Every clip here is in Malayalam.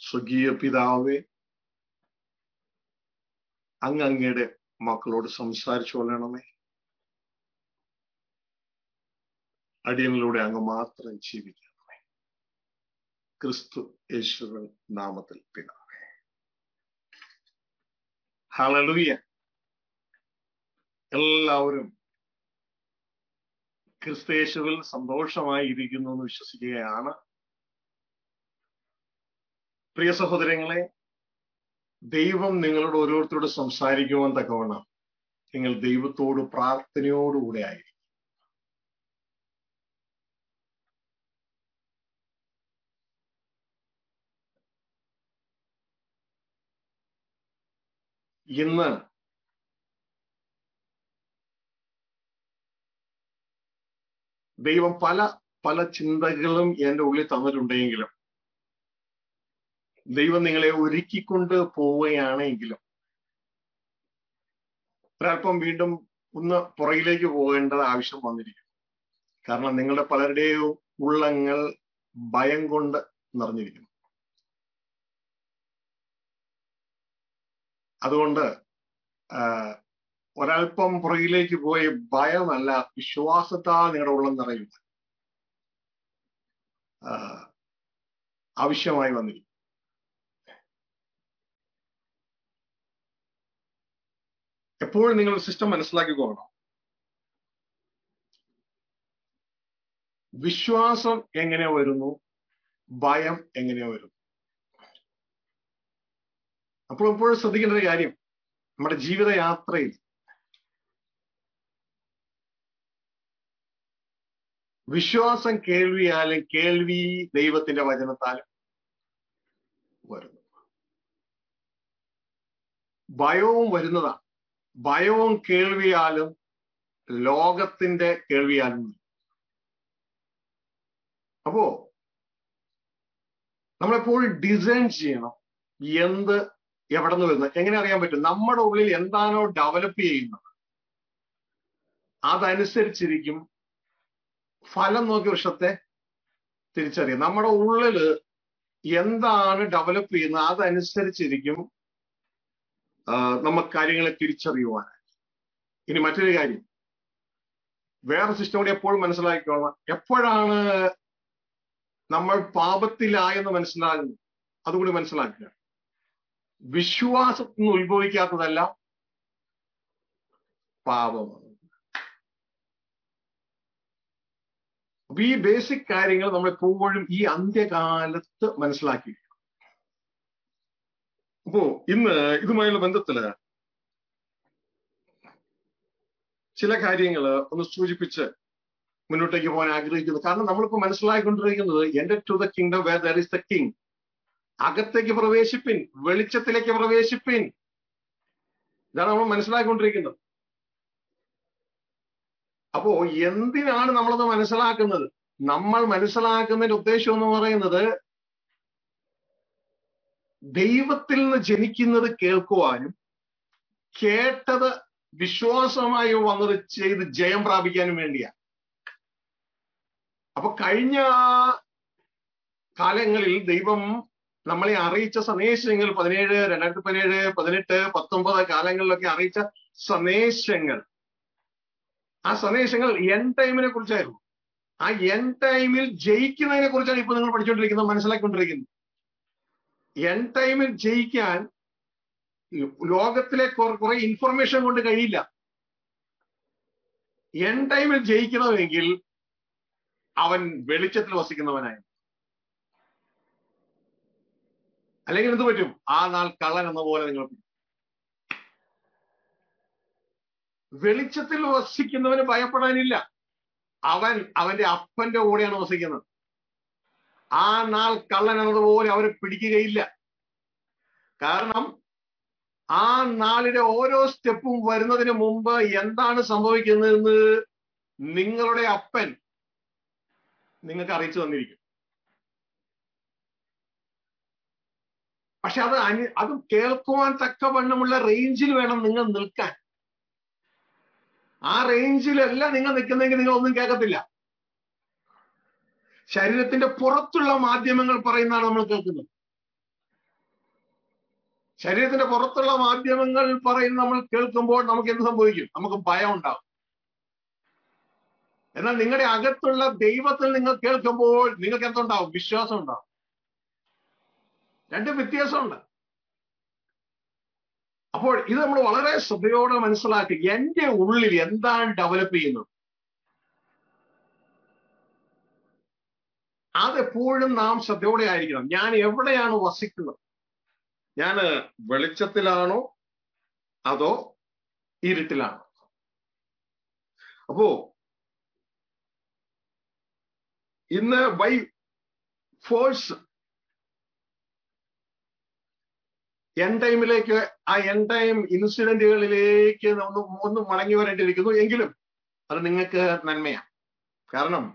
സ്വകീയ പിതാവേ അങ്ങ് അങ്ങയുടെ മക്കളോട് സംസാരിച്ചു കൊള്ളണമേ അടിയനിലൂടെ അങ്ങ് മാത്രം ജീവിക്കണമേ ക്രിസ്തു യേശുവൻ നാമത്തിൽ പിതാവേ ഹലലുയ എല്ലാവരും ക്രിസ്തയേശുവിൽ സന്തോഷമായി ഇരിക്കുന്നു എന്ന് വിശ്വസിക്കുകയാണ് പ്രിയ സഹോദരങ്ങളെ ദൈവം നിങ്ങളോട് ഓരോരുത്തരോട് സംസാരിക്കുവാൻ തക്കവണ്ണം നിങ്ങൾ ദൈവത്തോട് പ്രാർത്ഥനയോടുകൂടെ ആയിരിക്കും ഇന്ന് ദൈവം പല പല ചിന്തകളും എന്റെ ഉള്ളിൽ തന്നിട്ടുണ്ടെങ്കിലും ദൈവം നിങ്ങളെ ഒരുക്കിക്കൊണ്ട് പോവുകയാണെങ്കിലും ഒരല്പം വീണ്ടും ഒന്ന് പുറകിലേക്ക് പോകേണ്ടത് ആവശ്യം വന്നിരിക്കും കാരണം നിങ്ങളുടെ പലരുടെയും ഉള്ളങ്ങൾ ഭയം കൊണ്ട് നിറഞ്ഞിരിക്കുന്നു അതുകൊണ്ട് ഒരല്പം പുറകിലേക്ക് പോയി ഭയമല്ല വിശ്വാസത്താൽ നിങ്ങളുടെ ഉള്ളം നിറയുക ആവശ്യമായി വന്നിരിക്കും എപ്പോഴും നിങ്ങൾ സിസ്റ്റം മനസ്സിലാക്കിക്കോണം വിശ്വാസം എങ്ങനെ വരുന്നു ഭയം എങ്ങനെ വരുന്നു അപ്പോൾ എപ്പോഴും ശ്രദ്ധിക്കേണ്ട ഒരു കാര്യം നമ്മുടെ ജീവിതയാത്രയിൽ വിശ്വാസം കേൾവിയാലും കേൾവി ദൈവത്തിന്റെ വചനത്താലും വരുന്നു ഭയവും വരുന്നതാണ് ഭയവും കേൾവിയാലും ലോകത്തിന്റെ കേൾവിയാലും അപ്പോ നമ്മളെപ്പോഴും ഡിസൈൻ ചെയ്യണം എന്ത് എവിടെ നിന്ന് വരുന്നത് എങ്ങനെ അറിയാൻ പറ്റും നമ്മുടെ ഉള്ളിൽ എന്താണോ ഡെവലപ്പ് ചെയ്യുന്നത് അതനുസരിച്ചിരിക്കും ഫലം നോക്കിയ വൃക്ഷത്തെ തിരിച്ചറിയാം നമ്മുടെ ഉള്ളില് എന്താണ് ഡെവലപ്പ് ചെയ്യുന്നത് അതനുസരിച്ചിരിക്കും നമുക്ക് കാര്യങ്ങളെ തിരിച്ചറിയുവാനായി ഇനി മറ്റൊരു കാര്യം വേറെ സിസ്റ്റം കൂടി എപ്പോഴും മനസ്സിലാക്കിക്കോളാം എപ്പോഴാണ് നമ്മൾ പാപത്തിലായെന്ന് മനസ്സിലാകുന്നു അതുകൂടി മനസ്സിലാക്കുക വിശ്വാസത്തിൽ നിന്ന് ഉത്ഭവിക്കാത്തതല്ല പാപമാണ് അപ്പൊ ഈ ബേസിക് കാര്യങ്ങൾ നമ്മൾ എപ്പോഴും ഈ അന്ത്യകാലത്ത് മനസ്സിലാക്കി അപ്പോ ഇന്ന് ഇതുമായുള്ള ബന്ധത്തില് ചില കാര്യങ്ങൾ ഒന്ന് സൂചിപ്പിച്ച് മുന്നോട്ടേക്ക് പോകാൻ ആഗ്രഹിക്കുന്നു കാരണം നമ്മളിപ്പോ മനസ്സിലാക്കിക്കൊണ്ടിരിക്കുന്നത് എന്റെ to the kingdom where there is the king അകത്തേക്ക് പ്രവേശിപ്പിൻ വെളിച്ചത്തിലേക്ക് പ്രവേശിപ്പിൻ ഇതാണ് നമ്മൾ മനസ്സിലാക്കിക്കൊണ്ടിരിക്കുന്നത് അപ്പോ എന്തിനാണ് നമ്മളത് മനസ്സിലാക്കുന്നത് നമ്മൾ മനസ്സിലാക്കുന്നതിന്റെ ഉദ്ദേശം എന്ന് പറയുന്നത് ദൈവത്തിൽ നിന്ന് ജനിക്കുന്നത് കേൾക്കുവാനും കേട്ടത് വിശ്വാസമായി വന്നത് ചെയ്ത് ജയം പ്രാപിക്കാനും വേണ്ടിയാണ് അപ്പൊ കഴിഞ്ഞ കാലങ്ങളിൽ ദൈവം നമ്മളെ അറിയിച്ച സന്ദേശങ്ങൾ പതിനേഴ് രണ്ടായിരത്തി പതിനേഴ് പതിനെട്ട് പത്തൊമ്പത് കാലങ്ങളിലൊക്കെ അറിയിച്ച സന്ദേശങ്ങൾ ആ സന്ദേശങ്ങൾ എൻ ടൈമിനെ കുറിച്ചായിരുന്നു ആ എൻ ടൈമിൽ ജയിക്കുന്നതിനെ കുറിച്ചാണ് ഇപ്പൊ നിങ്ങൾ പഠിച്ചുകൊണ്ടിരിക്കുന്നത് മനസ്സിലാക്കിക്കൊണ്ടിരിക്കുന്നത് എൻ ടൈമിൽ ജയിക്കാൻ ലോകത്തിലെ കുറെ ഇൻഫർമേഷൻ കൊണ്ട് കഴിയില്ല എൻ ടൈമിൽ ജയിക്കണമെങ്കിൽ അവൻ വെളിച്ചത്തിൽ വസിക്കുന്നവനായി അല്ലെങ്കിൽ എന്ത് പറ്റും ആ നാൾ കള്ളൻ എന്ന പോലെ നിങ്ങൾ വെളിച്ചത്തിൽ വസിക്കുന്നവന് ഭയപ്പെടാനില്ല അവൻ അവന്റെ അപ്പന്റെ കൂടെയാണ് വസിക്കുന്നത് ആ നാൾ കള്ളൻ എന്നതുപോലെ അവരെ പിടിക്കുകയില്ല കാരണം ആ നാളിലെ ഓരോ സ്റ്റെപ്പും വരുന്നതിന് മുമ്പ് എന്താണ് സംഭവിക്കുന്നതെന്ന് നിങ്ങളുടെ അപ്പൻ നിങ്ങൾക്ക് അറിയിച്ചു തന്നിരിക്കും പക്ഷെ അത് അനു അത് കേൾക്കുവാൻ തക്കവണ്ണമുള്ള റേഞ്ചിൽ വേണം നിങ്ങൾ നിൽക്കാൻ ആ റേഞ്ചിലല്ല നിങ്ങൾ നിൽക്കുന്നെങ്കിൽ നിങ്ങൾ ഒന്നും കേൾക്കത്തില്ല ശരീരത്തിന്റെ പുറത്തുള്ള മാധ്യമങ്ങൾ പറയുന്നതാണ് നമ്മൾ കേൾക്കുന്നത് ശരീരത്തിന്റെ പുറത്തുള്ള മാധ്യമങ്ങൾ പറയുന്ന നമ്മൾ കേൾക്കുമ്പോൾ നമുക്ക് എന്ത് സംഭവിക്കും നമുക്ക് ഭയം ഉണ്ടാവും എന്നാൽ നിങ്ങളുടെ അകത്തുള്ള ദൈവത്തിൽ നിങ്ങൾ കേൾക്കുമ്പോൾ നിങ്ങൾക്ക് എന്തുണ്ടാവും വിശ്വാസം ഉണ്ടാവും രണ്ടും വ്യത്യാസമുണ്ട് അപ്പോൾ ഇത് നമ്മൾ വളരെ ശ്രദ്ധയോടെ മനസ്സിലാക്കി എന്റെ ഉള്ളിൽ എന്താണ് ഡെവലപ്പ് ചെയ്യുന്നത് അതെപ്പോഴും നാം ശ്രദ്ധയോടെ ആയിരിക്കണം ഞാൻ എവിടെയാണ് വസിക്കുന്നത് ഞാൻ വെളിച്ചത്തിലാണോ അതോ ഇരുട്ടിലാണോ അപ്പോ ഇന്ന് ബൈ ഫോഴ്സ് എൻ ടൈമിലേക്ക് ആ എൻ ടൈം ഇൻസിഡന്റുകളിലേക്ക് ഒന്ന് ഒന്ന് മടങ്ങി വരേണ്ടിയിരിക്കുന്നു എങ്കിലും അത് നിങ്ങൾക്ക് നന്മയാണ് കാരണം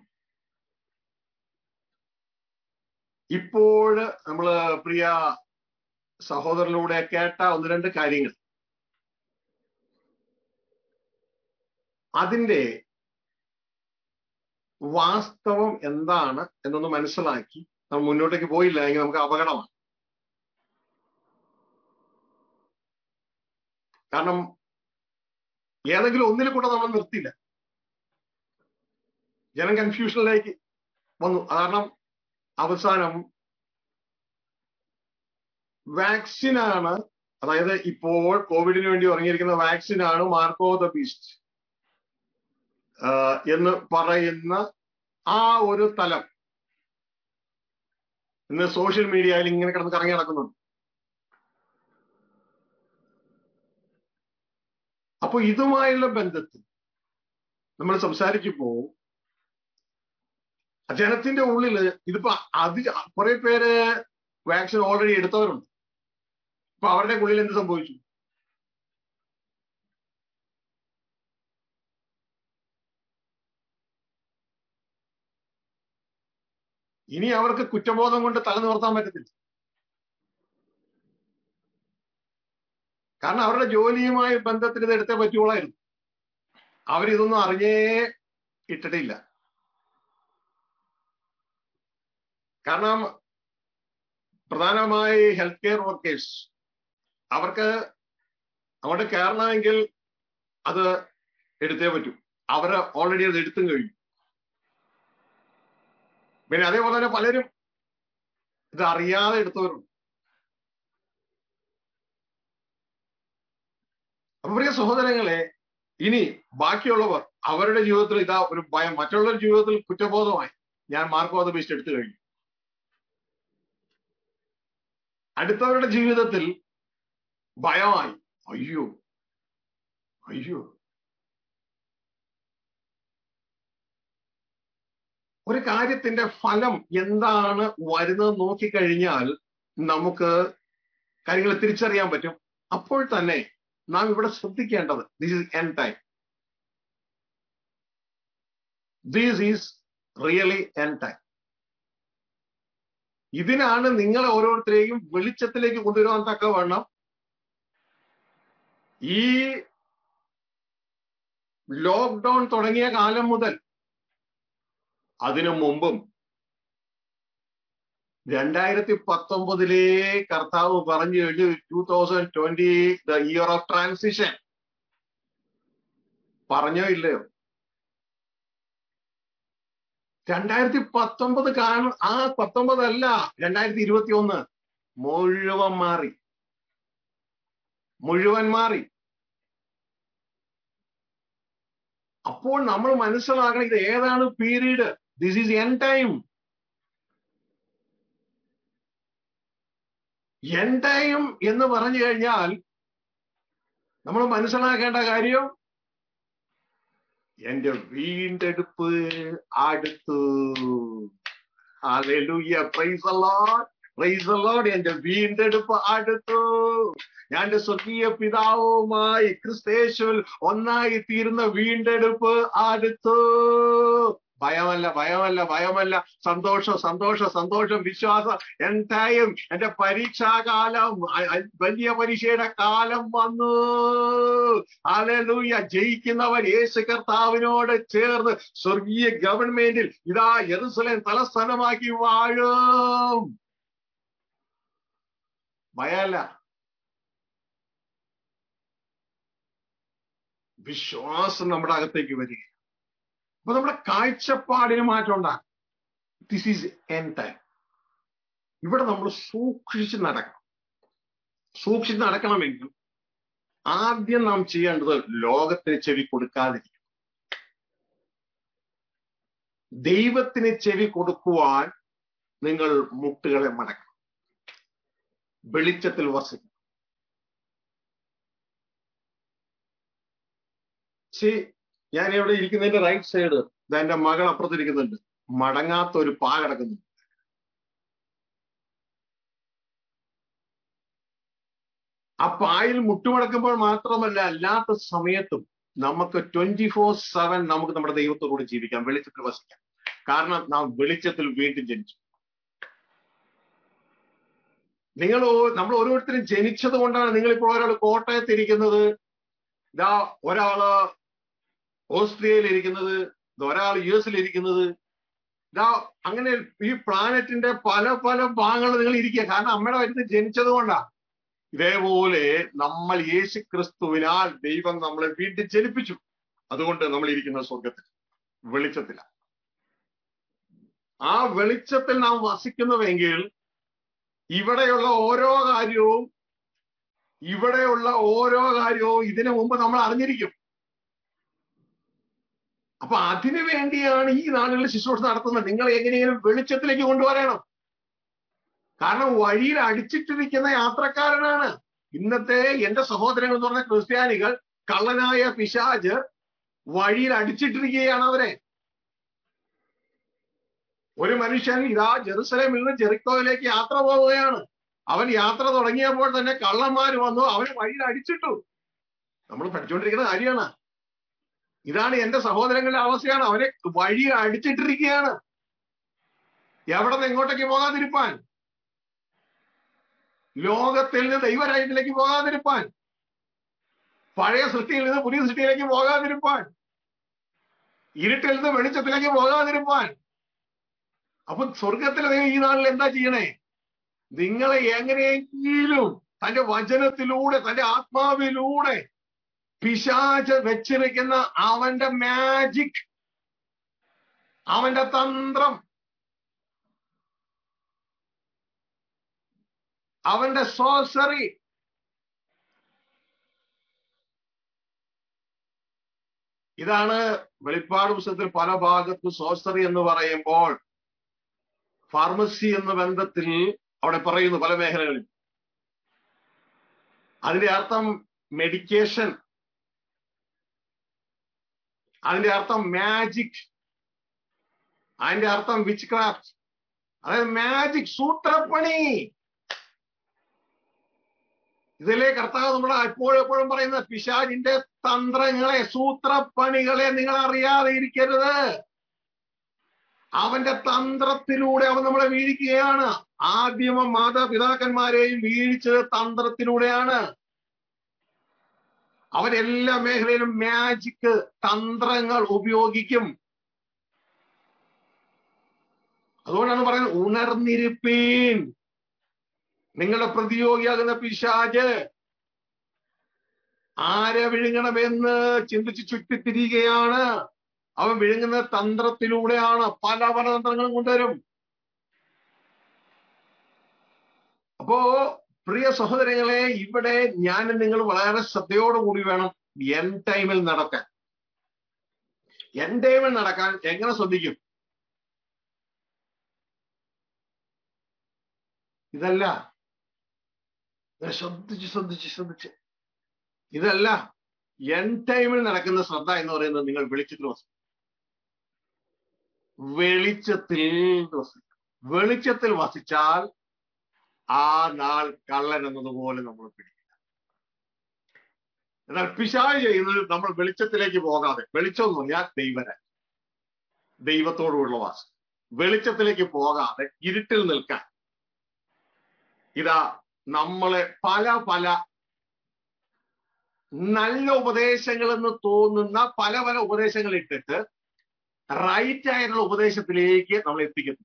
ഇപ്പോൾ നമ്മള് പ്രിയ സഹോദരനിലൂടെ കേട്ട ഒന്ന് രണ്ട് കാര്യങ്ങൾ അതിന്റെ വാസ്തവം എന്താണ് എന്നൊന്ന് മനസ്സിലാക്കി നമ്മൾ മുന്നോട്ടേക്ക് പോയില്ല എങ്കിൽ നമുക്ക് അപകടമാണ് കാരണം ഏതെങ്കിലും ഒന്നിൽ കൂടെ നമ്മൾ നിർത്തിയില്ല ജനം കൺഫ്യൂഷനിലേക്ക് വന്നു കാരണം അവസാനം വാക്സിനാണ് അതായത് ഇപ്പോൾ കോവിഡിന് വേണ്ടി ഇറങ്ങിയിരിക്കുന്ന വാക്സിനാണ് മാർക്കോ ദ ബീസ്റ്റ് എന്ന് പറയുന്ന ആ ഒരു തലം ഇന്ന് സോഷ്യൽ മീഡിയയിൽ ഇങ്ങനെ കിടന്ന് കറങ്ങി നടക്കുന്നുണ്ട് അപ്പൊ ഇതുമായുള്ള ബന്ധത്തിൽ നമ്മൾ സംസാരിക്കുമ്പോ ജനത്തിന്റെ ഉള്ളില് ഇതിപ്പോ അത് കുറെ പേര് വാക്സിൻ ഓൾറെഡി എടുത്തവരുണ്ട് അപ്പൊ അവരുടെ ഉള്ളിൽ എന്ത് സംഭവിച്ചു ഇനി അവർക്ക് കുറ്റബോധം കൊണ്ട് തല നിവർത്താൻ പറ്റത്തില്ല കാരണം അവരുടെ ജോലിയുമായി ബന്ധത്തിൽ ഇത് എടുത്തേ പറ്റുള്ളായിരുന്നു അവരിതൊന്നും അറിഞ്ഞേ ഇട്ടിട്ടില്ല കാരണം പ്രധാനമായി ഹെൽത്ത് കെയർ വർക്കേഴ്സ് അവർക്ക് അങ്ങോട്ട് കയറണമെങ്കിൽ അത് എടുത്തേ പറ്റൂ അവർ ഓൾറെഡി അത് എടുത്തും കഴിഞ്ഞു പിന്നെ അതേപോലെ തന്നെ പലരും ഇത് അറിയാതെ എടുത്തവരുണ്ട് അപ്പൊ പ്രിയ സഹോദരങ്ങളെ ഇനി ബാക്കിയുള്ളവർ അവരുടെ ജീവിതത്തിൽ ഇതാ ഒരു ഭയം മറ്റുള്ളവരുടെ ജീവിതത്തിൽ കുറ്റബോധമായി ഞാൻ മാർക്കോത ബീസ്റ്റ് എടുത്തു കഴിഞ്ഞു അടുത്തവരുടെ ജീവിതത്തിൽ ഭയമായി അയ്യോ അയ്യോ ഒരു കാര്യത്തിന്റെ ഫലം എന്താണ് വരുന്നത് നോക്കിക്കഴിഞ്ഞാൽ നമുക്ക് കാര്യങ്ങൾ തിരിച്ചറിയാൻ പറ്റും അപ്പോൾ തന്നെ നാം ഇവിടെ ശ്രദ്ധിക്കേണ്ടത് this is end time this is really end time ഇതിനാണ് നിങ്ങളെ ഓരോരുത്തരെയും വെളിച്ചത്തിലേക്ക് കൊണ്ടുവരുവാൻ തക്കവണ്ണം ഈ ലോക്ക്ഡൌൺ തുടങ്ങിയ കാലം മുതൽ അതിനു മുമ്പും രണ്ടായിരത്തി പത്തൊമ്പതിലെ കർത്താവ് പറഞ്ഞു കഴിഞ്ഞു two thousand twenty the year of transition പറഞ്ഞോ ഇല്ലയോ രണ്ടായിരത്തി പത്തൊമ്പത് കാണും ആ പത്തൊമ്പതല്ല രണ്ടായിരത്തി ഇരുപത്തി ഒന്ന് മുഴുവൻ മാറി മുഴുവൻ മാറി അപ്പോൾ നമ്മൾ മനസ്സിലാക്കണം ഇത് ഏതാണ് period this is end time end time എന്ന് പറഞ്ഞു കഴിഞ്ഞാൽ നമ്മൾ മനസ്സിലാക്കേണ്ട കാര്യം എന്റെ വീണ്ടെടുപ്പ് അടുത്തു Hallelujah. Praise the Lord. Praise the Lord. എന്റെ വീണ്ടെടുപ്പ് അടുത്തു ഞാൻ എന്റെ സ്വർഗീയ പിതാവുമായി ക്രിസ്തേശുവിൽ ഒന്നായി തീരുന്ന വീണ്ടെടുപ്പ് അടുത്തു ഭയമല്ല ഭയമല്ല ഭയമല്ല സന്തോഷം സന്തോഷം സന്തോഷം വിശ്വാസം എന്തായും എന്റെ പരീക്ഷാകാലം വലിയ പരീക്ഷയുടെ കാലം വന്നു അലലൂയ ജയിക്കുന്നവൻ യേശു കർത്താവിനോട് ചേർന്ന് സ്വർഗീയ ഗവൺമെന്റിൽ ഇതാ യെറുസലേം തലസ്ഥാനമാക്കി വാഴും ഭയമല്ല വിശ്വാസം നമ്മുടെ അകത്തേക്ക് വരിക അപ്പൊ നമ്മുടെ കാഴ്ചപ്പാടിന് മാറ്റം ഉണ്ടാകും ദിസ് ഈസ് എൻ ടൈം ഇവിടെ നമ്മൾ സൂക്ഷിച്ച് നടക്കണം സൂക്ഷിച്ച് നടക്കണമെങ്കിൽ ആദ്യം നാം ചെയ്യേണ്ടത് ലോകത്തിന് ചെവി കൊടുക്കാതിരിക്കും ദൈവത്തിന് ചെവി കൊടുക്കുവാൻ നിങ്ങൾ മുട്ടുകളെ മടക്കണം വെളിച്ചത്തിൽ വസിക്കണം ശരി ഞാൻ ഇവിടെ ഇരിക്കുന്നതിന്റെ റൈറ്റ് സൈഡ് എന്റെ മകൾ അപ്പുറത്തിരിക്കുന്നുണ്ട് മടങ്ങാത്ത ഒരു പാ കിടക്കുന്നു ആ പായിൽ മുട്ടുമടക്കുമ്പോൾ മാത്രമല്ല അല്ലാത്ത സമയത്തും നമുക്ക് ട്വന്റി ഫോർ സെവൻ നമുക്ക് നമ്മുടെ ദൈവത്തോടുകൂടി ജീവിക്കാം വെളിച്ചത്തിൽ വസിക്കാം കാരണം നാം വെളിച്ചത്തിൽ വീണ്ടും ജനിച്ചു നിങ്ങൾ നമ്മൾ ഓരോരുത്തരും ജനിച്ചത് കൊണ്ടാണ് നിങ്ങളിപ്പോൾ ഒരാൾ കോട്ടയത്ത് ഇരിക്കുന്നത് ഇതാ ഒരാള് ഓസ്ട്രിയയിൽ ഇരിക്കുന്നത് ഒരാൾ യു എസിൽ ഇരിക്കുന്നത് ഇതാ അങ്ങനെ ഈ പ്ലാനറ്റിന്റെ പല പല ഭാഗങ്ങൾ നിങ്ങൾ ഇരിക്കുക കാരണം അമ്മയുടെ വയറ്റിൽ ജനിച്ചത് കൊണ്ടാ ഇതേപോലെ നമ്മൾ യേശു ക്രിസ്തുവിനാൽ ദൈവം നമ്മളെ വീണ്ടും ജനിപ്പിച്ചു അതുകൊണ്ട് നമ്മൾ ഇരിക്കുന്ന സ്വർഗത്തിൽ വെളിച്ചത്തില ആ വെളിച്ചത്തിൽ നാം വസിക്കുന്നുവെങ്കിൽ ഇവിടെയുള്ള ഓരോ കാര്യവും ഇവിടെയുള്ള ഓരോ കാര്യവും ഇതിനു മുമ്പ് നമ്മൾ അറിഞ്ഞിരിക്കും അപ്പൊ അതിനു വേണ്ടിയാണ് ഈ നാളുകളിൽ ശുശ്രൂഷ നടത്തുന്നത് നിങ്ങൾ എങ്ങനെയെങ്കിലും വെളിച്ചത്തിലേക്ക് കൊണ്ടുവരണം കാരണം വഴിയിൽ അടിച്ചിട്ടിരിക്കുന്ന യാത്രക്കാരനാണ് ഇന്നത്തെ എന്റെ സഹോദരങ്ങൾ എന്ന് പറഞ്ഞ ക്രിസ്ത്യാനികൾ കള്ളനായ പിശാജ് വഴിയിൽ അടിച്ചിട്ടിരിക്കുകയാണ് അവരെ ഒരു മനുഷ്യൻ ഇതാ ജെറുസലേമിൽ നിന്ന് ജെറിക്കോയിലേക്ക് യാത്ര പോവുകയാണ് അവൻ യാത്ര തുടങ്ങിയപ്പോൾ തന്നെ കള്ളന്മാർ വന്നു അവന് വഴിയിൽ അടിച്ചിട്ടു നമ്മൾ പഠിച്ചുകൊണ്ടിരിക്കുന്ന കാര്യമാണ് ഇതാണ് എന്റെ സഹോദരങ്ങളുടെ അവസ്ഥയാണ് അവരെ വഴിയിൽ അടിച്ചിട്ടിരിക്കുകയാണ് എവിടെ നിന്ന് എങ്ങോട്ടേക്ക് പോകാതിരിപ്പാൻ ലോകത്തിൽ നിന്ന് ദൈവരാജ്യത്തിലേക്ക് പോകാതിരിപ്പാൻ പഴയ സൃഷ്ടിയിൽ നിന്ന് പുതിയ സൃഷ്ടിയിലേക്ക് പോകാതിരിപ്പാൻ ഇരുട്ടിൽ നിന്ന് വെളിച്ചത്തിലേക്ക് പോകാതിരിപ്പാൻ അപ്പൊ സ്വർഗത്തിലെ ദൈവം ഈ നാളിൽ എന്താ ചെയ്യണേ നിങ്ങളെ എങ്ങനെയെങ്കിലും തന്റെ വചനത്തിലൂടെ തന്റെ ആത്മാവിലൂടെ പിശാച് വെച്ചിരിക്കുന്ന അവന്റെ മാജിക് അവന്റെ തന്ത്രം അവന്റെ സോസറി ഇതാണ് വെളിപ്പാട് പുസ്തകത്തിൽ പല ഭാഗത്തും സോസറി എന്ന് പറയുമ്പോൾ ഫാർമസി എന്ന ബന്ധത്തിൽ അവിടെ പറയുന്നു പല മേഖലകളിൽ അതിന്റെ അർത്ഥം മെഡിക്കേഷൻ അതിന്റെ അർത്ഥം മാജിക് അതിന്റെ അർത്ഥം വിച്ച് ക്രാഫ്റ്റ് അതായത് മാജിക് സൂത്രപ്പണി ഇതിലെ കർത്താവ് നമ്മുടെ എപ്പോഴും എപ്പോഴും പറയുന്ന പിശാജിന്റെ തന്ത്രങ്ങളെ സൂത്രപ്പണികളെ നിങ്ങൾ അറിയാതെ ഇരിക്കരുത് അവന്റെ തന്ത്രത്തിലൂടെ അവൻ നമ്മളെ വീഴിക്കുകയാണ് ആദ്യമ മാതാപിതാക്കന്മാരെയും വീഴിച്ചത് തന്ത്രത്തിലൂടെയാണ് അവൻ എല്ലാ മേഖലയിലും മാജിക് തന്ത്രങ്ങൾ ഉപയോഗിക്കും അതുകൊണ്ടാണ് പറയുന്നത് ഉണർന്നിരിപ്പീൻ നിങ്ങളുടെ പ്രതിയോഗിയാകുന്ന പിശാജ് ആരെ വിഴുങ്ങണമെന്ന് ചിന്തിച്ച് ചുറ്റിത്തിരിയുകയാണ് അവൻ വിഴുങ്ങുന്ന തന്ത്രത്തിലൂടെയാണ് പല പല തന്ത്രങ്ങളും കൊണ്ടുവരും അപ്പോ പ്രിയ സഹോദരങ്ങളെ ഇവിടെ ഞാൻ നിങ്ങൾ വളരെ ശ്രദ്ധയോടുകൂടി വേണം എൻ ടൈമിൽ നടക്കാൻ എൻ ടൈമിൽ നടക്കാൻ എങ്ങനെ ശ്രദ്ധിക്കും ഇതല്ല ശ്രദ്ധിച്ച് ശ്രദ്ധിച്ച് ശ്രദ്ധിച്ച് ഇതല്ല എൻ ടൈമിൽ നടക്കുന്ന ശ്രദ്ധ എന്ന് പറയുന്നത് നിങ്ങൾ വെളിച്ചത്തിൽ വസിക്കും വെളിച്ചത്തിൽ വസിക്കും വെളിച്ചത്തിൽ വസിച്ചാൽ ആ നാൾ കള്ളൻ എന്നതുപോലെ നമ്മൾ പിടിക്കില്ല എന്നാൽ പിശായ് ചെയ്യുന്നത് നമ്മൾ വെളിച്ചത്തിലേക്ക് പോകാതെ വെളിച്ചം എന്ന് പറഞ്ഞാൽ ദൈവരാജ് ദൈവത്തോടുള്ള വാസം വെളിച്ചത്തിലേക്ക് പോകാതെ ഇരുട്ടിൽ നിൽക്കാൻ ഇതാ നമ്മളെ പല പല നല്ല ഉപദേശങ്ങൾ എന്ന് തോന്നുന്ന പല പല ഉപദേശങ്ങൾ ഇട്ടിട്ട് റൈറ്റ് ആയിട്ടുള്ള ഉപദേശത്തിലേക്ക് നമ്മൾ എത്തിക്കുന്നു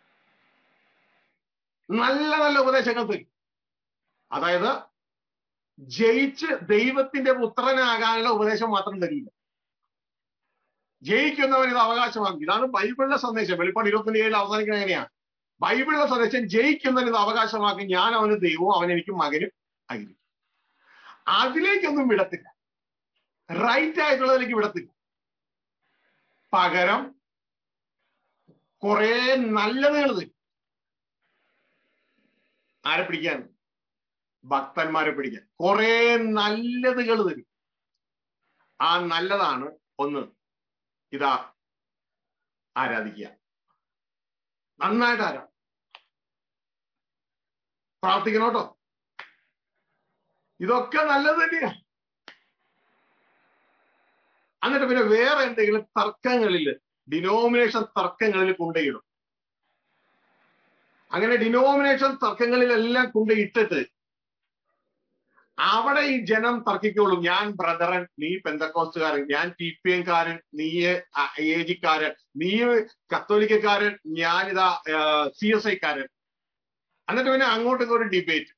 നല്ല നല്ല ഉപദേശങ്ങൾ തരും അതായത് ജയിച്ച് ദൈവത്തിന്റെ പുത്രനാകാനുള്ള ഉപദേശം മാത്രം തരില്ല ജയിക്കുന്നവൻ ഇത് അവകാശമാക്കും ഇതാണ് ബൈബിളിലെ സന്ദേശം വെളിപ്പാട് ഇരുപത്തിൻ്റെ ഏഴിൽ അവസാനിക്കുന്നത് എങ്ങനെയാണ് ബൈബിളിലെ സന്ദേശം ജയിക്കുന്നവൻ ഇത് അവകാശമാക്കും ഞാൻ അവന് ദൈവവും അവൻ എനിക്ക് മകനും ആയിരിക്കും അതിലേക്കൊന്നും വിടത്തില്ല റൈറ്റ് ആയിട്ടുള്ളതിലേക്ക് വിടത്തില്ല പകരം കുറെ നല്ലതുകൾ തരും ആരെ പിടിക്കാൻ ഭക്തന്മാരെ പിടിക്കാൻ കുറെ നല്ലതുകൾ തരും ആ നല്ലതാണ് ഒന്ന് ഇതാ ആരാധിക്കുക നന്നായിട്ട് ആരാ പ്രാർത്ഥിക്കണോട്ടോ ഇതൊക്കെ നല്ലത് തന്നെയാ എന്നിട്ട് പിന്നെ വേറെ എന്തെങ്കിലും തർക്കങ്ങളിൽ ഡിനോമിനേഷൻ തർക്കങ്ങളിൽ കൊണ്ടുപോയിടും അങ്ങനെ ഡിനോമിനേഷൻ തർക്കങ്ങളിലെല്ലാം കൊണ്ടുപോയിട്ടിട്ട് അവിടെ ഈ ജനം തർക്കിക്കുള്ളൂ ഞാൻ ബ്രദറൻ നീ പെന്തക്കോസ്റ്റുകാരൻ ഞാൻ ടി പി എംകാരൻ നീ ഏജിക്കാരൻ നീ കത്തോലിക്കക്കാരൻ ഞാനിതാ സി എസ് ഐക്കാരൻ എന്നിട്ട് പിന്നെ അങ്ങോട്ടൊക്കെ ഒരു ഡിബേറ്റ്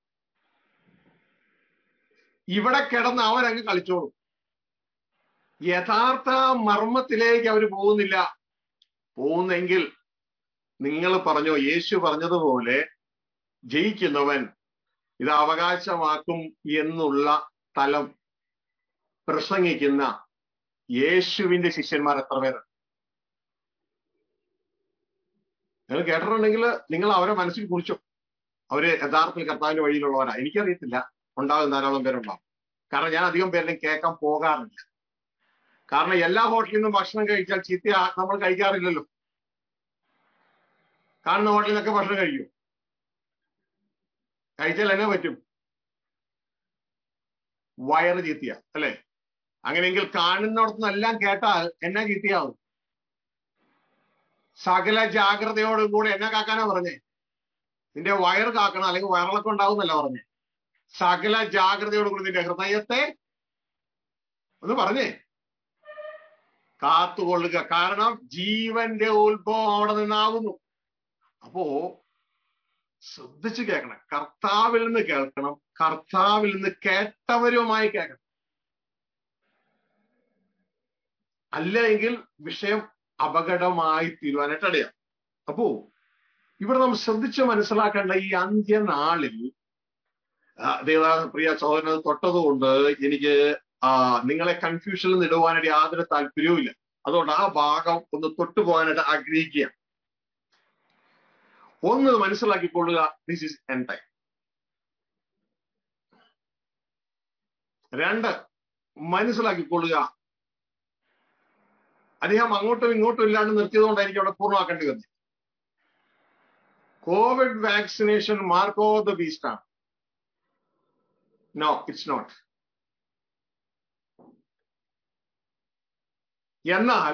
ഇവിടെ കിടന്ന് അവരങ്ങ് കളിച്ചോളും യഥാർത്ഥ മർമ്മത്തിലേക്ക് അവർ പോകുന്നില്ല പോകുന്നെങ്കിൽ നിങ്ങൾ പറഞ്ഞോ യേശു പറഞ്ഞതുപോലെ ജയിക്കുന്നവൻ ഇത് അവകാശമാക്കും എന്നുള്ള തലം പ്രസംഗിക്കുന്ന യേശുവിന്റെ ശിഷ്യന്മാർ എത്ര പേര് നിങ്ങൾ കേട്ടിട്ടുണ്ടെങ്കിൽ നിങ്ങൾ അവരെ മനസ്സിൽ കുറിച്ചോ അവര് യഥാർത്ഥത്തിൽ കർത്താവിന്റെ വഴിയിലുള്ളവരാ എനിക്കറിയത്തില്ല ഉണ്ടാകും ധാരാളം പേരുണ്ടാവും കാരണം ഞാൻ അധികം പേരിലും കേൾക്കാൻ പോകാറില്ല കാരണം എല്ലാ ഹോട്ടലിൽ നിന്നും ഭക്ഷണം കഴിച്ചാൽ ചീത്ത നമ്മൾ കഴിക്കാറില്ലല്ലോ കാണുന്ന ഹോട്ടലിൽ നിന്നൊക്കെ ഭക്ഷണം കഴിക്കും കഴിച്ചാൽ എന്നാ പറ്റും വയറ് ചീത്തിയ അല്ലെ അങ്ങനെയെങ്കിൽ കാണുന്നിടത്തുനിന്നെല്ലാം കേട്ടാൽ എന്നാ ചീത്തയാവും സകല ജാഗ്രതയോടും കൂടെ എന്നാ കാക്കാനാ പറഞ്ഞേ നിന്റെ വയറ് കാക്കണം അല്ലെങ്കിൽ വയറിളക്കം ഉണ്ടാവുന്നല്ല പറഞ്ഞേ സകല ജാഗ്രതയോടും കൂടി നിന്റെ ഹൃദയത്തെ ഒന്ന് പറഞ്ഞേ കാത്തുകൊള്ളുക കാരണം ജീവന്റെ ഉത്ഭവം അവിടെ നിന്നാകുന്നു അപ്പോ ശ്രദ്ധിച്ച് കേൾക്കണം കർത്താവിൽ നിന്ന് കേൾക്കണം കർത്താവിൽ നിന്ന് കേട്ടവരുമായി കേൾക്കണം അല്ലെങ്കിൽ വിഷയം അപകടമായി തീരുവാനായിട്ടറിയാം അപ്പോ ഇവിടെ നാം ശ്രദ്ധിച്ച് മനസ്സിലാക്കേണ്ട ഈ അന്ത്യനാളിൽ ദേവദാസ പ്രിയ സഹോദരൻ തൊട്ടതുകൊണ്ട് എനിക്ക് ആ നിങ്ങളെ കൺഫ്യൂഷനിൽ ഇടുവാനായിട്ട് യാതൊരു താല്പര്യവുമില്ല അതുകൊണ്ട് ആ ഭാഗം ഒന്ന് തൊട്ടുപോകാനായിട്ട് ആഗ്രഹിക്കുക ഒന്ന് മനസ്സിലാക്കിക്കൊള്ളുക ദിസ് ഇസ് എൻ ടൈം രണ്ട് മനസ്സിലാക്കിക്കൊള്ളുക അദ്ദേഹം അങ്ങോട്ടും ഇങ്ങോട്ടും ഇല്ലാണ്ട് നിർത്തിയതുകൊണ്ടായിരിക്കും അവിടെ പൂർണ്ണമാക്കേണ്ടി വന്നത് covid vaccination mark of the beast ആണ് നോ ഇറ്റ്സ് നോട്ട് എന്നാൽ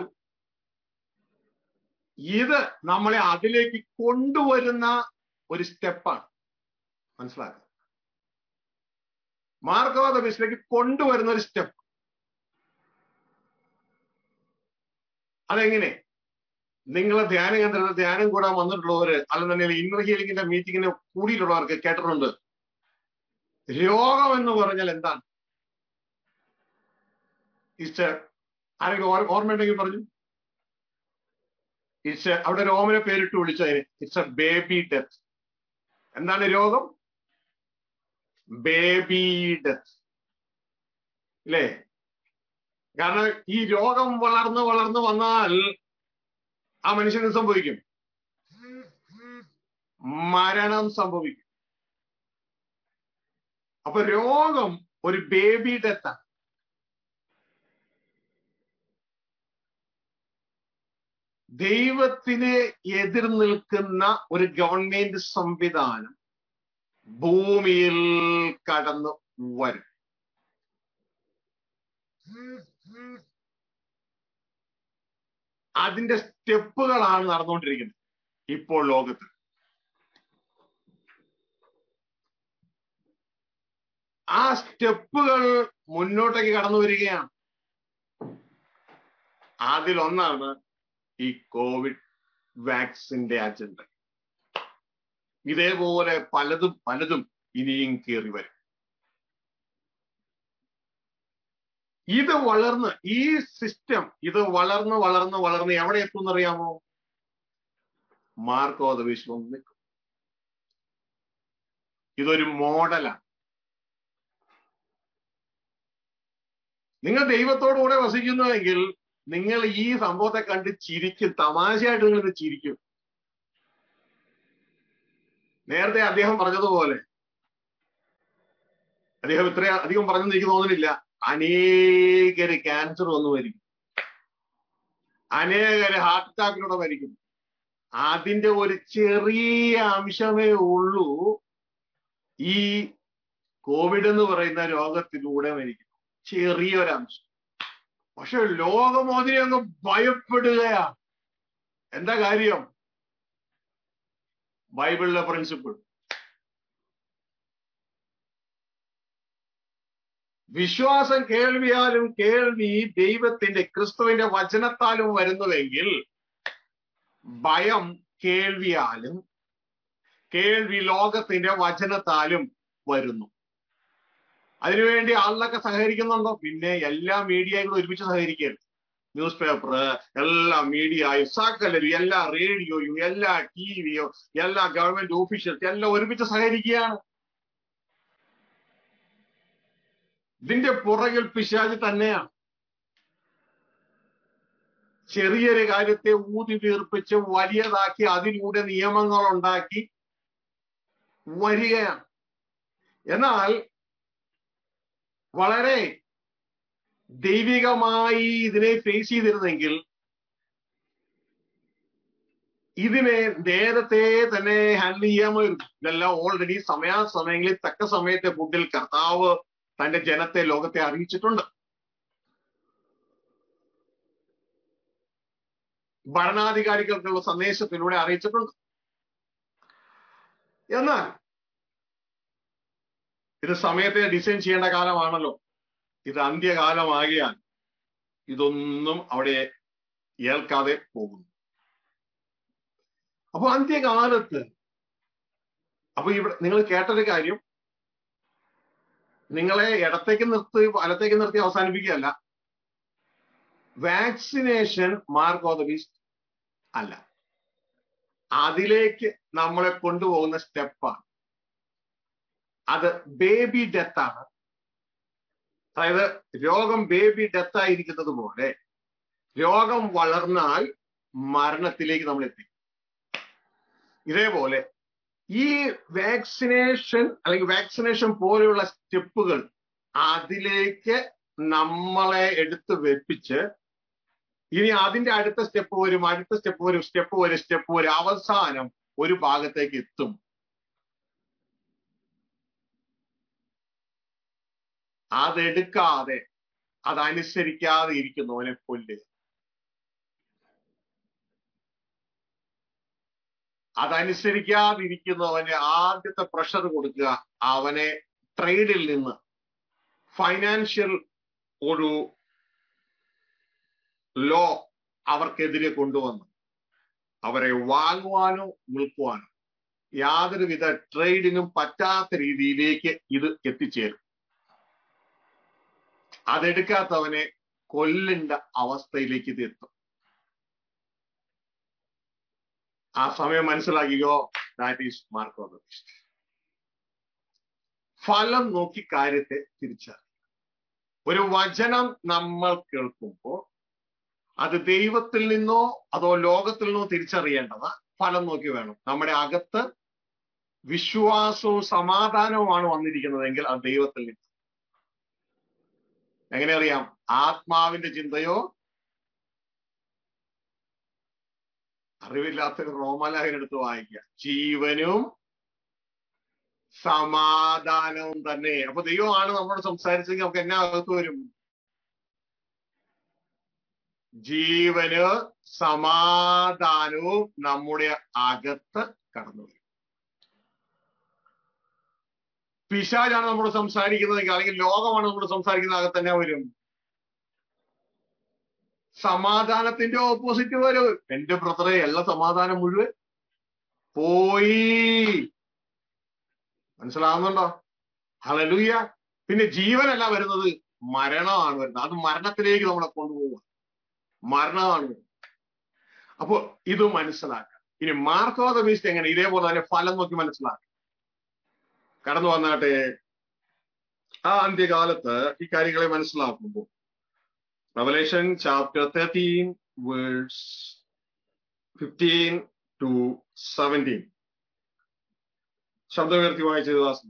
ഇത് നമ്മളെ അതിലേക്ക് കൊണ്ടുവരുന്ന ഒരു സ്റ്റെപ്പാണ് മനസ്സിലാക്കുക മാർക്ക് ഓഫ് ദ ബീസ്റ്റിലേക്ക് കൊണ്ടുവരുന്ന ഒരു സ്റ്റെപ്പ് അതെങ്ങനെ നിങ്ങൾ ധ്യാന കേന്ദ്രത്തിൽ ധ്യാനം കൂടാൻ വന്നിട്ടുള്ളവര് അല്ലെന്നുണ്ടെങ്കിൽ ഇന്നർ ഹീലിംഗിന്റെ മീറ്റിങ്ങിന് കൂടിയിട്ടുള്ളവർക്ക് കേട്ടിട്ടുണ്ട് രോഗം എന്ന് പറഞ്ഞാൽ എന്താണ് ഇറ്റ്സ് ആരെങ്കിലും ഓർമ്മയുണ്ടെങ്കിൽ പറഞ്ഞു ഇറ്റ്സ് അവിടെ രോമനെ പേരിട്ട് വിളിച്ചതിന് ഇറ്റ്സ് എ ബേബി ഡെത്ത് എന്താണ് രോഗം ബേബി ഡെത്ത് ഇല്ലേ കാരണം ഈ രോഗം വളർന്ന് വളർന്ന് വന്നാൽ ആ മനുഷ്യന് സംഭവിക്കും മരണം സംഭവിക്കും അപ്പൊ രോഗം ഒരു ബേബി ഡെത്താണ് ദൈവത്തിന് എതിർ നിൽക്കുന്ന ഒരു ഗവൺമെന്റ് സംവിധാനം ഭൂമിയിൽ കടന്നു വരും അതിന്റെ സ്റ്റെപ്പുകളാണ് നടന്നുകൊണ്ടിരിക്കുന്നത് ഇപ്പോൾ ലോകത്ത് ആ സ്റ്റെപ്പുകൾ മുന്നോട്ടേക്ക് കടന്നു വരികയാണ് അതിലൊന്നാണ് ഈ കോവിഡ് വാക്സിന്റെ അജണ്ട ഇതേപോലെ പലതും പലതും ഇനിയും കയറി വരും ഇത് വളർന്ന് ഈ സിസ്റ്റം ഇത് വളർന്ന് വളർന്ന് വളർന്ന് എവിടെ എത്തും അറിയാമോ മാർക്കോ അത് വിശ്വം നിൽക്കും ഇതൊരു മോഡലാണ് നിങ്ങൾ ദൈവത്തോടുകൂടെ വസിക്കുന്നുവെങ്കിൽ നിങ്ങൾ ഈ സംഭവത്തെ കണ്ട് ചിരിക്കും തമാശയായിട്ട് നിങ്ങൾ ഇത് ചിരിക്കും നേരത്തെ അദ്ദേഹം പറഞ്ഞതുപോലെ അദ്ദേഹം ഇത്ര അധികം പറഞ്ഞെന്ന് എനിക്ക് തോന്നുന്നില്ല അനേകര് ക്യാൻസർ വന്നു മരിക്കും അനേകര് ഹാർട്ട് അറ്റാക്കിലൂടെ മരിക്കും അതിന്റെ ഒരു ചെറിയ അംശമേ ഉള്ളൂ ഈ കോവിഡ് എന്ന് പറയുന്ന രോഗത്തിലൂടെ മരിക്കും ചെറിയൊരംശം പക്ഷെ ലോകം അതിനെ അങ്ങ് ഭയപ്പെടുകയാ എന്താ കാര്യം ബൈബിളിലെ പ്രിൻസിപ്പിൾ വിശ്വാസം കേൾവിയാലും കേൾവി ദൈവത്തിന്റെ ക്രിസ്തുവിന്റെ വചനത്താലും വരുന്നുവെങ്കിൽ ഭയം കേൾവിയാലും കേൾവി ലോകത്തിന്റെ വചനത്താലും വരുന്നു അതിനുവേണ്ടി ആളിലൊക്കെ സഹകരിക്കുന്നുണ്ടോ പിന്നെ എല്ലാ മീഡിയയും കൂടെ ഒരുമിച്ച് സഹകരിക്കുകയാണ് ന്യൂസ് പേപ്പർ എല്ലാ മീഡിയയും സകലരും എല്ലാ റേഡിയോയും എല്ലാ ടി വിയോ എല്ലാ ഗവൺമെന്റ് ഓഫീഷ്യൽസ് എല്ലാം ഒരുമിച്ച് സഹകരിക്കുകയാണ് ഇതിന്റെ പുറകിൽ പിശാച് തന്നെയാണ് ചെറിയൊരു കാര്യത്തെ ഊതി വീർപ്പിച്ച് വലിയതാക്കി അതിലൂടെ നിയമങ്ങൾ ഉണ്ടാക്കി വരികയാണ് എന്നാൽ വളരെ ദൈവികമായി ഇതിനെ ഫേസ് ചെയ്തിരുന്നെങ്കിൽ ഇതിനെ നേരത്തെ തന്നെ ഹാൻഡിൽ ചെയ്യാമായിരുന്നു ഇതെല്ലാം ഓൾറെഡി സമയാസമയങ്ങളിൽ തക്ക സമയത്തെ ഫുഡിൽ കർത്താവ് തന്റെ ജനത്തെ ലോകത്തെ അറിയിച്ചിട്ടുണ്ട് ഭരണാധികാരികൾക്കുള്ള സന്ദേശത്തിലൂടെ അറിയിച്ചിട്ടുണ്ട് എന്നാൽ ഇത് സമയത്തെ ഡിസൈൻ ചെയ്യേണ്ട കാലമാണല്ലോ ഇത് അന്ത്യകാലമാകിയാൽ ഇതൊന്നും അവിടെ ഏൽക്കാതെ പോകുന്നു അപ്പൊ അന്ത്യകാലത്ത് അപ്പൊ ഇവിടെ നിങ്ങൾ കേട്ടൊരു കാര്യം നിങ്ങളെ ഇടത്തേക്ക് നിർത്തി വലത്തേക്ക് നിർത്തി അവസാനിപ്പിക്കുകയല്ല vaccination mark of the beast അല്ല അതിലേക്ക് നമ്മളെ കൊണ്ടുപോകുന്ന സ്റ്റെപ്പാണ് അത് ബേബി ഡെത്ത് ആണ് അതായത് രോഗം ബേബി ഡെത്ത് ആയിരിക്കുന്നത് പോലെ രോഗം വളർന്നാൽ മരണത്തിലേക്ക് നമ്മൾ എത്തി ഇതേപോലെ ഈ വാക്സിനേഷൻ അല്ലെങ്കിൽ വാക്സിനേഷൻ പോലെയുള്ള സ്റ്റെപ്പുകൾ അതിലേക്ക് നമ്മളെ എടുത്ത് വെപ്പിച്ച് ഇനി അതിന്റെ അടുത്ത സ്റ്റെപ്പ് വരും അടുത്ത സ്റ്റെപ്പ് വരും സ്റ്റെപ്പ് വരും സ്റ്റെപ്പ് വരും അവസാനം ഒരു ഭാഗത്തേക്ക് എത്തും അതെടുക്കാതെ അതനുസരിക്കാതെ ഇരിക്കുന്നവനെ കൊല്ലുക അതനുസരിക്കാതിരിക്കുന്നവന് ആദ്യത്തെ പ്രഷർ കൊടുക്കുക അവനെ ട്രേഡിൽ നിന്ന് ഫൈനാൻഷ്യൽ ഒരു ലോ അവർക്കെതിരെ കൊണ്ടുവന്നു അവരെ വാങ്ങുവാനോ വിൽക്കുവാനോ യാതൊരുവിധ ട്രേഡിനും പറ്റാത്ത രീതിയിലേക്ക് ഇത് എത്തിച്ചേരും അതെടുക്കാത്തവനെ കൊല്ലേണ്ട അവസ്ഥയിലേക്ക് ഇത് എത്തും ആ സമയം മനസ്സിലാക്കിയോ that is mark of the beast ഫലം നോക്കി കാര്യത്തെ തിരിച്ചറിയുക ഒരു വചനം നമ്മൾ കേൾക്കുമ്പോൾ അത് ദൈവത്തിൽ നിന്നോ അതോ ലോകത്തിൽ നിന്നോ തിരിച്ചറിയേണ്ടത് ഫലം നോക്കി വേണം നമ്മുടെ അകത്ത് വിശ്വാസവും സമാധാനവുമാണ് വന്നിരിക്കുന്നതെങ്കിൽ അത് ദൈവത്തിൽ നിന്ന് എങ്ങനെ അറിയാം ആത്മാവിന്റെ ചിന്തയോ അറിവില്ലാത്തൊരു റോമലായനെടുത്ത് വായിക്കുക ജീവനും സമാധാനവും തന്നെ അപ്പൊ ദൈവമാണ് നമ്മളോട് സംസാരിച്ചെങ്കിൽ നമുക്ക് എന്നാ അകത്ത് വരും ജീവന് സമാധാനവും നമ്മുടെ അകത്ത് കടന്നു വരും പിശാചാണ് നമ്മൾ സംസാരിക്കുന്നതെങ്കിൽ അല്ലെങ്കിൽ ലോകമാണ് നമ്മൾ സംസാരിക്കുന്ന അകത്ത് തന്നെ വരും സമാധാനത്തിന്റെ ഓപ്പോസിറ്റ് വരും എന്റെ ബ്രദറെ എല്ലാ സമാധാനം മുഴുവൻ പോയി മനസ്സിലാവുന്നുണ്ടോ ഹലലൂയ പിന്നെ ജീവനല്ല വരുന്നത് മരണമാണ് വരുന്നത് അത് മരണത്തിലേക്ക് നമ്മളെ കൊണ്ടുപോവുക മരണമാണ് വരുന്നത് അപ്പോ ഇത് മനസ്സിലാക്കുക ഇനി മാർക്കോത ബീസ്റ്റ് എങ്ങനെ ഇതേപോലെ തന്നെ ഫലം നോക്കി മനസ്സിലാക്കുക കടന്നു വന്നാട്ടെ ആ അന്ത്യകാലത്ത് ഈ കാര്യങ്ങളെ മനസ്സിലാക്കുമ്പോൾ revelation chapter thirteen verse fifteen to seventeen ശബ്ദമുയർത്തി വായിച്ചത് ദാസൻ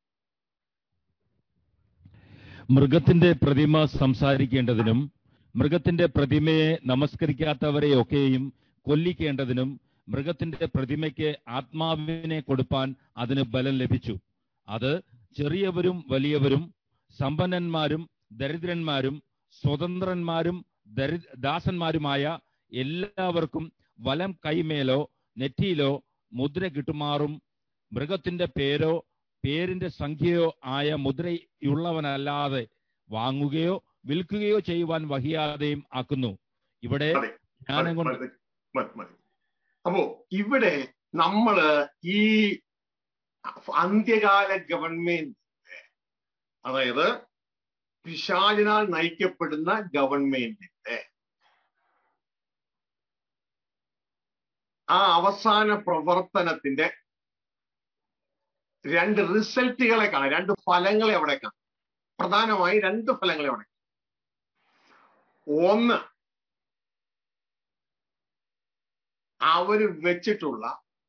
മൃഗത്തിന്റെ പ്രതിമ സംസാരിക്കേണ്ടതിനും മൃഗത്തിന്റെ പ്രതിമയെ നമസ്കരിക്കാത്തവരെയൊക്കെയും കൊല്ലിക്കേണ്ടതിനും മൃഗത്തിന്റെ പ്രതിമയ്ക്ക് ആത്മാവിനെ കൊടുപ്പാൻ അതിന് ബലം ലഭിച്ചു അത് ചെറിയവരും വലിയവരും സമ്പന്നന്മാരും ദരിദ്രന്മാരും സ്വതന്ത്രന്മാരും ദരി ദാസന്മാരുമായ എല്ലാവർക്കും വലം കൈമേലോ നെറ്റിയിലോ മുദ്ര കിട്ടുമാറും മൃഗത്തിന്റെ പേരോ പേരിന്റെ സംഖ്യയോ ആയ മുദ്രയുള്ളവനല്ലാതെ വാങ്ങുകയോ വിൽക്കുകയോ ചെയ്യുവാൻ വഹിയാതെയും ആക്കുന്നു ഇവിടെ മതി, ജ്ഞാനം കൊണ്ട് മതി, മതി, മതി. അപ്പോ ഇവിടെ നമ്മള് ഈ അന്ത്യകാല ഗവൺമെന്റ് അതായത് പിശാചിനാൽ നയിക്കപ്പെടുന്ന ഗവൺമെന്റിന്റെ ആ അവസാന പ്രവർത്തനത്തിന്റെ രണ്ട് റിസൾട്ടുകളെ കാണാം രണ്ട് ഫലങ്ങളെ അവിടെ കാണാം പ്രധാനമായി രണ്ട് ഫലങ്ങളെ അവിടെ കാണാം. ഒന്ന് അവര് വെച്ചിട്ടുള്ള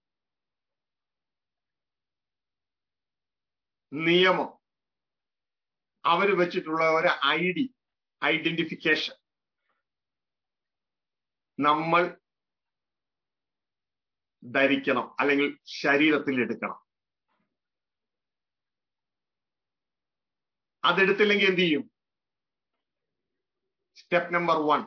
നിയമം അവര് വെച്ചിട്ടുള്ള ഒരു ഐ ഡി ഐഡന്റിഫിക്കേഷൻ നമ്മൾ ധരിക്കണം അല്ലെങ്കിൽ ശരീരത്തിൽ എടുക്കണം അതെടുത്തില്ലെങ്കിൽ എന്ത് ചെയ്യും സ്റ്റെപ്പ് നമ്പർ വൺ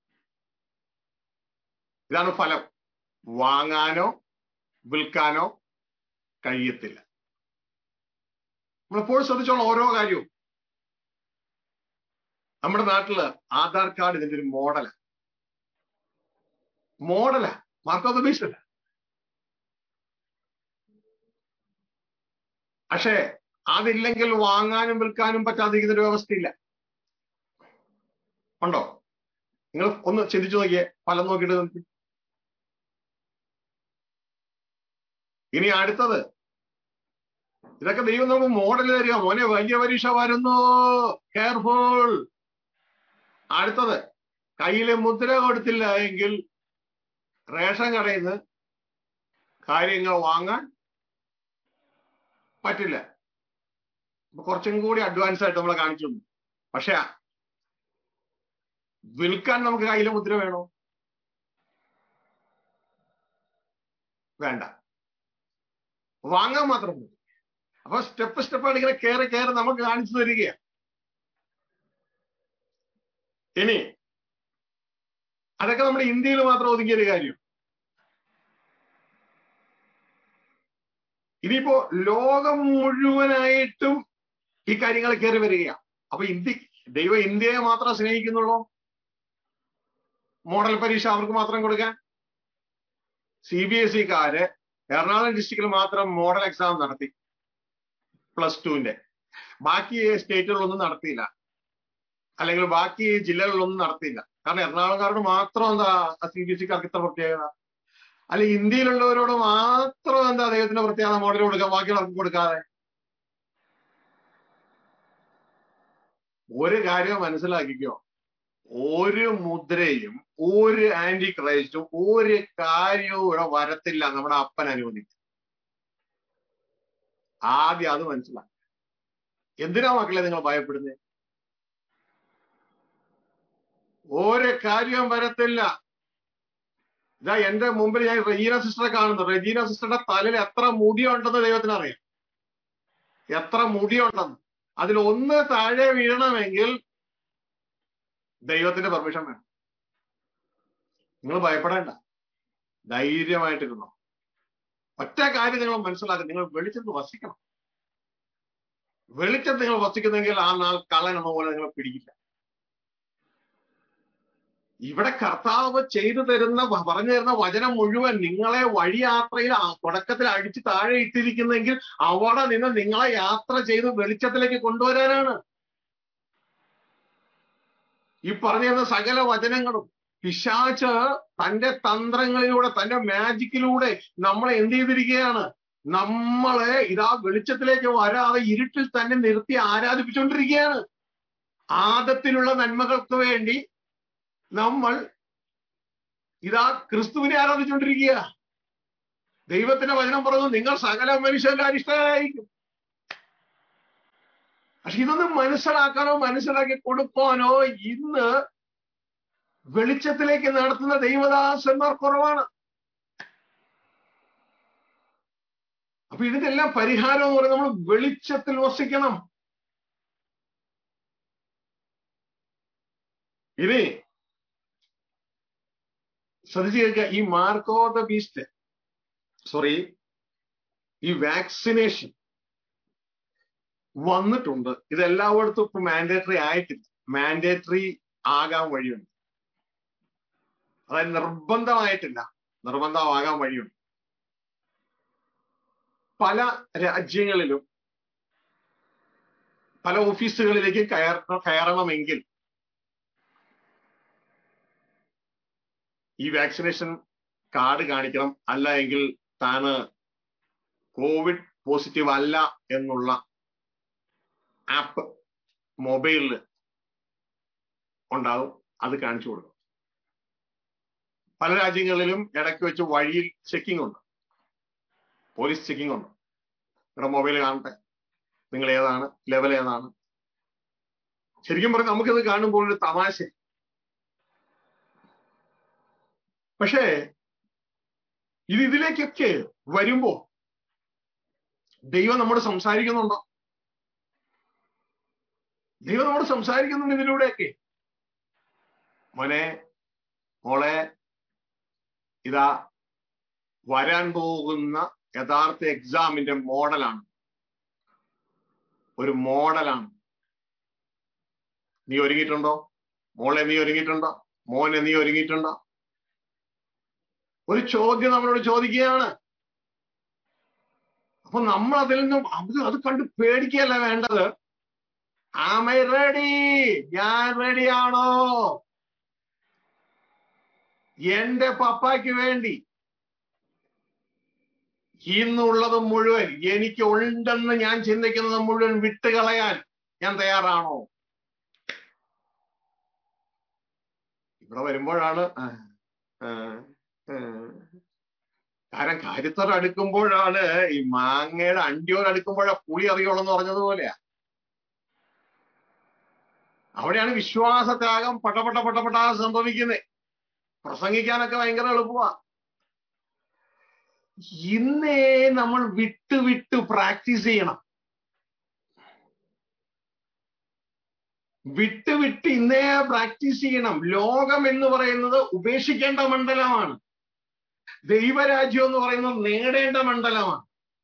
ഇതാണ് ഫലം വാങ്ങാനോ വിൽക്കാനോ കഴിയത്തില്ല നമ്മളെപ്പോഴും ശ്രദ്ധിച്ചോളാം ഓരോ കാര്യവും നമ്മുടെ നാട്ടില് ആധാർ കാർഡ് ഇതിന്റെ ഒരു മോഡലാ മോഡലാ മാർക്കോ ബേസല്ല പക്ഷേ അതില്ലെങ്കിൽ വാങ്ങാനും വിൽക്കാനും പറ്റാതിരിക്കുന്ന ഒരു വ്യവസ്ഥയില്ല ഉണ്ടോ നിങ്ങൾ ഒന്ന് ചിന്തിച്ചു നോക്കിയേ ഫലം നോക്കിയിട്ട് നോക്കി ഇനി അടുത്തത് ഇതൊക്കെ ദൈവം നമുക്ക് മോഡൽ തരിക മോനെ വലിയ പരീക്ഷ വരുന്നു കെയർഫുൾ അടുത്തത് കയ്യിലെ മുദ്ര കൊടുത്തില്ല എങ്കിൽ റേഷൻ കടയിൽ നിന്ന് കാര്യങ്ങൾ വാങ്ങാൻ പറ്റില്ല അപ്പൊ കുറച്ചും കൂടി അഡ്വാൻസ് ആയിട്ട് നമ്മളെ കാണിച്ചു തന്നു. പക്ഷെ വിൽക്കാൻ നമുക്ക് കയ്യിലെ മുദ്ര വേണോ വേണ്ട വാങ്ങാൻ മാത്രം മതി അപ്പൊ സ്റ്റെപ്പ് സ്റ്റെപ്പായിട്ട് ഇങ്ങനെ കയറി കയറി നമുക്ക് കാണിച്ചു തരികയാണ് ഇനി അതൊക്കെ നമ്മുടെ ഇന്ത്യയിൽ മാത്രം ഒതുങ്ങിയ ഒരു കാര്യം ഇനിയിപ്പോ ലോകം മുഴുവനായിട്ടും ഈ കാര്യങ്ങൾ കയറി വരികയാണ് അപ്പൊ ഇന്ത്യ ദൈവം ഇന്ത്യയെ മാത്രം സ്നേഹിക്കുന്നുള്ളൂ മോഡൽ പരീക്ഷ അവർക്ക് മാത്രം കൊടുക്കാൻ സി ബി എസ് ഇക്കാര് എറണാകുളം ഡിസ്ട്രിക്റ്റിൽ മാത്രം മോഡൽ എക്സാം നടത്തി പ്ലസ് ടുവിന്റെ ബാക്കി സ്റ്റേറ്റുകളിലൊന്നും നടത്തിയില്ല അല്ലെങ്കിൽ ബാക്കി ജില്ലകളിലൊന്നും നടത്തിയില്ല കാരണം എറണാകുളംകാരോട് മാത്രം എന്താ സി ബി എസ് ഇക്കാർക്ക് ഇത്ര പ്രത്യേകത അല്ലെ ഇന്ത്യയിലുള്ളവരോട് മാത്രം എന്താ ദൈവത്തിന്റെ പ്രത്യേകത മോഡൽ കൊടുക്കുക ബാക്കിയുള്ളവർക്ക് കൊടുക്കാതെ ഒരു കാര്യം മനസ്സിലാക്കിക്കോ ഒരു മുദ്രയും ഒരു ആന്റി ക്രൈസ്റ്റും ഒരു കാര്യവും ഇവിടെ വരത്തില്ല നമ്മുടെ അപ്പൻ അനുവദിക്കും ആദ്യം അത് മനസ്സിലാക്കുക എന്തിനാ മക്കളെ നിങ്ങൾ ഭയപ്പെടുന്നത് ഒരു കാര്യവും വരത്തില്ല ഇതാ എന്റെ മുമ്പിൽ ഞാൻ റെജീന സിസ്റ്ററെ കാണുന്നു റെജീന സിസ്റ്ററുടെ തലയിൽ എത്ര മുടിയുണ്ടെന്ന് ദൈവത്തിന് അറിയാം എത്ര മുടിയുണ്ടെന്ന് അതിൽ ഒന്ന് താഴെ വീഴണമെങ്കിൽ ദൈവത്തിന്റെ പെർമിഷൻ വേണം നിങ്ങൾ ഭയപ്പെടേണ്ട ധൈര്യമായിട്ടിരുന്നോ ഒറ്റ കാര്യം നിങ്ങൾ മനസ്സിലാക്കുക നിങ്ങൾ വെളിച്ചത്ത് വസിക്കണം വെളിച്ചത്ത് നിങ്ങൾ വസിക്കുന്നെങ്കിൽ ആ നാൾ കള്ളൻ എന്ന പോലെ നിങ്ങളെ പിടിക്കില്ല ഇവിടെ കർത്താവ് ചെയ്തു തരുന്ന വ- പറഞ്ഞു തരുന്ന വചനം മുഴുവൻ നിങ്ങളെ വഴിയാത്രയിൽ ആ തുടക്കത്തിൽ അടിച്ച് താഴെ ഇട്ടിരിക്കുന്നെങ്കിൽ അവിടെ നിന്ന് നിങ്ങളെ യാത്ര ചെയ്ത് വെളിച്ചത്തിലേക്ക് കൊണ്ടുവരാനാണ് ഈ പറഞ്ഞിരുന്ന സകല വചനങ്ങളും പിശാച്ച് തന്റെ തന്ത്രങ്ങളിലൂടെ തന്റെ മാജിക്കിലൂടെ നമ്മളെ എന്ത് ചെയ്തിരിക്കുകയാണ് നമ്മളെ ഇതാ വെളിച്ചത്തിലേക്ക് വരാതെ ഇരുട്ടിൽ തന്നെ നിർത്തി ആരാധിപ്പിച്ചുകൊണ്ടിരിക്കുകയാണ് ആദത്തിലുള്ള നന്മകൾക്ക് വേണ്ടി നമ്മൾ ഇതാ ക്രിസ്തുവിനെ ആരാധിച്ചുകൊണ്ടിരിക്കുക ദൈവത്തിന്റെ വചനം പറഞ്ഞു നിങ്ങൾ സകല മനുഷ്യരുടെ അരിഷ്ടരായിരിക്കും പക്ഷെ ഇതൊന്നും മനസ്സിലാക്കാനോ മനസ്സിലാക്കി കൊടുക്കാനോ ഇന്ന് വെളിച്ചത്തിലേക്ക് നടത്തുന്ന ദൈവദാസന്മാർ കുറവാണ് അപ്പൊ ഇതിനെല്ലാം പരിഹാരം എന്ന് പറയുന്നത് നമ്മൾ വെളിച്ചത്തിൽ വസിക്കണം ഇനി ശ്രദ്ധിച്ചു കേൾക്കുക ഈ മാർക്കോ ദ ബീസ്റ്റ് സോറി ഈ വാക്സിനേഷൻ വന്നിട്ടുണ്ട് ഇത് എല്ലായിടത്തും ഇപ്പൊ മാൻഡേറ്ററി ആയിട്ടില്ല മാൻഡേറ്ററി ആകാൻ വഴിയുണ്ട് അതായത് നിർബന്ധമായിട്ടില്ല നിർബന്ധമാകാൻ വഴിയുണ്ട് പല രാജ്യങ്ങളിലും പല ഓഫീസുകളിലേക്ക് കയറ കയറണമെങ്കിൽ ഈ വാക്സിനേഷൻ കാർഡ് കാണിക്കണം അല്ല എങ്കിൽ താന് കോവിഡ് പോസിറ്റീവ് അല്ല എന്നുള്ള ആപ്പ് മൊബൈലിൽ ഉണ്ടാകും അത് കാണിച്ചു കൊടുക്കും പല രാജ്യങ്ങളിലും ഇടയ്ക്ക് വെച്ച് വഴിയിൽ ചെക്കിംഗ് ഉണ്ട് പോലീസ് ചെക്കിംഗ് ഉണ്ട് നിങ്ങളുടെ മൊബൈൽ കാണട്ടെ നിങ്ങൾ ഏതാണ് ലെവൽ ഏതാണ് ശരിക്കും പറഞ്ഞാൽ നമുക്കിത് കാണുമ്പോൾ ഒരു തമാശ പക്ഷേ ഇത് ഇതിലേക്കൊക്കെ വരുമ്പോ ദൈവം നമ്മോട് സംസാരിക്കുന്നുണ്ടോ ദൈവം നമ്മോട് സംസാരിക്കുന്നുണ്ട് ഇതിലൂടെയൊക്കെ മോനെ മോളെ ഇതാ വരാൻ പോകുന്ന യഥാർത്ഥ എക്സാമിന്റെ മോഡലാണ് ഒരു മോഡലാണ് നീ ഒരുങ്ങിയിട്ടുണ്ടോ മോളെ നീ ഒരുങ്ങിയിട്ടുണ്ടോ മോനെ നീ ഒരുങ്ങിയിട്ടുണ്ടോ ഒരു ചോദ്യം നമ്മളോട് ചോദിക്കുകയാണ് അപ്പൊ നമ്മൾ അതിൽ നിന്നും അത് അത് കണ്ട് പേടിക്കുകയല്ല വേണ്ടത് ആമൈ റെഡി ഞാൻ റെഡിയാണോ എന്റെ പപ്പായ്ക്ക് വേണ്ടി ഇന്നുള്ളത് മുഴുവൻ എനിക്ക് ഉണ്ടെന്ന് ഞാൻ ചിന്തിക്കുന്നത് മുഴുവൻ വിട്ടുകളയാൻ ഞാൻ തയ്യാറാണോ ഇവിടെ വരുമ്പോഴാണ് ആ, ആ, ആ. കാരണം കാര്യത്തോട് അടുക്കുമ്പോഴാണ് ഈ മാങ്ങയുടെ അണ്ടിയോട് അടുക്കുമ്പോഴാ പുളി അറിയുള്ളൂ എന്ന് പറഞ്ഞതുപോലെയാ അവിടെയാണ് വിശ്വാസത്യാഗം പട്ടപട്ട പട്ടപട്ട സംഭവിക്കുന്നത് പ്രസംഗിക്കാനൊക്കെ ഭയങ്കര എളുപ്പമാ ഇന്നേ നമ്മൾ വിട്ടു വിട്ടു പ്രാക്ടീസ് ചെയ്യണം വിട്ട് വിട്ട് ഇന്നേ പ്രാക്ടീസ് ചെയ്യണം ലോകം എന്ന് പറയുന്നത് ഉപേക്ഷിക്കേണ്ട മണ്ഡലമാണ് ദൈവരാജ്യം എന്ന് പറയുന്നത് നേടേണ്ട മണ്ഡലമാണ്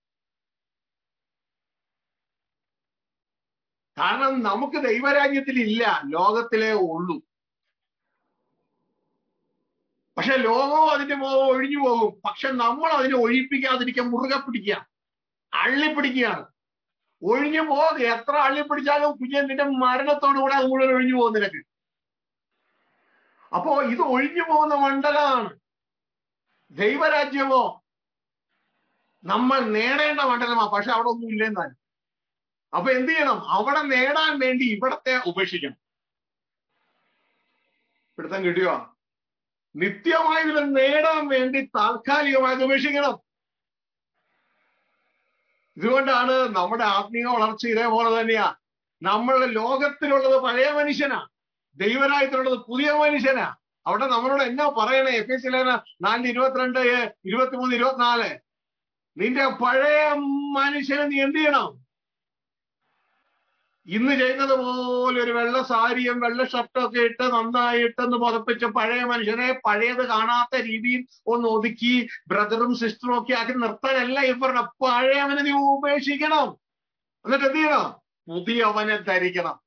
കാരണം നമുക്ക് ദൈവരാജ്യത്തിൽ ഇല്ല ലോകത്തിലേ ഉള്ളൂ പക്ഷെ ലോകവും അതിന്റെ മോഹം ഒഴിഞ്ഞു പോകും പക്ഷെ നമ്മൾ അതിനെ ഒഴിപ്പിക്കാതിരിക്കാൻ മുറുകെ പിടിക്കുക അള്ളിപ്പിടിക്കുകയാണ് ഒഴിഞ്ഞു പോകും എത്ര അള്ളിപ്പിടിച്ചാലും കുഞ്ഞൻ നിന്റെ മരണത്തോടു കൂടെ അത് മുഴുവൻ ഒഴിഞ്ഞു പോകും നിനക്ക് അപ്പോ ഇത് ഒഴിഞ്ഞു പോകുന്ന മണ്ഡലമാണ് ദൈവരാജ്യമോ നമ്മൾ നേടേണ്ട മണ്ഡലമാ പക്ഷെ അവിടെ ഒന്നും ഇല്ലെന്നാലും അപ്പൊ എന്ത് ചെയ്യണം അവിടെ നേടാൻ വേണ്ടി ഇവിടത്തെ ഉപേക്ഷിക്കണം പിടുത്തം കിട്ടിയോ നിത്യമായി ഇതിൽ നേടാൻ വേണ്ടി താൽക്കാലികമായത് ഉപേക്ഷിക്കണം ഇതുകൊണ്ടാണ് നമ്മുടെ ആത്മീയ വളർച്ച ഇതേപോലെ തന്നെയാ നമ്മളുടെ ലോകത്തിലുള്ളത് പഴയ മനുഷ്യനാ ദൈവരായത്തിലുള്ളത് പുതിയ മനുഷ്യനാ അവിടെ നമ്മളോട് എന്നാ പറയണേ എഫ് എസ് നാലിന് ഇരുപത്തിരണ്ട് ഇരുപത്തിമൂന്ന് ഇരുപത്തിനാല് നിന്റെ പഴയ മനുഷ്യനെ നീ എന്ത് ചെയ്യണം ഇന്ന് ചെയ്യുന്നത് പോലെ ഒരു വെള്ള സാരിയും വെള്ള ഷർട്ടും ഒക്കെ ഇട്ട് നന്നായിട്ടൊന്ന് പുതപ്പിച്ച് പഴയ മനുഷ്യനെ പഴയത് കാണാത്ത രീതിയിൽ ഒന്ന് ഒതുക്കി ബ്രദറും സിസ്റ്ററും ഒക്കെ ആക്കി നിർത്താനല്ല ഇവരുടെ പഴയവനെ നീ ഉപേക്ഷിക്കണം എന്നിട്ട് എന്ത് ചെയ്യണം പുതിയവനെ ധരിക്കണം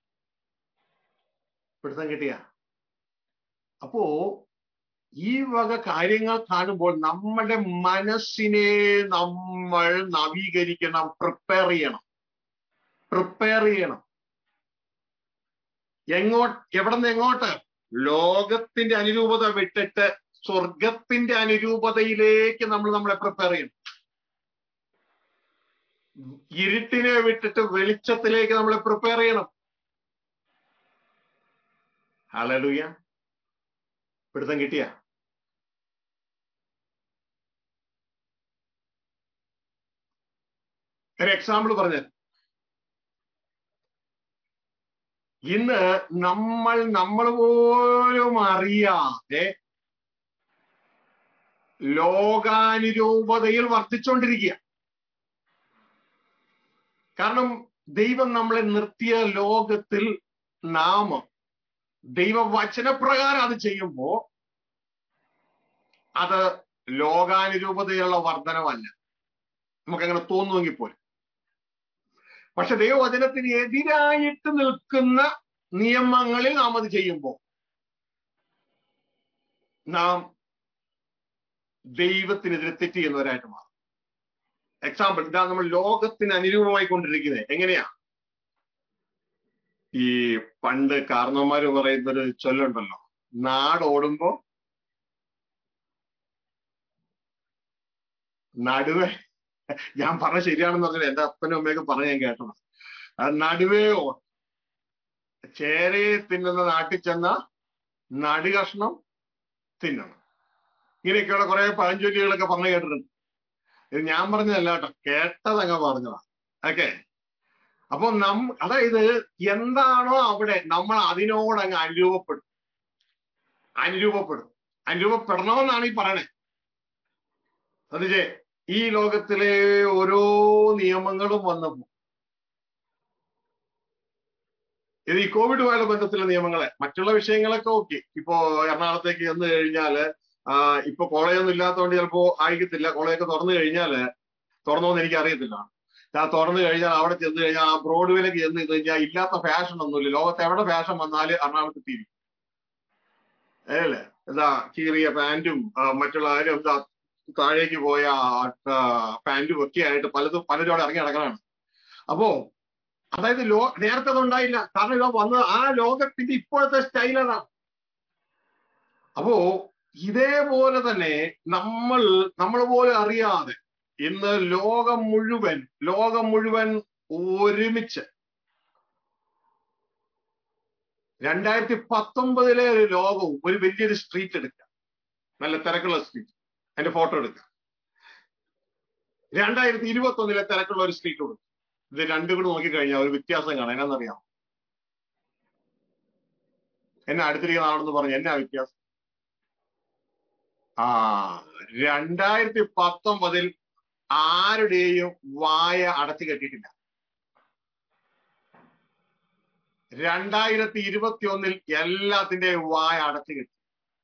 പിടുത്തം കിട്ടിയ അപ്പോ ഈ വക കാര്യങ്ങൾ കാണുമ്പോൾ നമ്മുടെ മനസ്സിനെ നമ്മൾ നവീകരിക്കണം പ്രിപ്പയർ ചെയ്യണം പ്രിപ്പയർ ചെയ്യണം എങ്ങോട്ട് എവിടെ നിന്ന് എങ്ങോട്ട് ലോകത്തിന്റെ അനുരൂപത വിട്ടിട്ട് സ്വർഗത്തിന്റെ അനുരൂപതയിലേക്ക് നമ്മൾ നമ്മളെ പ്രിപ്പയർ ചെയ്യണം ഇരുട്ടിനെ വിട്ടിട്ട് വെളിച്ചത്തിലേക്ക് നമ്മളെ പ്രിപ്പയർ ചെയ്യണം ഹലലുയ പിടുത്തം കിട്ടിയ ഒരു എക്സാമ്പിൾ പറഞ്ഞു ഇന്ന് നമ്മൾ നമ്മൾ പോലും അറിയാതെ ലോകാനുരൂപതയിൽ വർദ്ധിച്ചുകൊണ്ടിരിക്കുക കാരണം ദൈവം നമ്മളെ നിർത്തിയ ലോകത്തിൽ നാം ദൈവവചനപ്രകാരം അത് ചെയ്യുമ്പോ അത് ലോകാനുരൂപതയുള്ള വർധനമല്ല നമുക്കങ്ങനെ തോന്നുമെങ്കിൽ പോലും പക്ഷെ ദൈവവചനത്തിന് എതിരായിട്ട് നിൽക്കുന്ന നിയമങ്ങളിൽ നാം അത് ചെയ്യുമ്പോൾ നാം ദൈവത്തിനെതിരെ തെറ്റ് ചെയ്യുന്നവരായിട്ട് മാറും എക്സാമ്പിൾ ഇതാ നമ്മൾ ലോകത്തിന് അനുരൂപമായി കൊണ്ടിരിക്കുന്നത് എങ്ങനെയാ ഈ പണ്ട് കാരണവന്മാര് പറയുന്നൊരു ചൊല്ലുണ്ടല്ലോ നാടോടുമ്പോ നടുവേ ഞാൻ പറഞ്ഞ ശരിയാണെന്ന് പറഞ്ഞാൽ എന്റെ അപ്പനും അമ്മയൊക്കെ പറഞ്ഞ് ഞാൻ കേട്ടത് അത് നടുവേ ഓ- ചേരയെ തിന്നുന്ന നാട്ടിൽ ചെന്ന നടുകഷ്ണം തിന്നണം ഇങ്ങനെയൊക്കെയുള്ള കുറെ പഴഞ്ചൊല്ലികളൊക്കെ പറഞ്ഞു കേട്ടിട്ടുണ്ട് ഇത് ഞാൻ പറഞ്ഞതല്ല കേട്ടോ കേട്ടതങ്ങ് പറഞ്ഞതാ ഓക്കെ അപ്പൊ നം അതായത് എന്താണോ അവിടെ നമ്മൾ അതിനോടങ്ങ് അനുരൂപപ്പെടും അനുരൂപപ്പെടും അനുരൂപപ്പെടണമെന്നാണ് ഈ പറയണേ ശ്രദ്ധിച്ചേ ഈ ലോകത്തിലെ ഓരോ നിയമങ്ങളും വന്നപ്പോ ഇത് ഈ കോവിഡുമായുള്ള ബന്ധത്തിലുള്ള നിയമങ്ങളെ മറ്റുള്ള വിഷയങ്ങളൊക്കെ ഓക്കെ ഇപ്പോ എറണാകുളത്തേക്ക് ചെന്ന് കഴിഞ്ഞാല് ആ, ഇപ്പൊ കോളേജൊന്നും ഇല്ലാത്തതുകൊണ്ട് ചിലപ്പോ ആയിരിക്കത്തില്ല കോളേജൊക്കെ തുറന്നു കഴിഞ്ഞാല് തുറന്നോന്ന് എനിക്ക് അറിയത്തില്ല ആ തുറന്നു കഴിഞ്ഞാൽ അവിടെ ചെന്ന് കഴിഞ്ഞാൽ ആ ബ്രോഡ്വേയിലേക്ക് ചെന്ന് കഴിഞ്ഞാൽ ഇല്ലാത്ത ഫാഷൻ ഒന്നുമില്ല ലോകത്ത് എവിടെ ഫാഷൻ വന്നാല് എറണാകുളത്ത് തീരും അല്ലേ എന്താ കീറിയ പാന്റും മറ്റുള്ള ആരും എന്താ താഴേക്ക് പോയ പാന്റും ഒക്കെ ആയിട്ട് പലതും പലരും അവിടെ ഇറങ്ങി നടക്കണാണ് അപ്പോ അതായത് ലോ നേരത്തെ അത് ഉണ്ടായില്ല കാരണം ഇവ വന്നത് ആ ലോകത്തിന്റെ ഇപ്പോഴത്തെ സ്റ്റൈൽ അതാണ് അപ്പോ ഇതേപോലെ തന്നെ നമ്മൾ നമ്മൾ പോലും അറിയാതെ ഇന്ന് ലോകം മുഴുവൻ ലോകം മുഴുവൻ ഒരുമിച്ച് രണ്ടായിരത്തി പത്തൊമ്പതിലെ ഒരു ലോകവും ഒരു വലിയൊരു സ്ട്രീറ്റ് എടുക്കുക നല്ല തിരക്കുള്ള സ്ട്രീറ്റ് അതിന്റെ ഫോട്ടോ എടുക്കുക രണ്ടായിരത്തി ഇരുപത്തി ഒന്നിലെ തിരക്കുള്ള ഒരു സ്ട്രീറ്റ് കൊടുക്കും ഇത് രണ്ടും കൂടെ നോക്കിക്കഴിഞ്ഞാൽ ഒരു വ്യത്യാസം കാണാം എന്നാന്നറിയാം എന്നെ അടുത്തിരിക്കുന്ന ആളെന്ന് പറഞ്ഞു എന്നാ വ്യത്യാസം ആ രണ്ടായിരത്തി പത്തൊമ്പതിൽ ആരുടെയും വായ അടച്ചു കെട്ടിയിട്ടില്ല രണ്ടായിരത്തി ഇരുപത്തി ഒന്നിൽ എല്ലാത്തിന്റെയും വായ അടച്ചു കെട്ടി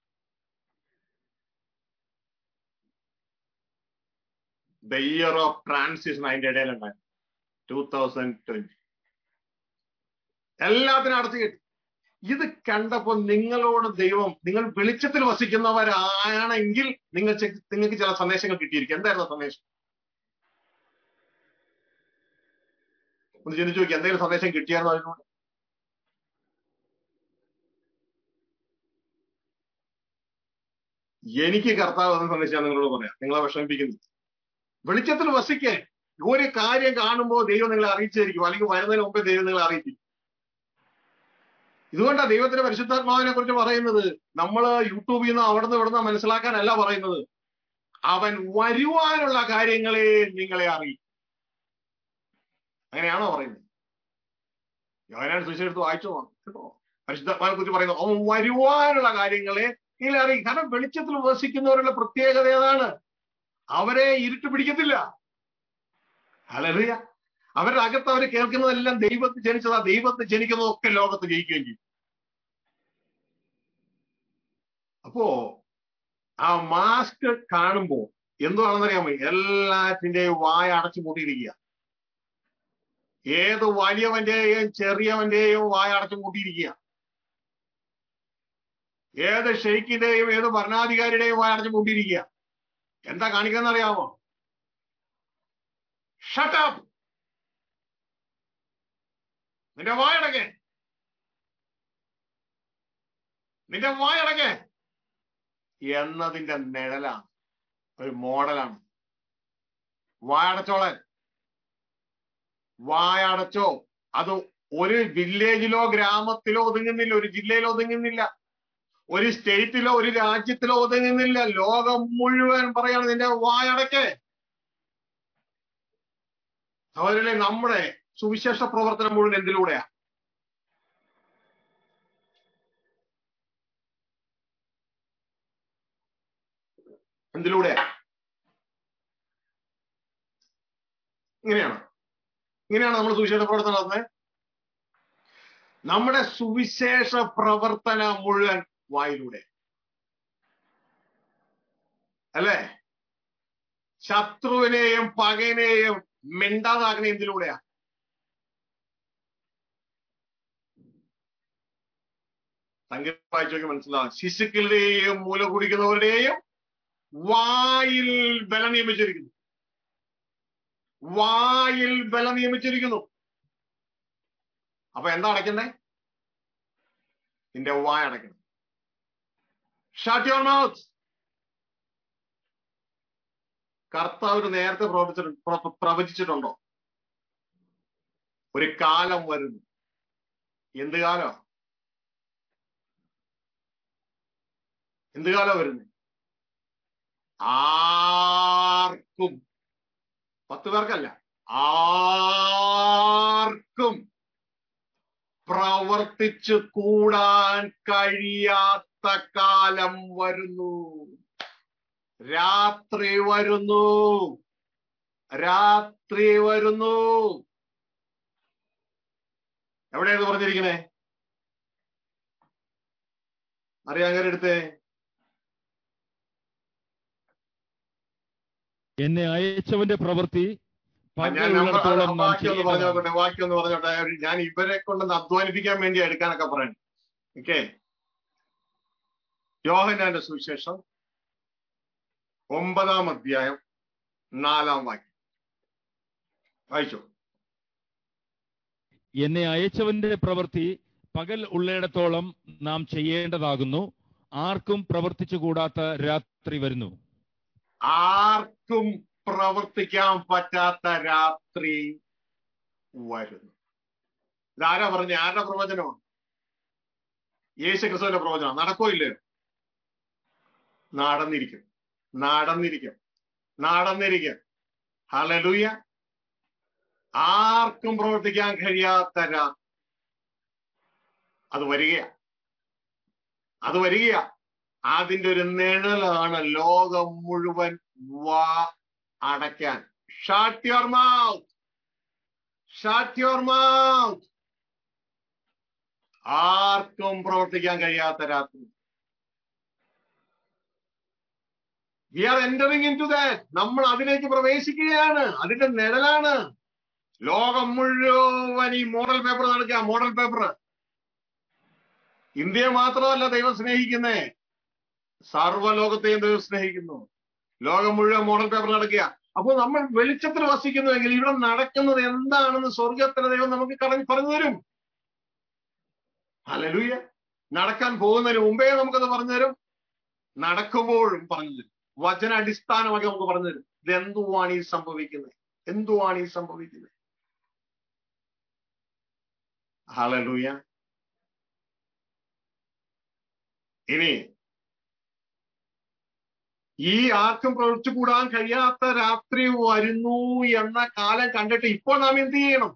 ദ ഇയർ ഓഫ് ട്രാൻസിഷൻ അതിന്റെ ഇടയിലുണ്ടായിരുന്നു ടൂ തൗസൻഡ് ട്വന്റി എല്ലാത്തിനും അടച്ചു കെട്ടി ഇത് കണ്ടപ്പോ നിങ്ങളോട് ദൈവം നിങ്ങൾ വെളിച്ചത്തിൽ വസിക്കുന്നവരാണെങ്കിൽ നിങ്ങൾ ചെ- നിങ്ങൾക്ക് ചില സന്ദേശങ്ങൾ കിട്ടിയിരിക്കും എന്തായിരുന്നു ആ സന്ദേശം ഒന്ന് ചിന്തിച്ചു നോക്കി എന്തെങ്കിലും സന്ദേശം കിട്ടിയായിരുന്നോ അതിനോട് എനിക്ക് കർത്താവ് എന്ന സന്ദേശം ഞാൻ നിങ്ങളോട് പറയാം നിങ്ങളെ വിഷമിപ്പിക്കുന്നു വെളിച്ചത്തിൽ വസിക്കേ ഒരു കാര്യം കാണുമ്പോൾ ദൈവം നിങ്ങളെ അറിയിച്ചിരിക്കും അല്ലെങ്കിൽ വരുന്നതിന് മുമ്പേ ദൈവം നിങ്ങളെ അറിയിക്കും ഇതുകൊണ്ടാണ് ദൈവത്തിന്റെ പരിശുദ്ധാത്മാവിനെ കുറിച്ച് പറയുന്നത് നമ്മൾ യൂട്യൂബിൽ നിന്ന് അവിടെ നിന്ന് ഇവിടുന്ന് മനസ്സിലാക്കാനല്ല പറയുന്നത് അവൻ വരുവാനുള്ള കാര്യങ്ങളെ നിങ്ങളെ അറിയും അങ്ങനെയാണോ പറയുന്നത് യോഹനാൻ സുവിശേഷത്ത് വായിച്ചു നോക്കാം കേട്ടോ പരിശുദ്ധാത്മാവിനെ കുറിച്ച് പറയുന്നത് അവൻ വരുവാനുള്ള കാര്യങ്ങളെ നിങ്ങളെ അറിയും കാരണം വെളിച്ചത്തിൽ വസിക്കുന്നവരുടെ പ്രത്യേകത ഏതാണ് അവരെ ഇരുട്ട് പിടിക്കത്തില്ല ഹലറിയ അവരുടെ അകത്ത് അവർ കേൾക്കുന്നതെല്ലാം ദൈവത്തിൽ ജനിച്ചതാ ദൈവത്തിൽ ജനിക്കുന്നതൊക്കെ ലോകത്ത് ജയിക്കുകയും ചെയ്യും അപ്പോ ആ മാസ്ക് കാണുമ്പോ എന്തുവാണെന്നറിയാമോ എല്ലാറ്റിന്റെയും വായ അടച്ചു മൂട്ടിയിരിക്കുക ഏത് വലിയവന്റെയും ചെറിയവന്റെയും വായ അടച്ചു മൂട്ടിയിരിക്കുക ഏത് ഷെയ്ക്കിന്റെയും ഏത് ഭരണാധികാരിയുടെയും വായ അടച്ചു മൂട്ടിയിരിക്കുക എന്താ കാണിക്കുന്ന അറിയാമോ ഷട്ടപ്പ് നിന്റെ വായടക്കെ നിന്റെ വായടക്കേ എന്നതിന്റെ നിഴലാണ് ഒരു മോഡലാണ് വായടച്ചോളൻ വായടച്ചോ അത് ഒരു വില്ലേജിലോ ഗ്രാമത്തിലോ ഒതുങ്ങുന്നില്ല ഒരു ജില്ലയിലോ ഒതുങ്ങുന്നില്ല ഒരു സ്റ്റേറ്റിലോ ഒരു രാജ്യത്തിലോ ഒതുങ്ങുന്നില്ല ലോകം മുഴുവൻ പറയാണ് നിന്റെ വായടക്കേ അവരിലെ നമ്മുടെ സുവിശേഷ പ്രവർത്തനം മുഴുവൻ എന്തിലൂടെയാ എന്തിലൂടെയാ ഇങ്ങനെയാണ് ഇങ്ങനെയാണ് നമ്മൾ സുവിശേഷ പ്രവർത്തനം നടത്തുന്നത് നമ്മുടെ സുവിശേഷ പ്രവർത്തനം മുഴുവൻ വായിലൂടെ അല്ലേ ശത്രുവിനെയും പകനെയും മിണ്ടാതാക്കണ എന്തിലൂടെയാ സംഗീതം വായിച്ചൊക്കെ മനസ്സിലാവും ശിശുക്കളുടെയും മൂല കുടിക്കുന്നവരുടെയും വായിൽ ബലം നിയമിച്ചിരിക്കുന്നു വായിൽ ബലം നിയമിച്ചിരിക്കുന്നു അപ്പൊ എന്താ അടയ്ക്കണ്ടേ നിന്റെ വായ അടയ്ക്കണം ഷാറ്റ് യുവർ മൗത്ത് കർത്താവ് നേരത്തെ പ്രവർത്തിച്ചിട്ടുണ്ട് പ്ര- പ്രവചിച്ചിട്ടുണ്ടോ ഒരു കാലം വരുന്നു എന്ത് കാലം എന്ത് കാലം വരുന്നു ആർക്കും പത്ത് പേർക്കല്ല ആർക്കും പ്രവർത്തിച്ചു കൂടാൻ കഴിയാത്ത കാലം വരുന്നു രാത്രി വരുന്നു രാത്രി വരുന്നു എവിടെയാണ് ഇത് പറഞ്ഞിരിക്കണേ അറിയാങ്ങനെ എടുത്തേ എന്നെ അയച്ചവന്റെ പ്രവൃത്തി ഞാൻ നമ്പർ പകലുള്ളിടത്തോളം നാം വാക്യം ഒന്ന് ചെയ്യേണ്ടതാണ്. പറഞ്ഞോട്ടെ വാക്യം ഒന്ന് പറഞ്ഞോട്ടെ ഞാൻ ഇവരെ കൊണ്ടൊന്ന് അധ്വാനിപ്പിക്കാൻ വേണ്ടി എടുക്കാനൊക്കെ പറയണം ഓക്കെ യോഹനാന്റെ സുവിശേഷം ഒമ്പതാം അധ്യായം നാലാം വാക്യം വായിച്ചു എന്നെ അയച്ചവന്റെ പ്രവൃത്തി പകൽ ഉള്ളിടത്തോളം നാം ചെയ്യേണ്ടതാകുന്നു ആർക്കും പ്രവർത്തിച്ചുകൂടാത്ത രാത്രി വരുന്നു ആർക്കും പ്രവർത്തിക്കാൻ പറ്റാത്ത രാത്രി വരുന്നു ഇതാരാ പറഞ്ഞ ആരുടെ പ്രവചനമാണ് യേശു ക്രിസ്തുവിന്റെ പ്രവചനം നടക്കോ ഇല്ലയോ നടന്നിരിക്കും നടന്നിരിക്കും നടന്നിരിക്കും ഹലലൂയ ആർക്കും പ്രവർത്തിക്കാൻ കഴിയാത്ത രാ അത് വരികയാ അത് വരികയാ അതിന്റെ ഒരു നിഴലാണ് ലോകം മുഴുവൻ വാ അടയ്ക്കാൻ shut your mouth shut your mouth ആർക്കും പ്രവർത്തിക്കാൻ കഴിയാത്ത രാത്രി we are entering into that നമ്മൾ അതിലേക്ക് പ്രവേശിക്കുകയാണ് അതിന്റെ നിഴലാണ് ലോകം മുഴുവൻ ഈ മോഡൽ പേപ്പർ നടക്കുക മോഡൽ പേപ്പർ ഇന്ത്യയെ മാത്രമല്ല ദൈവം സ്നേഹിക്കുന്നേ സർവ്വലോകത്തെയും ദൈവം സ്നേഹിക്കുന്നു ലോകം മുഴുവൻ മോഡൽ പേപ്പർ നടക്കുക അപ്പോൾ നമ്മൾ വെളിച്ചത്തിൽ വസിക്കുന്നുവെങ്കിൽ ഇവിടെ നടക്കുന്നത് എന്താണെന്ന് സ്വർഗത്തിലെ ദൈവം നമുക്ക് കടഞ്ഞ് പറഞ്ഞു തരും ഹല്ലേലൂയ നടക്കാൻ പോകുന്നതിന് മുമ്പേ നമുക്കത് പറഞ്ഞു തരും നടക്കുമ്പോഴും പറഞ്ഞു തരും വചന അടിസ്ഥാനമാക്കി നമുക്ക് പറഞ്ഞു തരും ഇത് എന്തുവാണ് ഈ സംഭവിക്കുന്നത് എന്തുവാണ് ഈ സംഭവിക്കുന്നത് ഹല്ലേലൂയ ഇനി ഈ ആർക്കും പ്രവർത്തിച്ചു കൂടാൻ കഴിയാത്ത രാത്രി വരുന്നു എന്ന കാലം കണ്ടിട്ട് ഇപ്പോൾ നാം എന്ത് ചെയ്യണം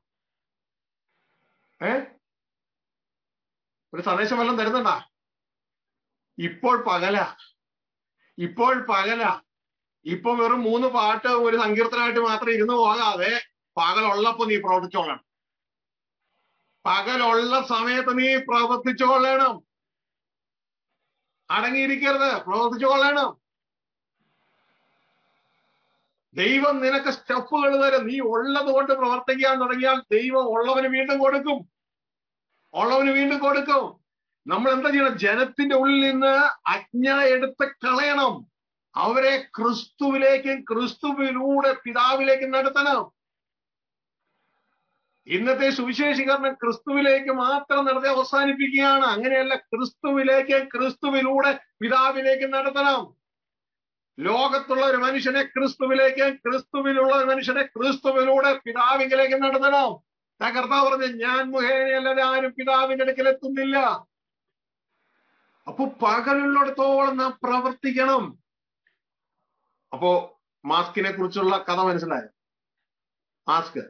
ഏ ഒരു സന്ദേശം വല്ലതും തരുന്നുണ്ടാ ഇപ്പോൾ പകല ഇപ്പോൾ പകല ഇപ്പൊ വെറും മൂന്ന് പാട്ട് ഒരു സങ്കീർത്തനമായിട്ട് മാത്രം ഇരുന്ന് പോകാതെ പകലുള്ളപ്പോ നീ പ്രവർത്തിച്ചോളണം പകലുള്ള സമയത്ത് നീ പ്രവർത്തിച്ചോളണം അടങ്ങിയിരിക്കരുത് പ്രവർത്തിച്ചോളണം ദൈവം നിനക്ക് സ്റ്റെപ്പുകൾ തരും നീ ഉള്ളത് കൊണ്ട് പ്രവർത്തിക്കാൻ തുടങ്ങിയാൽ ദൈവം ഉള്ളവന് വീണ്ടും കൊടുക്കും ഉള്ളവന് വീണ്ടും കൊടുക്കും നമ്മൾ എന്താ ചെയ്യണം ജനത്തിന്റെ ഉള്ളിൽ നിന്ന് അജ്ഞ എടുത്ത് കളയണം അവരെ ക്രിസ്തുവിലേക്കും ക്രിസ്തുവിലൂടെ പിതാവിലേക്കും നടത്തണം ഇന്നത്തെ സുവിശേഷീകരണം ക്രിസ്തുവിലേക്ക് മാത്രം നടത്തി അവസാനിപ്പിക്കുകയാണ് അങ്ങനെയല്ല ക്രിസ്തുവിലേക്ക് ക്രിസ്തുവിലൂടെ പിതാവിലേക്ക് നടത്തണം ലോകത്തുള്ള ഒരു മനുഷ്യനെ ക്രിസ്തുവിലേക്ക് ക്രിസ്തുവിലുള്ള ഒരു മനുഷ്യനെ ക്രിസ്തുവിലൂടെ പിതാവിലേക്ക് നടത്തണം ഞാൻ കർത്താവ് പറഞ്ഞു ഞാൻ മുഖേനയല്ലാതെ ആരും പിതാവിന്റെ അടുക്കൽ എത്തുന്നില്ല അപ്പൊ പകലുള്ളിടത്തോളം നാം പ്രവർത്തിക്കണം അപ്പോ മാസ്കിനെ കുറിച്ചുള്ള കഥ മനസ്സിലായോ മാസ്ക്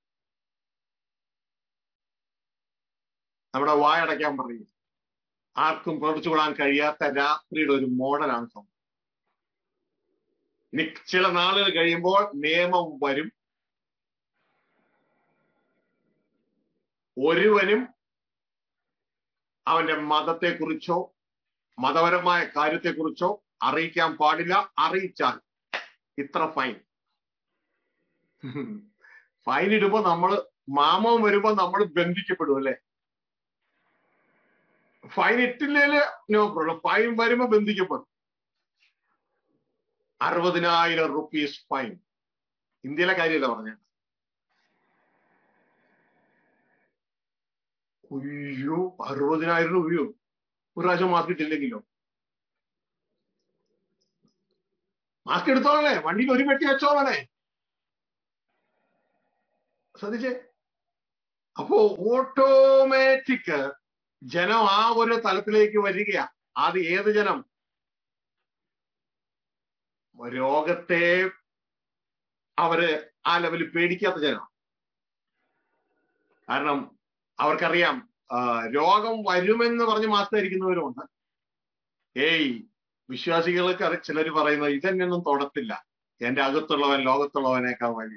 നമ്മുടെ വായടയ്ക്കാൻ പറയും ആർക്കും പ്രവർത്തിച്ചുകൂടാൻ കഴിയാത്ത രാത്രിയുടെ ഒരു മോഡലാണ് സംഭവം ഇനി ചില നാളുകൾ കഴിയുമ്പോൾ നിയമം വരും ഒരുവനും അവന്റെ മതത്തെക്കുറിച്ചോ മതപരമായ കാര്യത്തെക്കുറിച്ചോ അറിയിക്കാൻ പാടില്ല അറിയിച്ചാൽ ഇത്ര ഫൈൻ ഫൈൻ ഇടുമ്പോ നമ്മള് മാമം വരുമ്പോ നമ്മൾ ബന്ധിക്കപ്പെടും അല്ലെ ഫൈൻ ഇട്ടില്ലേല് നോ പ്രോബ്ലം ഫൈൻ വരുമ്പോ ബന്ധിക്കപ്പെടും അറുപതിനായിരം റുപ്പീസ് ഫൈൻ ഇന്ത്യയിലെ കാര്യമല്ല പറഞ്ഞ അയ്യോ അറുപതിനായിരം രൂപയോ ഒരു പ്രാവശ്യം മാസ്ക് ഇട്ടില്ലെങ്കിലോ മാസ്ക് എടുത്തോളണേ വണ്ടിയിൽ ഒരു പെട്ടി വെച്ചോളണേ ശ്രദ്ധിച്ചേ അപ്പോ ഓട്ടോമാറ്റിക് ജനം ആ ഒരു തലത്തിലേക്ക് വരികയാ അത് ഏത് ജനം രോഗത്തെ അവര് ആ ലെവലിൽ പേടിക്കാത്ത ജനം കാരണം അവർക്കറിയാം രോഗം വരുമെന്ന് പറഞ്ഞ് മാസ്ക് ധരിക്കുന്നവരുമുണ്ട് ഏയ് വിശ്വാസികൾക്ക് അറി ചിലർ പറയുന്നത് ഇതെന്നൊന്നും തൊടത്തില്ല എന്റെ അകത്തുള്ളവൻ ലോകത്തുള്ളവനേക്കാൾ വലിയ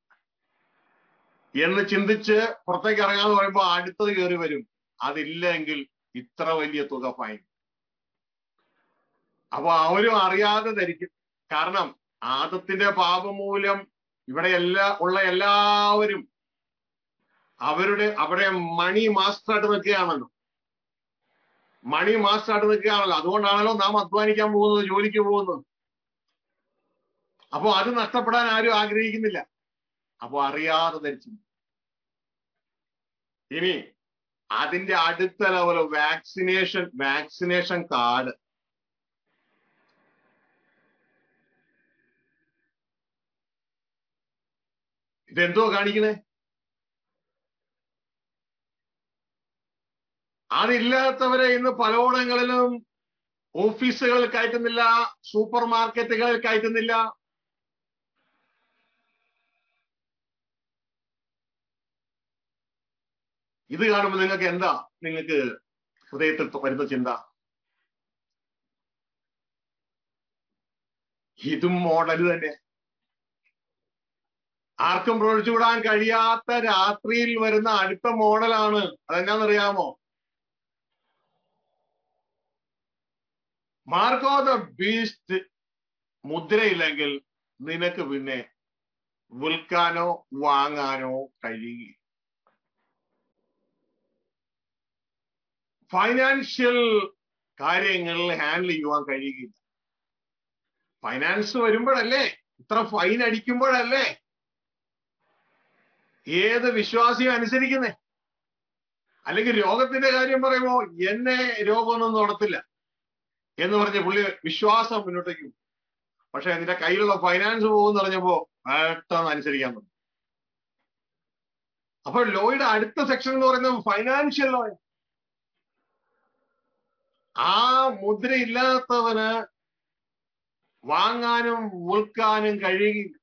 എന്ന് ചിന്തിച്ച് പുറത്തേക്ക് ഇറങ്ങാന്ന് പറയുമ്പോൾ അടുത്തത് കയറി വരും അതില്ലെങ്കിൽ ഇത്ര വലിയ തുക ഫൈൻ അപ്പൊ അവരും അറിയാതെ ധരിക്കും കാരണം ആദത്തിന്റെ പാപമൂലം ഇവിടെ എല്ലാ ഉള്ള എല്ലാവരും അവരുടെ അവിടെ മണി മാസ്റ്ററായിട്ട് നിൽക്കുകയാണല്ലോ മണി മാസ്റ്ററായിട്ട് നിൽക്കുകയാണല്ലോ അതുകൊണ്ടാണല്ലോ നാം അധ്വാനിക്കാൻ പോകുന്നത് ജോലിക്ക് പോകുന്നത് അപ്പൊ അത് നഷ്ടപ്പെടാൻ ആരും ആഗ്രഹിക്കുന്നില്ല അപ്പൊ അറിയാതെ ധരിച്ചു ഇനി അതിന്റെ അടുത്ത ലെവൽ വാക്സിനേഷൻ വാക്സിനേഷൻ കാർഡ് ഇതെന്തോ കാണിക്കണേ അതില്ലാത്തവരെ ഇന്ന് പലയിടങ്ങളിലും ഓഫീസുകളിൽ കയറ്റുന്നില്ല സൂപ്പർ മാർക്കറ്റുകളിൽ കയറ്റുന്നില്ല ഇത് കാണുമ്പോൾ നിങ്ങൾക്ക് എന്താ നിങ്ങൾക്ക് ഹൃദയത്തിൽ വരുന്ന ചിന്ത ഇതും മോഡൽ തന്നെ ആർക്കും പ്രവർത്തിച്ചുവിടാൻ കഴിയാത്ത രാത്രിയിൽ വരുന്ന അടുത്ത മോഡലാണ് അതെന്നാന്നറിയാമോ മാർക്കോ ദ ബീസ്റ്റ് മുദ്രയില്ലെങ്കിൽ നിനക്ക് പിന്നെ വിൽക്കാനോ വാങ്ങാനോ കഴിയുകയില്ല ഫൈനാൻഷ്യൽ കാര്യങ്ങൾ ഹാൻഡിൽ ചെയ്യുവാൻ കഴിയുകയില്ല ഫൈനാൻസ് വരുമ്പോഴല്ലേ ഇത്ര ഫൈൻ അടിക്കുമ്പോഴല്ലേ ഏത് വിശ്വാസിയും അനുസരിക്കുന്നേ അല്ലെങ്കിൽ രോഗത്തിന്റെ കാര്യം പറയുമ്പോ എന്നെ രോഗമൊന്നും നടത്തില്ല എന്ന് പറഞ്ഞ് പുള്ളി വിശ്വാസം മുന്നോട്ടേക്ക് പോകും പക്ഷെ നിന്റെ കയ്യിലുള്ള ഫൈനാൻസ് പോകുമെന്ന് പറഞ്ഞപ്പോ പെട്ടെന്ന് അനുസരിക്കാൻ തുടങ്ങി അപ്പൊ ലോയുടെ അടുത്ത സെക്ഷൻ എന്ന് പറയുന്നത് ഫൈനാൻഷ്യൽ ലോ ആ മുദ്ര ഇല്ലാത്തവന് വാങ്ങാനും വിൽക്കാനും കഴിയുകയില്ല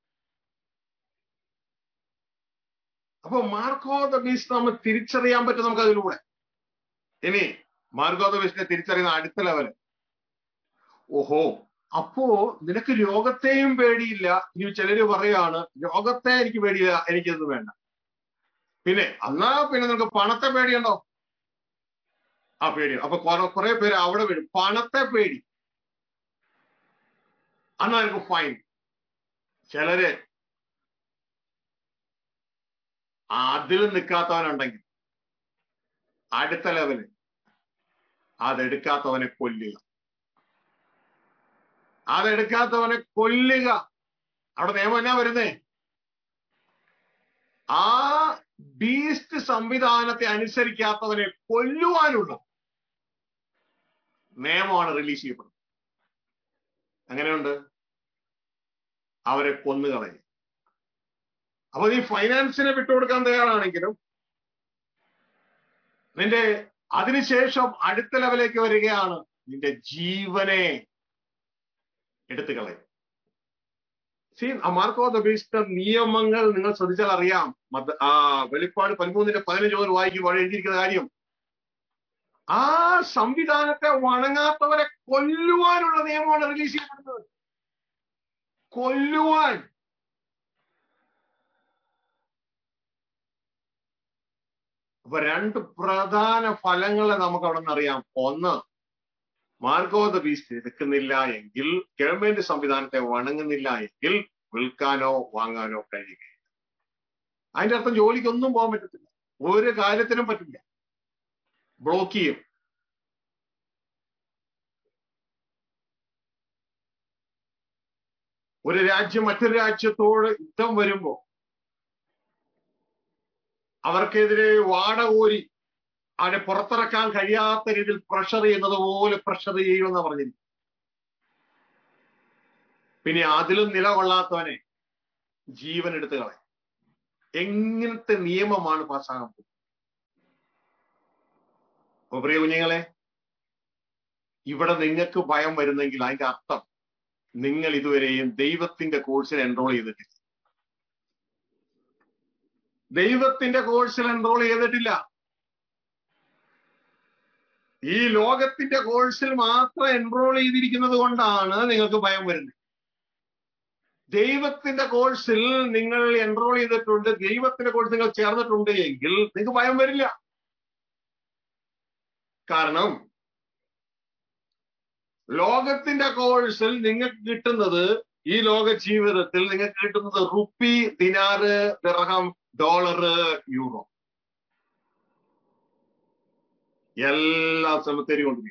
അപ്പൊ മാർക്കോ ദ ബീസ് നമ്മൾ തിരിച്ചറിയാൻ പറ്റും നമുക്ക് അതിലൂടെ ഇനി മാർക്കോ ദ ബീസിനെ തിരിച്ചറിയുന്ന അടുത്ത ലെവല് ഓഹോ അപ്പോ നിനക്ക് രോഗത്തെയും പേടിയില്ല ഇനി ചിലര് പറയാണ് രോഗത്തെ എനിക്ക് പേടിയില്ല എനിക്കത് വേണ്ട പിന്നെ എന്നാ പിന്നെ നിനക്ക് പണത്തെ പേടിയുണ്ടോ ആ പേടി അപ്പൊ കുറെ പേര് അവിടെ വീഴും പണത്തെ പേടി അന്നാ എനിക്ക് ഫൈൻ ചിലര് അതിൽ നിൽക്കാത്തവനുണ്ടെങ്കിൽ അടുത്ത ലെവല് അതെടുക്കാത്തവനെ കൊല്ലുക അതെടുക്കാത്തവനെ കൊല്ലുക അവിടെ നിയമം എന്നാ വരുന്നേ ആ ബീസ്റ്റ് സംവിധാനത്തെ അനുസരിക്കാത്തവനെ കൊല്ലുവാനുള്ള നിയമമാണ് റിലീസ് ചെയ്യപ്പെടുന്നത് അങ്ങനെയുണ്ട് അവരെ കൊന്നുകളയും അപ്പൊ നീ ഫൈനാൻസിനെ വിട്ടുകൊടുക്കാൻ തയ്യാറാണെങ്കിലും നിന്റെ അതിനുശേഷം അടുത്ത ലെവലിലേക്ക് വരികയാണ് നിന്റെ ജീവനെ എടുത്തു കളയും സീ മാർക്കോ ദ ബീസ്റ്റ് നിയമങ്ങൾ നിങ്ങൾ ശ്രദ്ധിച്ചാൽ അറിയാം മത ആ വെളിപ്പാട് പതിമൂന്നിന്റെ പതിനഞ്ച് മുതൽ വായിക്കുമ്പോൾ എഴുതിയിരിക്കുന്ന കാര്യം ആ സംവിധാനത്തെ വണങ്ങാത്തവരെ കൊല്ലുവാനുള്ള നിയമമാണ് റിലീസ് ചെയ്യപ്പെടുന്നത് കൊല്ലുവാൻ അപ്പൊ രണ്ട് പ്രധാന ഫലങ്ങളെ നമുക്ക് അവിടെ നിന്ന് അറിയാം ഒന്ന് മാർഗോ ദ ബീസ്റ്റ് എടുക്കുന്നില്ല എങ്കിൽ ഗവൺമെന്റ് സംവിധാനത്തെ വണങ്ങുന്നില്ല എങ്കിൽ വിൽക്കാനോ വാങ്ങാനോ കഴിയുകയില്ല അതിന്റെ അർത്ഥം ജോലിക്കൊന്നും പോകാൻ പറ്റത്തില്ല ഒരു കാര്യത്തിനും പറ്റില്ല ബ്ലോക്ക് ചെയ്യും ഒരു രാജ്യം മറ്റൊരു രാജ്യത്തോട് യുദ്ധം വരുമ്പോ അവർക്കെതിരെ വാടകോരി അവനെ പുറത്തിറക്കാൻ കഴിയാത്ത രീതിയിൽ പ്രഷർ ചെയ്യുന്നത് പോലെ പ്രഷർ ചെയ്യുമെന്ന് പറഞ്ഞിരുന്നു പിന്നെ അതിലും നിലകൊള്ളാത്തവനെ ജീവൻ എടുത്തു കളയും എങ്ങനത്തെ നിയമമാണ് പാസ്സാകാൻ പോകുന്നത് അപ്പൊ പ്രിയ കുഞ്ഞുങ്ങളെ ഇവിടെ നിങ്ങൾക്ക് ഭയം വരുന്നെങ്കിൽ അതിന്റെ അർത്ഥം നിങ്ങൾ ഇതുവരെയും ദൈവത്തിന്റെ കോഴ്സിൽ എൻറോൾ ചെയ്തിട്ടില്ല ദൈവത്തിന്റെ കോഴ്സിൽ എൻറോൾ ചെയ്തിട്ടില്ല ഈ ലോകത്തിന്റെ കോഴ്സിൽ മാത്രം എൻറോൾ ചെയ്തിരിക്കുന്നത് കൊണ്ടാണ് നിങ്ങൾക്ക് ഭയം വരുന്നത് ദൈവത്തിന്റെ കോഴ്സിൽ നിങ്ങൾ എൻറോൾ ചെയ്തിട്ടുണ്ട് ദൈവത്തിന്റെ കോഴ്സ് നിങ്ങൾ ചേർന്നിട്ടുണ്ട് എങ്കിൽ നിങ്ങൾക്ക് ഭയം വരില്ല കാരണം ലോകത്തിന്റെ കോഴ്സിൽ നിങ്ങൾക്ക് കിട്ടുന്നത് ഈ ലോക ജീവിതത്തിൽ നിങ്ങൾക്ക് കിട്ടുന്നത് rupee dinar dirham dollar euro എല്ലാ ശ്രമത്തേരി കൊണ്ടുപോയി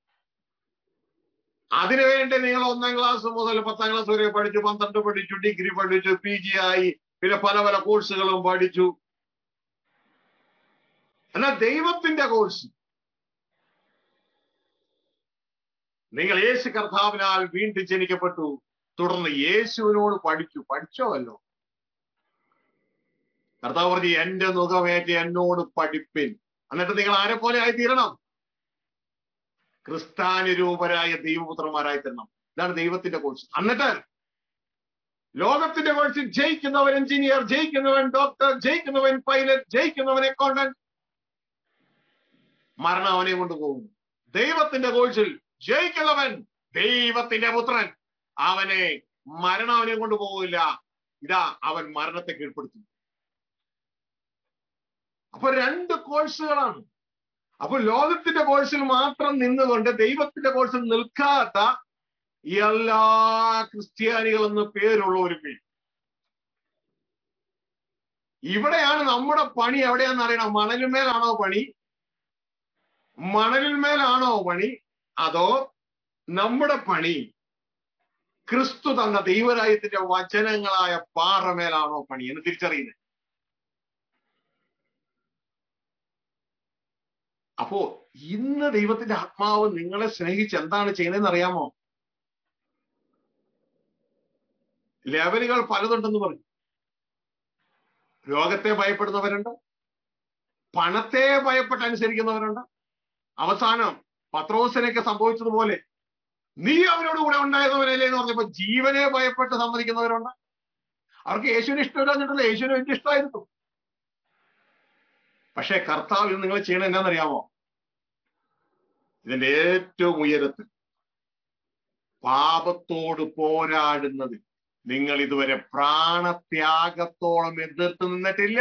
അതിനുവേണ്ടി നിങ്ങൾ ഒന്നാം ക്ലാസ് മുതൽ പത്താം ക്ലാസ് വരെ പഠിച്ചു പന്ത്രണ്ട് പഠിച്ചു ഡിഗ്രി പഠിച്ചു പി ജി ആയി പിന്നെ പല പല കോഴ്സുകളും പഠിച്ചു എന്നാൽ ദൈവത്തിന്റെ കോഴ്സ് നിങ്ങൾ യേശു കർത്താവിനാൽ വീണ്ടും ജനിക്കപ്പെട്ടു തുടർന്ന് യേശുവിനോട് പഠിച്ചു പഠിച്ചോ അല്ലോ കർത്താവ് പറഞ്ഞു എന്റെ മുഖമേറ്റ് എന്നോട് പഠിപ്പിൻ എന്നിട്ട് നിങ്ങൾ ആരെ പോലെ ആയി തീരണം ക്രിസ്താനുരൂപരായ ദൈവപുത്രന്മാരായി തീരണം ഇതാണ് ദൈവത്തിന്റെ കോഴ്സ് എന്നിട്ട് ലോകത്തിന്റെ കോഴ്സിൽ ജയിക്കുന്നവൻ എഞ്ചിനീയർ ജയിക്കുന്നവൻ ഡോക്ടർ ജയിക്കുന്നവൻ പൈലറ്റ് ജയിക്കുന്നവൻ അക്കൗണ്ടന്റ് മരണം അവനെ കൊണ്ടുപോകുന്നു ദൈവത്തിന്റെ കോഴ്സിൽ ജയിക്കുന്നവൻ ദൈവത്തിന്റെ പുത്രൻ അവനെ മരണം അവനെ കൊണ്ടുപോകില്ല ഇതാ അവൻ മരണത്തെ കീഴ്പ്പെടുത്തുന്നു അപ്പൊ രണ്ട് കോഴ്സുകളാണ് അപ്പൊ ലോകത്തിന്റെ കോഴ്സിൽ മാത്രം നിന്നുകൊണ്ട് ദൈവത്തിന്റെ കോഴ്സിൽ നിൽക്കാത്ത എല്ലാ ക്രിസ്ത്യാനികളെന്ന് പേരുള്ള ഒരു പേര് ഇവിടെയാണ് നമ്മുടെ പണി എവിടെയാന്ന് അറിയണം മണലിന്മേലാണോ പണി മണലിന്മേലാണോ പണി അതോ നമ്മുടെ പണി ക്രിസ്തു തന്ന ദൈവരാജ്യത്തിന്റെ വചനങ്ങളായ പാറമേലാണോ പണി എന്ന് തിരിച്ചറിയുന്നത് അപ്പോ ഇന്ന് ദൈവത്തിന്റെ ആത്മാവ് നിങ്ങളെ സ്നേഹിച്ച് എന്താണ് ചെയ്യുന്നതെന്ന് അറിയാമോ ലെവലുകൾ പലതുണ്ടെന്ന് പറഞ്ഞു രോഗത്തെ ഭയപ്പെടുന്നവരുണ്ട് പണത്തെ ഭയപ്പെട്ട് അനുസരിക്കുന്നവരുണ്ട് അവസാനം പത്രോസിനൊക്കെ സംഭവിച്ചതുപോലെ നീ അവരോട് കൂടെ ഉണ്ടായിരുന്നവനല്ലേ എന്ന് പറഞ്ഞപ്പോ ജീവനെ ഭയപ്പെട്ട് സമ്മതിക്കുന്നവരുണ്ട് അവർക്ക് യേശുവിന് ഇഷ്ടമില്ലാഞ്ഞിട്ടല്ല യേശുവിന് വലിയ ഇഷ്ടമായിരുന്നു പക്ഷെ കർത്താവ് ഇത് നിങ്ങൾ ചെയ്യണത് എന്താണെന്നറിയാമോ ഇതിന്റെ ഏറ്റവും ഉയരത്തിൽ പാപത്തോട് പോരാടുന്നതിൽ നിങ്ങൾ ഇതുവരെ പ്രാണത്യാഗത്തോളം എതിർത്ത് നിന്നിട്ടില്ല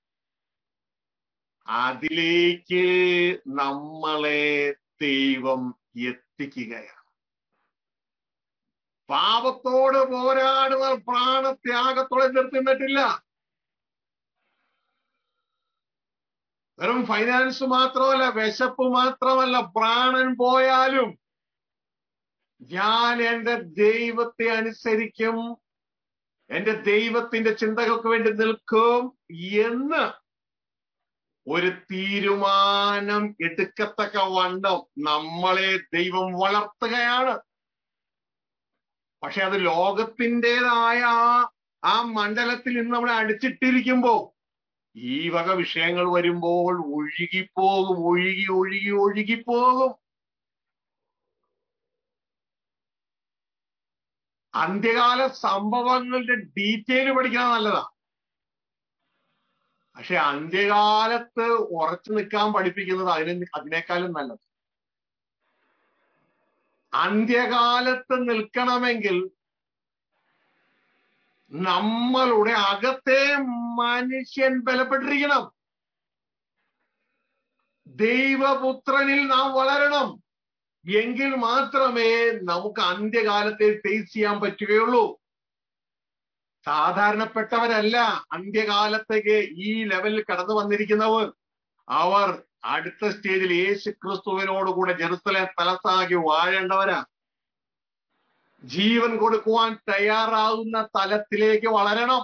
അതിലേക്ക് നമ്മളെ ദൈവം എത്തിക്കുകയാണ് പാപത്തോട് പോരാടുന്ന പ്രാണത്യാഗത്തോടെ എതിർത്ത് നിന്നിട്ടില്ല വെറും ഫൈനാൻസ് മാത്രമല്ല വിശപ്പ് മാത്രമല്ല പ്രാണൻ പോയാലും ഞാൻ എന്റെ ദൈവത്തെ അനുസരിക്കും എന്റെ ദൈവത്തിന്റെ ചിന്തകൾക്ക് വേണ്ടി നിൽക്കും എന്ന് ഒരു തീരുമാനം എടുക്കത്തക്ക വണ്ണം നമ്മളെ ദൈവം വളർത്തുകയാണ് പക്ഷെ അത് ലോകത്തിൻ്റെതായ ആ ആ മണ്ഡലത്തിൽ നിന്ന് നമ്മളെ അടിച്ചിട്ടിരിക്കുമ്പോ ഈ വക വിഷയങ്ങൾ വരുമ്പോൾ ഒഴുകിപ്പോകും ഒഴുകി ഒഴുകി ഒഴുകിപ്പോകും അന്ത്യകാല സംഭവങ്ങളുടെ ഡീറ്റെയിൽ പഠിക്കണം നല്ലതാ പക്ഷെ അന്ത്യകാലത്ത് ഉറച്ചു നിൽക്കാൻ പഠിപ്പിക്കുന്നത് അതിന് അതിനേക്കാളും നല്ലത് അന്ത്യകാലത്ത് നിൽക്കണമെങ്കിൽ നമ്മളുടെ അകത്തെ മനുഷ്യൻ ബലപ്പെട്ടിരിക്കണം ദൈവപുത്രനിൽ നാം വളരണം എങ്കിൽ മാത്രമേ നമുക്ക് അന്ത്യകാലത്തെ ഫേസ് ചെയ്യാൻ പറ്റുകയുള്ളൂ സാധാരണപ്പെട്ടവരല്ല അന്ത്യകാലത്തേക്ക് ഈ ലെവലിൽ കടന്നു വന്നിരിക്കുന്നവർ അവർ അടുത്ത സ്റ്റേജിൽ യേശു ക്രിസ്തുവിനോടുകൂടെ ജെറുസലേം തലത്താകി വാഴേണ്ടവരാ ജീവൻ കൊടുക്കുവാൻ തയ്യാറാകുന്ന തലത്തിലേക്ക് വളരണം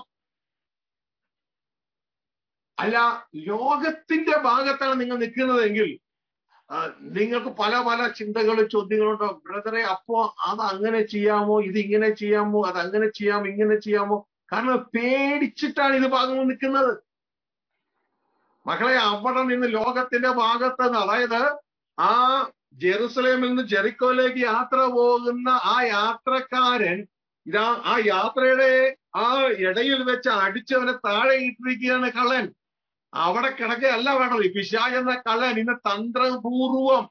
അല്ല ലോകത്തിന്റെ ഭാഗത്താണ് നിങ്ങൾ നിൽക്കുന്നതെങ്കിൽ നിങ്ങൾക്ക് പല പല ചിന്തകളും ചോദ്യങ്ങളുണ്ടോ ബ്രദറെ അപ്പോ അത് അങ്ങനെ ചെയ്യാമോ ഇത് ഇങ്ങനെ ചെയ്യാമോ അത് അങ്ങനെ ചെയ്യാമോ ഇങ്ങനെ ചെയ്യാമോ കാരണം പേടിച്ചിട്ടാണ് ഇത് ഭാഗങ്ങൾ നിൽക്കുന്നത് മക്കളെ അവിടെ നിന്ന് ലോകത്തിന്റെ ഭാഗത്ത് നിന്ന് അതായത് ആ ജെറുസലേമിൽ നിന്ന് ജെറിക്കോയിലേക്ക് യാത്ര പോകുന്ന ആ യാത്രക്കാരൻ ഇതാ ആ യാത്രയുടെ ആ ഇടയിൽ വെച്ച് അടിച്ചവനെ താഴെ ഇട്ടിരിക്കുകയാണ് കള്ളൻ അവിടെ കിടക്കുകയല്ല വേണ്ടത് ഈ പിശാജ് എന്ന കള്ളൻ ഇന്ന് തന്ത്രപൂർവം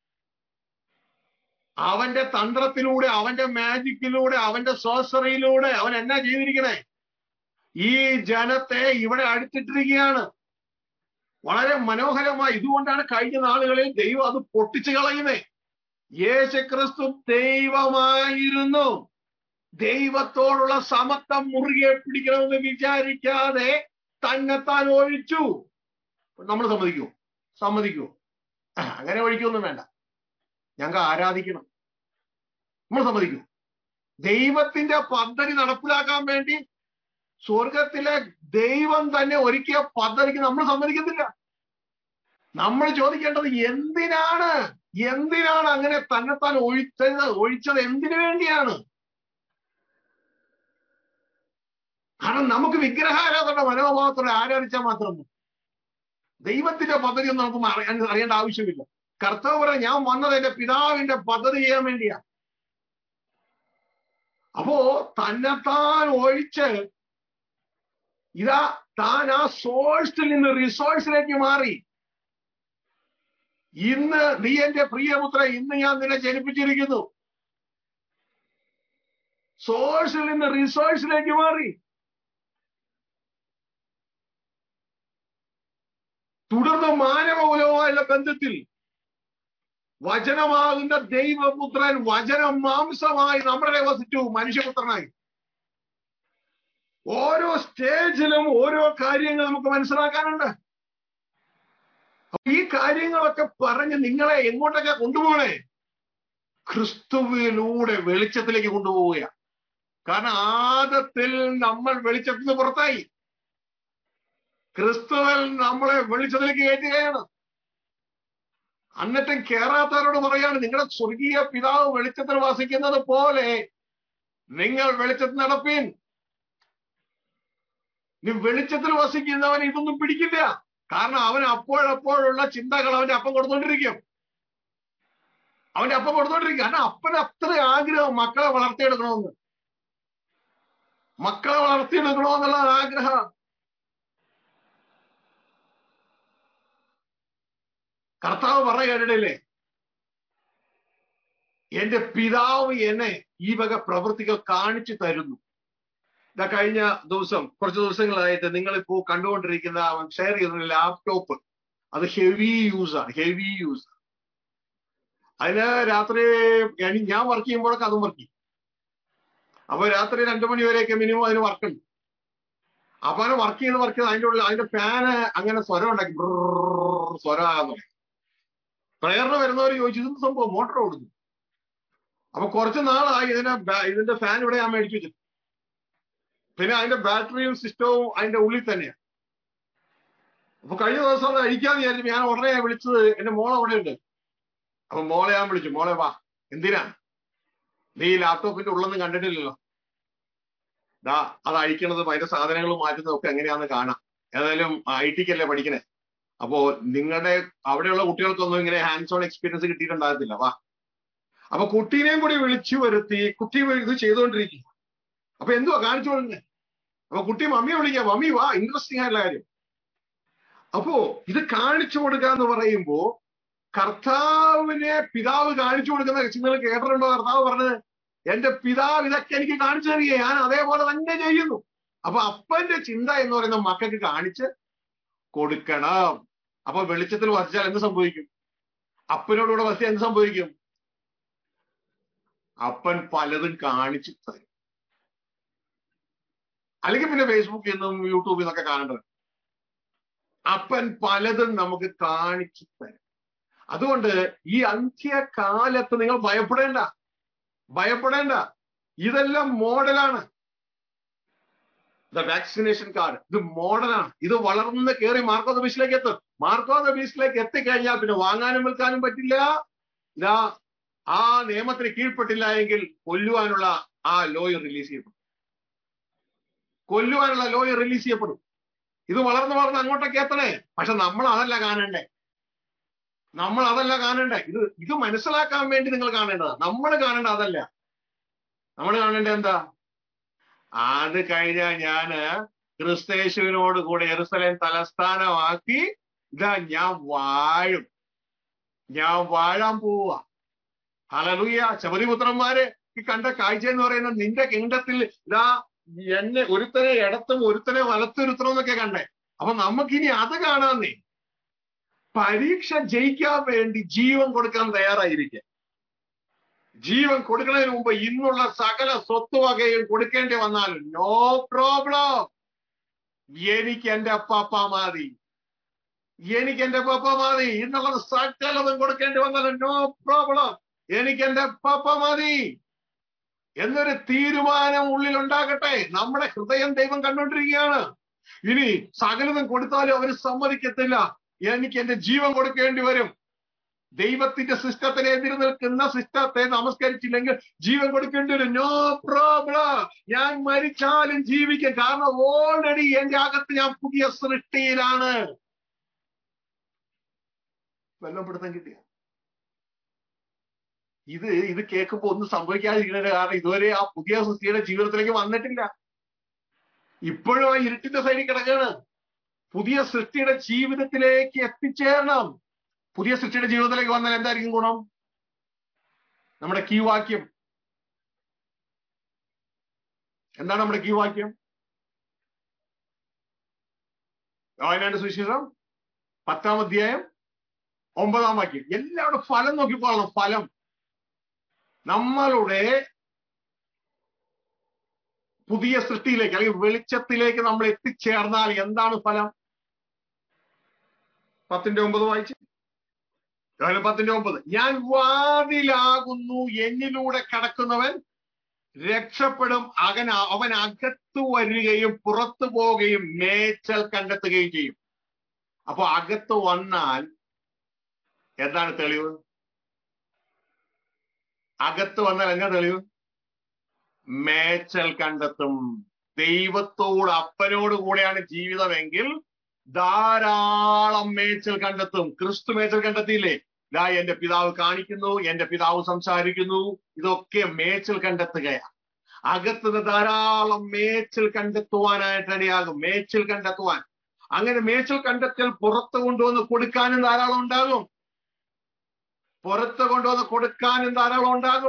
അവന്റെ തന്ത്രത്തിലൂടെ അവന്റെ മാജിക്കിലൂടെ അവന്റെ സോസറിയിലൂടെ അവൻ എന്നാ ചെയ്തിരിക്കണേ ഈ ജനത്തെ ഇവിടെ അടിച്ചിട്ടിരിക്കുകയാണ് വളരെ മനോഹരമായി ഇതുകൊണ്ടാണ് കഴിഞ്ഞ നാളുകളിൽ ദൈവം അത് പൊട്ടിച്ചു കളയുന്നേ യേശുക്രിസ്തു ദൈവമായിരുന്നു ദൈവത്തോടുള്ള സമത്വം മുറുകെ പിടിക്കണമെന്ന് വിചാരിക്കാതെ തന്നെത്താൻ ഒഴിച്ചു നമ്മൾ സമ്മതിക്കൂ സമ്മതിക്കൂ അങ്ങനെ ഒഴിക്കൊന്നും വേണ്ട ഞങ്ങൾക്ക് ആരാധിക്കണം നമ്മൾ സമ്മതിക്കൂ ദൈവത്തിന്റെ പദ്ധതി നടപ്പിലാക്കാൻ വേണ്ടി സ്വർഗത്തിലെ ദൈവം തന്നെ ഒരുക്കിയ പദ്ധതിക്ക് നമ്മൾ സമ്മതിക്കത്തില്ല നമ്മൾ ചോദിക്കേണ്ടത് എന്തിനാണ് എന്തിനാണ് അങ്ങനെ തന്നെത്താൻ ഒഴിച്ചത് ഒഴിച്ചത് എന്തിനു വേണ്ടിയാണ് കാരണം നമുക്ക് വിഗ്രഹാരാധന മനോഭാവത്തോടെ ആരാധിച്ചാൽ മാത്രം ദൈവത്തിന്റെ പദ്ധതി ഒന്നും നമുക്ക് അറിയാൻ അറിയേണ്ട ആവശ്യമില്ല കർത്താവ് പറയാം ഞാൻ വന്നത് എന്റെ പിതാവിന്റെ പദ്ധതി ചെയ്യാൻ വേണ്ടിയാ അപ്പോ തന്നെത്താൻ ഒഴിച്ച് ഇതാ താൻ ആ സോഴ്സിൽ നിന്ന് റിസോഴ്സിലേക്ക് മാറി ഇന്ന് നീ എന്റെ പ്രിയപുത്ര ഇന്ന് ഞാൻ നിന്നെ ജനിപ്പിച്ചിരിക്കുന്നു സോഴ്സിൽ നിന്ന് റിസോഴ്സിലേക്ക് മാറി തുടർന്ന് മാനവകുലവുമായുള്ള ബന്ധത്തിൽ വചനമാകുന്ന ദൈവപുത്രൻ വചനം മാംസമായി നമ്മുടെ വസിച്ചു മനുഷ്യപുത്രനായി ഓരോ സ്റ്റേജിലും ഓരോ കാര്യങ്ങൾ നമുക്ക് മനസ്സിലാക്കാനുണ്ട് ഈ കാര്യങ്ങളൊക്കെ പറഞ്ഞ് നിങ്ങളെ എങ്ങോട്ടൊക്കെ കൊണ്ടുപോകണേ ക്രിസ്തുവിലൂടെ വെളിച്ചത്തിലേക്ക് കൊണ്ടുപോവുക കാരണം ആദത്തിൽ നമ്മൾ വെളിച്ചത്തിൽ നിന്ന് പുറത്തായി ക്രിസ്തുവിൽ നമ്മളെ വെളിച്ചത്തിലേക്ക് കയറ്റുകയാണ് എന്നിട്ടും കേറാത്തവരോട് പറയാണ് നിങ്ങളുടെ സ്വർഗീയ പിതാവ് വെളിച്ചത്തിൽ വസിക്കുന്നത് പോലെ നിങ്ങൾ വെളിച്ചത്തിൽ നടപ്പീൻ നീ വെളിച്ചത്തിൽ വസിക്കുന്നവൻ ഇതൊന്നും പിടിക്കില്ല കാരണം അവൻ അപ്പോഴപ്പോഴുള്ള ചിന്തകൾ അവന്റെ അപ്പം കൊടുത്തോണ്ടിരിക്കും അവന്റെ അപ്പം കൊടുത്തോണ്ടിരിക്കും കാരണം അപ്പന് അത്ര ആഗ്രഹം മക്കളെ വളർത്തിയെടുക്കണമെന്ന് മക്കളെ വളർത്തിയെടുക്കണമെന്നുള്ള ആഗ്രഹം കർത്താവ് പറയുകയില്ലേ എന്റെ പിതാവ് എന്നെ ഈ വക പ്രവൃത്തികൾ കാണിച്ചു തരുന്നു ഇതാ കഴിഞ്ഞ ദിവസം കുറച്ച് ദിവസങ്ങളായിട്ട് നിങ്ങൾ ഇപ്പോ കണ്ടുകൊണ്ടിരിക്കുന്ന ഷെയർ ചെയ്യുന്ന ലാപ്ടോപ്പ് അത് ഹെവി യൂസ് ആണ് ഹെവി യൂസ് അതിന് രാത്രി ഞാൻ വർക്ക് ചെയ്യുമ്പോഴൊക്കെ അതും വർക്ക് ചെയ്യും അപ്പൊ രാത്രി രണ്ടു മണി വരെയൊക്കെ മിനിമം അതിന് വർക്ക് ഉണ്ട് അപ്പൊ അങ്ങനെ വർക്ക് ചെയ്ത് വർക്ക് ചെയ്ത് അതിന്റെ ഉള്ളിൽ അതിന്റെ ഫാന് അങ്ങനെ സ്വരം ഉണ്ടാക്കി സ്വരമാകാൻ തുടങ്ങി പ്രയറിന് വരുന്നവർ ചോദിച്ചു ഇതെന്ത് സംഭവം മോട്ടർ ഓടുന്നു അപ്പൊ കുറച്ച് നാളായി ഇതിനെ ഇതിന്റെ ഫാൻ ഇവിടെ ഞാൻ മേടിച്ചു വെച്ചിട്ട് പിന്നെ അതിന്റെ ബാറ്ററിയും സിസ്റ്റവും അതിന്റെ ഉള്ളിൽ തന്നെയാണ് അപ്പൊ കഴിഞ്ഞ ദിവസം അത് അഴിക്കാന്ന് വിചാരിച്ചു ഞാൻ ഉടനെ വിളിച്ചത് എന്റെ മോളെ അവിടെ ഉണ്ട് അപ്പൊ മോളെ ഞാൻ വിളിച്ചു മോളെ വാ എന്തിനാ നീ ഈ ലാപ്ടോപ്പിന്റെ ഉള്ളൊന്നും കണ്ടിട്ടില്ലല്ലോ ദാ അത് അഴിക്കണതും അതിന്റെ സാധനങ്ങൾ മാറ്റുന്നതും ഒക്കെ എങ്ങനെയാന്ന് കാണാം ഏതായാലും ഐ ടിക്കല്ലേ പഠിക്കണേ അപ്പോ നിങ്ങളുടെ അവിടെയുള്ള കുട്ടികൾക്കൊന്നും ഇങ്ങനെ ഹാൻഡ്സ് ഓൺ എക്സ്പീരിയൻസ് കിട്ടിയിട്ടുണ്ടാകത്തില്ല വാ അപ്പൊ കുട്ടീനെയും കൂടി വിളിച്ചു വരുത്തി കുട്ടി ഇത് ചെയ്തുകൊണ്ടിരിക്കുക അപ്പൊ എന്തുവാ കാണിച്ചു കൊടുക്കുന്നത് അപ്പൊ കുട്ടി മമ്മിയെ വിളിക്കുക മമ്മി വാ ഇൻട്രസ്റ്റിംഗ് ആയിട്ടുള്ള കാര്യം അപ്പോ ഇത് കാണിച്ചു കൊടുക്കുക എന്ന് പറയുമ്പോ കർത്താവിനെ പിതാവ് കാണിച്ചു കൊടുക്കുന്ന നിങ്ങൾ കേട്ടിട്ടുണ്ടോ കർത്താവ് പറഞ്ഞത് എന്റെ പിതാവ് ഇതൊക്കെ എനിക്ക് കാണിച്ചു തരിക ഞാൻ അതേപോലെ തന്നെ ചെയ്യുന്നു അപ്പൊ അപ്പന്റെ ചിന്ത എന്ന് പറയുന്ന മക്കൾക്ക് കാണിച്ച് കൊടുക്കണം അപ്പൊ വെളിച്ചത്തിൽ വസിച്ചാൽ എന്ത് സംഭവിക്കും അപ്പനോടുകൂടെ വസിച്ചാൽ എന്ത് സംഭവിക്കും അപ്പൻ പലതും കാണിച്ചു തരും അല്ലെങ്കിൽ പിന്നെ ഫേസ്ബുക്കിൽ നിന്നും യൂട്യൂബിൽ നിന്നൊക്കെ കാണേണ്ടത് അപ്പൻ പലതും നമുക്ക് കാണിച്ചു തരും അതുകൊണ്ട് ഈ അന്ത്യകാലത്ത് നിങ്ങൾ ഭയപ്പെടേണ്ട ഭയപ്പെടേണ്ട ഇതെല്ലാം മോഡലാണ് ദ വാക്സിനേഷൻ കാർഡ് ഇത് മോഡലാണ് ഇത് വളർന്ന് കയറി മാർക്കോ ദ ബീച്ചിലേക്ക് എത്തും മാർക്കോ ദ ബീച്ചിലേക്ക് എത്തിക്കഴിഞ്ഞാൽ പിന്നെ വാങ്ങാനും വിൽക്കാനും പറ്റില്ല ഇതാ ആ നിയമത്തിന് കീഴ്പ്പെട്ടില്ല എങ്കിൽ കൊല്ലുവാനുള്ള ആ ലോയർ റിലീസ് ചെയ്യപ്പെടും കൊല്ലുവാനുള്ള ലോയർ റിലീസ് ചെയ്യപ്പെടും ഇത് വളർന്ന് വളർന്ന് അങ്ങോട്ടൊക്കെ എത്തണേ പക്ഷെ നമ്മൾ അതല്ല കാണണ്ടേ നമ്മൾ അതല്ല കാണണ്ടേ ഇത് ഇത് മനസ്സിലാക്കാൻ വേണ്ടി നിങ്ങൾ കാണേണ്ടതാണ് നമ്മൾ കാണേണ്ട അതല്ല നമ്മൾ കാണേണ്ടത് എന്താ അത് കഴിഞ്ഞാൽ ഞാന് ക്രിസ്തേശുവിനോട് കൂടെ എറുസലേം തലസ്ഥാനമാക്കി ഇതാ ഞാൻ വാഴും ഞാൻ വാഴാൻ പോവുക ഹലലുയ ശബരിപുത്രന്മാര് ഈ കണ്ട കാഴ്ച എന്ന് പറയുന്നത് നിന്റെ കിങ്ഡത്തിൽ ഇതാ എന്നെ ഒരുത്തനെ ഇടത്തും ഒരുത്തനെ വലത്തൊരുത്തണം എന്നൊക്കെ കണ്ടേ അപ്പൊ നമുക്കിനി അത് കാണാന്നേ പരീക്ഷ ജയിക്കാൻ വേണ്ടി ജീവൻ കൊടുക്കാൻ തയ്യാറായിരിക്കുക ജീവൻ കൊടുക്കുന്നതിന് മുമ്പ് ഇന്നുള്ള സകല സ്വത്തുവകയും കൊടുക്കേണ്ടി വന്നാലും നോ പ്രോബ്ലം എനിക്ക് എന്റെ അപ്പാപ്പ മതി എനിക്ക് എന്റെ പപ്പ മതി ഇന്നുള്ളത് സകലതും കൊടുക്കേണ്ടി വന്നാലും നോ പ്രോബ്ലം എനിക്ക് എന്റെ പപ്പ മതി എന്നൊരു തീരുമാനം ഉള്ളിൽ ഉണ്ടാകട്ടെ നമ്മുടെ ഹൃദയം ദൈവം കണ്ടുകൊണ്ടിരിക്കുകയാണ് ഇനി സകലതും കൊടുത്താലും അവര് സമ്മതിക്കത്തില്ല എനിക്ക് എന്റെ ജീവൻ കൊടുക്കേണ്ടി വരും ദൈവത്തിന്റെ സിസ്റ്റത്തിന് എതിര് നിൽക്കുന്ന സിസ്റ്റത്തെ നമസ്കരിച്ചില്ലെങ്കിൽ ജീവൻ കൊടുക്കേണ്ടി വരും നോ പ്രോബ്ലം ഞാൻ മരിച്ചാലും ജീവിക്കും കാരണം ഓൾറെഡി എന്റെ അകത്ത് ഞാൻ പുതിയ സൃഷ്ടിയിലാണ് വെള്ളം പിടുത്തം കിട്ടിയ ഇത് ഇത് കേൾക്കുമ്പോ ഒന്നും സംഭവിക്കാതിരിക്കുന്നത് കാരണം ഇതുവരെ ആ പുതിയ സൃഷ്ടിയുടെ ജീവിതത്തിലേക്ക് വന്നിട്ടില്ല ഇപ്പോഴും ആ ഇരുട്ടിന്റെ സൈഡിൽ കിടക്കാണ് പുതിയ സൃഷ്ടിയുടെ ജീവിതത്തിലേക്ക് എത്തിച്ചേരണം പുതിയ സൃഷ്ടിയുടെ ജീവിതത്തിലേക്ക് വന്നാൽ എന്തായിരിക്കും ഗുണം നമ്മുടെ കീ വാക്യം എന്താണ് നമ്മുടെ കീ വാക്യം യോഹന്നാന്റെ സുവിശേഷം പത്താം അധ്യായം ഒമ്പതാം വാക്യം എല്ലാവരുടെ ഫലം നോക്കിക്കോളണം ഫലം നമ്മളുടെ പുതിയ സൃഷ്ടിയിലേക്ക് അല്ലെങ്കിൽ വെളിച്ചത്തിലേക്ക് നമ്മൾ എത്തിച്ചേർന്നാൽ എന്താണ് ഫലം പത്തിന്റെ ഒമ്പത് വായിച്ച് യോഹന്നാൻ പത്തിന്റെ ഒമ്പത് ഞാൻ വാതിലാകുന്നു എന്നിലൂടെ കടക്കുന്നവൻ രക്ഷപ്പെടും അകൻ അവൻ അകത്തു വരികയും പുറത്തു പോവുകയും മേച്ചൽ കണ്ടെത്തുകയും ചെയ്യും അപ്പൊ അകത്ത് വന്നാൽ എന്താണ് തെളിവ് അകത്ത് വന്നാൽ എന്നാ തെളിവ് മേച്ചൽ കണ്ടെത്തും ദൈവത്തോട് അപ്പനോട് കൂടെയാണ് ജീവിതമെങ്കിൽ ധാരാളം മേച്ചൽ കണ്ടെത്തും ക്രിസ്തു മേച്ചൽ കണ്ടെത്തിയില്ലേ ദാ എന്റെ പിതാവ് കാണിക്കുന്നു എന്റെ പിതാവ് സംസാരിക്കുന്നു ഇതൊക്കെ മേച്ചൽ കണ്ടെത്തുകയാണ് അകത്തുനിന്ന് ധാരാളം മേച്ചൽ കണ്ടെത്തുവാനായിട്ട് ഇടയാകും മേച്ചൽ കണ്ടെത്തുവാൻ അങ്ങനെ മേച്ചൽ കണ്ടെത്തൽ പുറത്ത് കൊണ്ടുവന്ന് കൊടുക്കാനും ധാരാളം ഉണ്ടാകും പുറത്ത് കൊണ്ടുവന്ന് കൊടുക്കാനും ധാരാളം ഉണ്ടാകും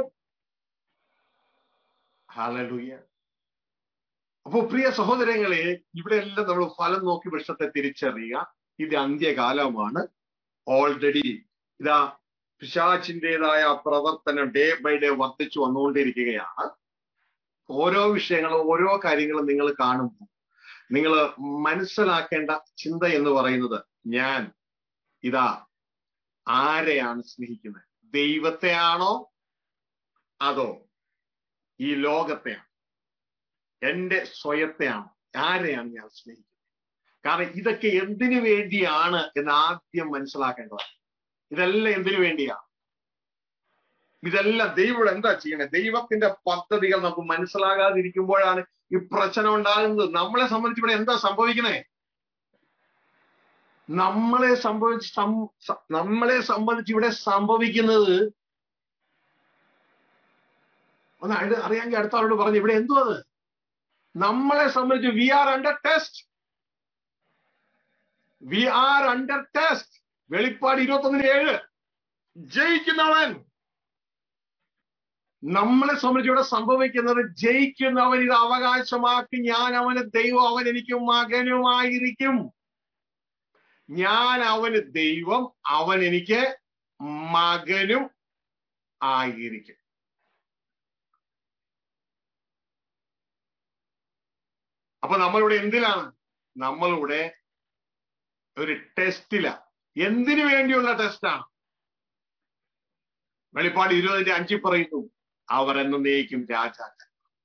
ഹലലുയ അപ്പോ പ്രിയ സഹോദരങ്ങളെ ഇവിടെ എല്ലാം നമ്മൾ ഫലം നോക്കി വൃക്ഷത്തെ തിരിച്ചറിയുക ഇത് അന്ത്യകാലമാണ് ഓൾറെഡി ഇതാ പിശാചിൻ്റെതായ പ്രവർത്തനം ഡേ ബൈ ഡേ വർദ്ധിച്ചു വന്നുകൊണ്ടിരിക്കുകയാണ് ഓരോ വിഷയങ്ങളും ഓരോ കാര്യങ്ങളും നിങ്ങൾ കാണുമ്പോൾ നിങ്ങൾ മനസ്സിലാക്കേണ്ട ചിന്ത എന്ന് പറയുന്നത് ഞാൻ ഇതാ ആരെയാണ് സ്നേഹിക്കുന്നത് ദൈവത്തെയാണോ അതോ ഈ ലോകത്തെയാണ് എന്റെ സ്വയത്തെയാണ് ആരെയാണ് ഞാൻ സ്നേഹിക്കുന്നത് കാരണം ഇതൊക്കെ എന്തിനു വേണ്ടിയാണ് എന്ന് ആദ്യം മനസ്സിലാക്കേണ്ടത് ഇതെല്ലാം എന്തിനു വേണ്ടിയാ ഇതെല്ലാം ദൈവം എന്താ ചെയ്യണേ ദൈവത്തിന്റെ പദ്ധതികൾ നമുക്ക് മനസ്സിലാകാതിരിക്കുമ്പോഴാണ് ഈ പ്രശ്നം ഉണ്ടാകുന്നത് നമ്മളെ സംബന്ധിച്ച് ഇവിടെ എന്താ സംഭവിക്കണേ നമ്മളെ സംഭവിച്ച് സം- സ- നമ്മളെ സംബന്ധിച്ച് ഇവിടെ സംഭവിക്കുന്നത് ഒന്ന് അത് അറിയാമെങ്കിൽ അടുത്ത ആളോട് പറഞ്ഞു ഇവിടെ എന്തോ അത് നമ്മളെ സംബന്ധിച്ച് we are under test we are under test വെളിപ്പാട് ഇരുപത്തൊന്നിന് ഏഴ് ജയിക്കുന്നവൻ നമ്മളെ സംബന്ധിച്ച് ഇവിടെ സംഭവിക്കുന്നത് ജയിക്കുന്നവൻ ഇത് അവകാശമാക്കി ഞാൻ അവന് ദൈവം അവൻ എനിക്ക് മകനുമായിരിക്കും ഞാൻ അവന് ദൈവം അവൻ എനിക്ക് മകനും ആയിരിക്കും അപ്പൊ നമ്മളിവിടെ എന്തിലാണ് നമ്മളിവിടെ ഒരു ടെസ്റ്റില എന്തിനു വേണ്ടിയുള്ള ടെസ്റ്റാണ് വെളിപ്പാട് ഇരുപതിന്റെ അഞ്ചിൽ പറയുന്നു അവർ എന്നേക്കും രാജാക്കൾ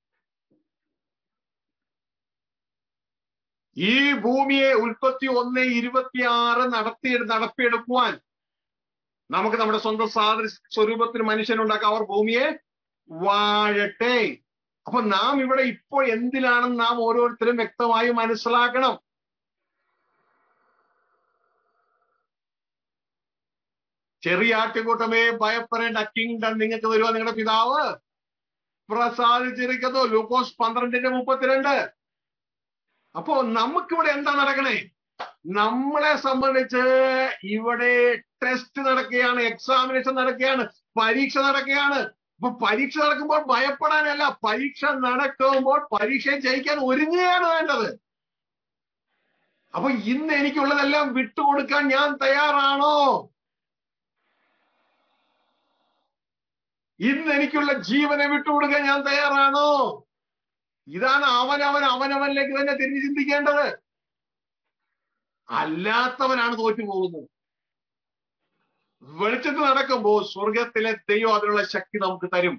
ഈ ഭൂമിയെ ഉൽപ്പത്തി ഒന്ന് ഇരുപത്തിയാറ് നടത്തി നടത്തിയെടുക്കുവാൻ നമുക്ക് നമ്മുടെ സ്വന്തം സാദൃ സ്വരൂപത്തിന് മനുഷ്യനുണ്ടാക്കാം അവർ ഭൂമിയെ വാഴട്ടെ അപ്പൊ നാം ഇവിടെ ഇപ്പോൾ എന്തിനാണെന്ന് നാം ഓരോരുത്തരും വ്യക്തമായി മനസ്സിലാക്കണം ചെറിയ ആട്ടുകൂട്ടമേ ഭയപ്പെടേണ്ട കിങ്ഡം നിങ്ങൾക്ക് വരുവാ നിങ്ങളുടെ പിതാവ് പ്രസാദിച്ചിരിക്കുന്നു ലൂക്കോസ് പന്ത്രണ്ടിന്റെ മുപ്പത്തിരണ്ട് അപ്പോ നമുക്കിവിടെ എന്താ നടക്കണേ നമ്മളെ സംബന്ധിച്ച് ഇവിടെ ടെസ്റ്റ് നടക്കുകയാണ് എക്സാമിനേഷൻ നടക്കുകയാണ് പരീക്ഷ നടക്കുകയാണ് അപ്പൊ പരീക്ഷ നടക്കുമ്പോൾ ഭയപ്പെടാനല്ല പരീക്ഷ നടക്കുമ്പോൾ പരീക്ഷ ജയിക്കാൻ ഒരുങ്ങുകയാണ് വേണ്ടത് അപ്പൊ ഇന്ന് എനിക്കുള്ളതെല്ലാം വിട്ടുകൊടുക്കാൻ ഞാൻ തയ്യാറാണോ ഇന്ന് എനിക്കുള്ള ജീവനെ വിട്ടുകൊടുക്കാൻ ഞാൻ തയ്യാറാണോ ഇതാണ് അവനവൻ അവനവനിലേക്ക് തന്നെ തിരിഞ്ഞു ചിന്തിക്കേണ്ടത് അല്ലാത്തവനാണ് തോറ്റു പോകുന്നത് വെളിച്ചത്ത് നടക്കുമ്പോൾ സ്വർഗത്തിലെ ദൈവം അതിനുള്ള ശക്തി നമുക്ക് തരും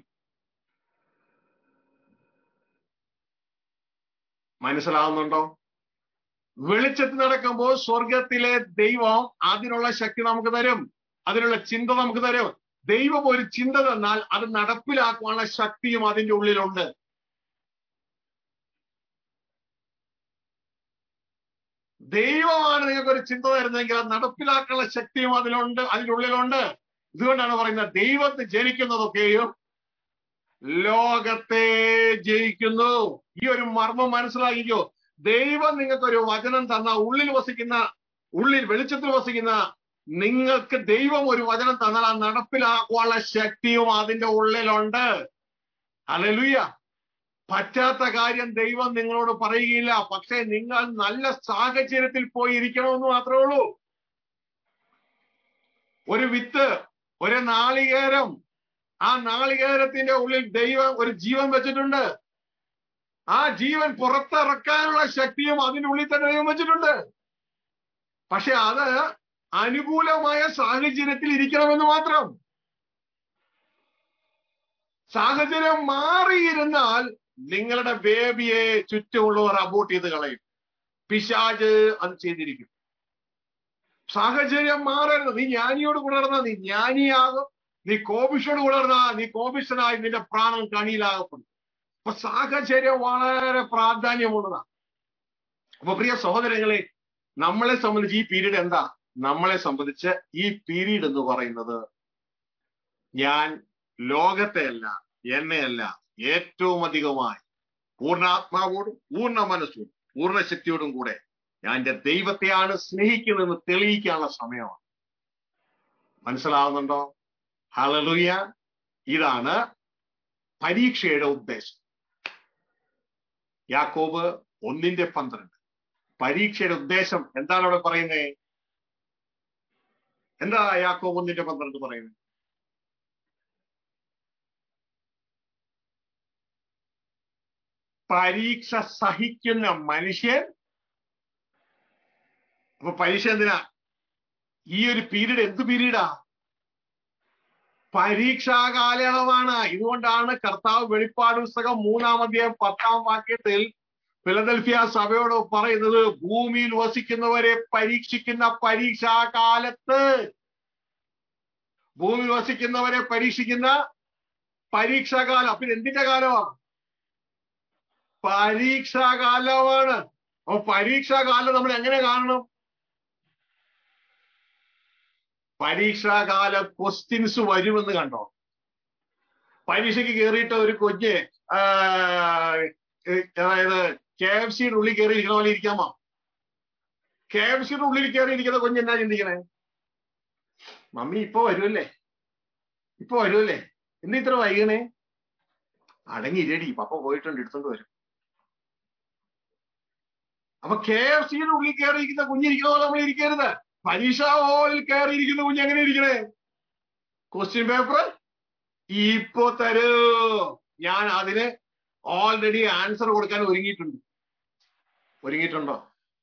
മനസ്സിലാവുന്നുണ്ടോ വെളിച്ചത്ത് നടക്കുമ്പോൾ സ്വർഗത്തിലെ ദൈവം അതിനുള്ള ശക്തി നമുക്ക് തരും അതിനുള്ള ചിന്ത നമുക്ക് തരും ദൈവം ഒരു ചിന്ത തന്നാൽ അത് നടപ്പിലാക്കുവാനുള്ള ശക്തിയും അതിന്റെ ഉള്ളിലുണ്ട് ദൈവമാണ് നിങ്ങൾക്ക് ഒരു ചിന്ത തരുന്നതെങ്കിൽ അത് നടപ്പിലാക്കാനുള്ള ശക്തിയും അതിലുണ്ട് അതിനുള്ളിലുണ്ട് ഇതുകൊണ്ടാണ് പറയുന്നത് ദൈവത്തെ ജനിക്കുന്നതൊക്കെയും ലോകത്തെ ജയിക്കുന്നു ഈ ഒരു മർമ്മം മനസ്സിലാക്കിക്കോ ദൈവം നിങ്ങൾക്ക് ഒരു വചനം തന്ന ഉള്ളിൽ വസിക്കുന്ന ഉള്ളിൽ വെളിച്ചത്തിൽ വസിക്കുന്ന നിങ്ങൾക്ക് ദൈവം ഒരു വചനം തന്നാൽ ആ നടപ്പിലാക്കുവാനുള്ള ശക്തിയും അതിന്റെ ഉള്ളിലുണ്ട് അലലുയ പറ്റാത്ത കാര്യം ദൈവം നിങ്ങളോട് പറയുകയില്ല പക്ഷേ നിങ്ങൾ നല്ല സാഹചര്യത്തിൽ പോയി ഇരിക്കണമെന്ന് മാത്രമേ ഉള്ളൂ ഒരു വിത്ത് ഒരു നാളികേരം ആ നാളികേരത്തിന്റെ ഉള്ളിൽ ദൈവം ഒരു ജീവൻ വെച്ചിട്ടുണ്ട് ആ ജീവൻ പുറത്തിറക്കാനുള്ള ശക്തിയും അതിനുള്ളിൽ തന്നെ ദൈവം വെച്ചിട്ടുണ്ട് പക്ഷെ അത് അനുകൂലമായ സാഹചര്യത്തിൽ ഇരിക്കണമെന്ന് മാത്രം സാഹചര്യം മാറിയിരുന്നാൽ നിങ്ങളുടെ ബേബിയെ ചുറ്റുമുള്ളവർ അബോട്ട് ചെയ്ത് കളയും പിശാജ് അത് ചെയ്തിരിക്കും സാഹചര്യം മാറരുത് നീ ജ്ഞാനിയോട് കൂടെ നടന്ന നീ ജ്ഞാനിയാകും നീ കോപിഷോട് കൂടെ നടന്ന നീ കോപിഷനായി നിന്റെ പ്രാണൻ കണിയിലാകപ്പെടും അപ്പൊ സാഹചര്യം വളരെ പ്രാധാന്യമുള്ളതാണ് അപ്പൊ പ്രിയ സഹോദരങ്ങളെ നമ്മളെ സംബന്ധിച്ച് ഈ പീരീഡ് എന്താ നമ്മളെ സംബന്ധിച്ച് ഈ പീരീഡ് എന്ന് പറയുന്നത് ഞാൻ ലോകത്തെയല്ല എന്നെയല്ല ഏറ്റവും അധികമായി പൂർണ്ണാത്മാവോടും പൂർണ്ണ മനസ്സോടും പൂർണ്ണ ശക്തിയോടും കൂടെ ഞാൻ എന്റെ ദൈവത്തെയാണ് സ്നേഹിക്കുന്നതെന്ന് തെളിയിക്കാനുള്ള സമയമാണ് മനസ്സിലാവുന്നുണ്ടോ ഹലലുയ ഇതാണ് പരീക്ഷയുടെ ഉദ്ദേശം യാക്കോബ് ഒന്നിന്റെ പന്ത്രണ്ട് പരീക്ഷയുടെ ഉദ്ദേശം എന്താണ് അവിടെ പറയുന്നത് എന്താ യാക്കോബ് ഒന്നിന്റെ പന്ത്രണ്ട് പറയുന്നത് പരീക്ഷ സഹിക്കുന്ന മനുഷ്യൻ അപ്പൊ പരീക്ഷ എന്തിനാ ഈ ഒരു പീരീഡ് എന്ത് പീരീഡാ പരീക്ഷാ കാലയളവാണ് ഇതുകൊണ്ടാണ് കർത്താവ് വെളിപ്പാട് പുസ്തകം മൂന്നാം അധ്യായം പത്താം വാക്യത്തിൽ ഫിലദൽഫിയ സഭയോട് പറയുന്നത് ഭൂമിയിൽ വസിക്കുന്നവരെ പരീക്ഷിക്കുന്ന പരീക്ഷാകാലത്ത് ഭൂമിയിൽ വസിക്കുന്നവരെ പരീക്ഷിക്കുന്ന പരീക്ഷാകാലം അപ്പൊ ഇത് എന്തിന്റെ കാലമാണ് പരീക്ഷാകാലമാണ് അപ്പൊ പരീക്ഷാകാലം നമ്മൾ എങ്ങനെ കാണണം പരീക്ഷാകാല ക്വസ്റ്റ്യൻസ് വരുമെന്ന് കണ്ടോ പരീക്ഷയ്ക്ക് കയറിയിട്ട് ഒരു കുഞ്ഞ് ആ, ഏ, അതായത് കെ എഫ് സിയുടെ ഉള്ളിൽ കയറി ഇരിക്കണ പോലെ ഇരിക്കാമോ കെ എഫ് സിയുടെ ഉള്ളിൽ കയറി ഇരിക്കുന്ന കുഞ്ഞ് എന്നാ ചിന്തിക്കണേ മമ്മി ഇപ്പൊ വരുമല്ലേ ഇപ്പൊ വരുമല്ലേ എന്ത് ഇത്ര വൈകണേ അടങ്ങി ഇരടി പപ്പ പോയിട്ടുണ്ട് എടുത്തോണ്ട് വരും അപ്പൊ കെ എഫ് സിയുടെ ഉള്ളിൽ കയറി ഇരിക്കുന്ന കുഞ്ഞിരിക്കുന്ന പോലെ നമ്മൾ ഇരിക്കരുത് പരീക്ഷാ ഹാളിൽ കയറിയിരിക്കുന്ന കുഞ്ഞ് എങ്ങനെ ഇരിക്കണേ ക്വസ്റ്റ്യൻ പേപ്പർ ഇപ്പൊ തരൂ ഞാൻ അതിന് ഓൾറെഡി ആൻസർ കൊടുക്കാൻ ഒരുങ്ങിയിട്ടുണ്ട് ഒരുങ്ങിയിട്ടുണ്ടോ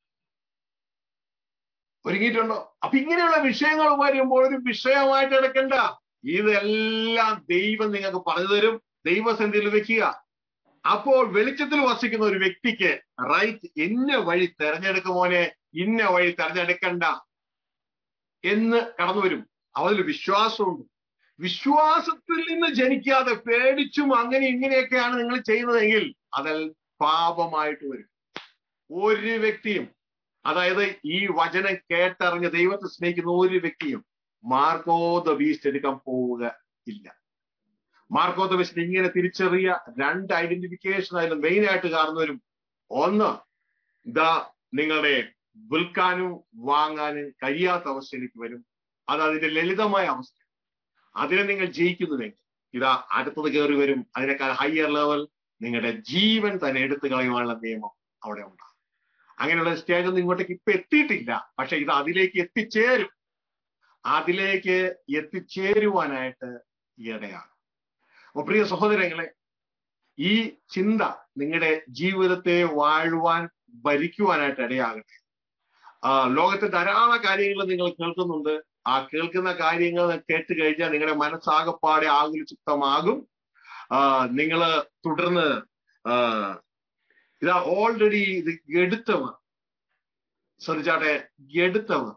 ഒരുങ്ങിയിട്ടുണ്ടോ അപ്പൊ ഇങ്ങനെയുള്ള വിഷയങ്ങൾ വരുമ്പോൾ ഒരു വിഷയമായിട്ട് എടുക്കണ്ട ഇതെല്ലാം ദൈവം നിങ്ങൾക്ക് പറഞ്ഞു തരും ദൈവസന്ധിയിൽ വെക്കുക അപ്പോൾ വെളിച്ചത്തിൽ വസിക്കുന്ന ഒരു വ്യക്തിക്ക് റൈറ്റ് ഇന്ന വഴി തെരഞ്ഞെടുക്കുമോനെ ഇന്ന വഴി തെരഞ്ഞെടുക്കണ്ട എന്ന് കടന്നു വരും അതിൽ വിശ്വാസമുണ്ട് വിശ്വാസത്തിൽ നിന്ന് ജനിക്കാതെ പേടിച്ചും അങ്ങനെ ഇങ്ങനെയൊക്കെയാണ് നിങ്ങൾ ചെയ്യുന്നതെങ്കിൽ അതിൽ പാപമായിട്ട് വരും ഒരു വ്യക്തിയും അതായത് ഈ വചനം കേട്ടറിഞ്ഞ് ദൈവത്തെ സ്നേഹിക്കുന്ന ഒരു വ്യക്തിയും മാർക്കോ ദ ബീസ്റ്റ് എടുക്കാൻ പോവുക ഇല്ല മാർക്കോ ദ ബീസ്റ്റ് ഇങ്ങനെ തിരിച്ചറിയ രണ്ട് ഐഡന്റിഫിക്കേഷൻ അതിൽ മെയിൻ ആയിട്ട് കാണുന്നവരും ഒന്ന് ദ നിങ്ങളുടെ വിൽക്കാനും വാങ്ങാനും കഴിയാത്ത അവസ്ഥയിലേക്ക് വരും അത് അതിന്റെ ലളിതമായ അവസ്ഥ അതിനെ നിങ്ങൾ ജയിക്കുന്നുവെങ്കിൽ ഇതാ അടുത്തത് കയറി വരും അതിനേക്കാൾ ഹയർ ലെവൽ നിങ്ങളുടെ ജീവൻ തന്നെ എടുത്തു കളയുവാനുള്ള നിയമം അവിടെ ഉണ്ടാകും അങ്ങനെയുള്ള സ്റ്റേജ് ഒന്നും ഇങ്ങോട്ടേക്ക് ഇപ്പൊ എത്തിയിട്ടില്ല പക്ഷെ ഇത് അതിലേക്ക് എത്തിച്ചേരും അതിലേക്ക് എത്തിച്ചേരുവാനായിട്ട് ഇടയാണ് അപ്പൊ പ്രിയ സഹോദരങ്ങളെ ഈ ചിന്ത നിങ്ങളുടെ ജീവിതത്തെ വാഴുവാൻ ഭരിക്കുവാനായിട്ട് ഇടയാകട്ടെ ആ ലോകത്തെ ധാരാളം കാര്യങ്ങൾ നിങ്ങൾ കേൾക്കുന്നുണ്ട് ആ കേൾക്കുന്ന കാര്യങ്ങൾ കേട്ട് കഴിഞ്ഞാൽ നിങ്ങളുടെ മനസ്സാകപ്പാടെ ആകുലചിത്തമാകും ആ നിങ്ങൾ തുടർന്ന് ആ ഇതാ ഓൾറെഡി ഇത് എടുത്തവർ ശ്രദ്ധിച്ചാട്ടെ എടുത്തവർ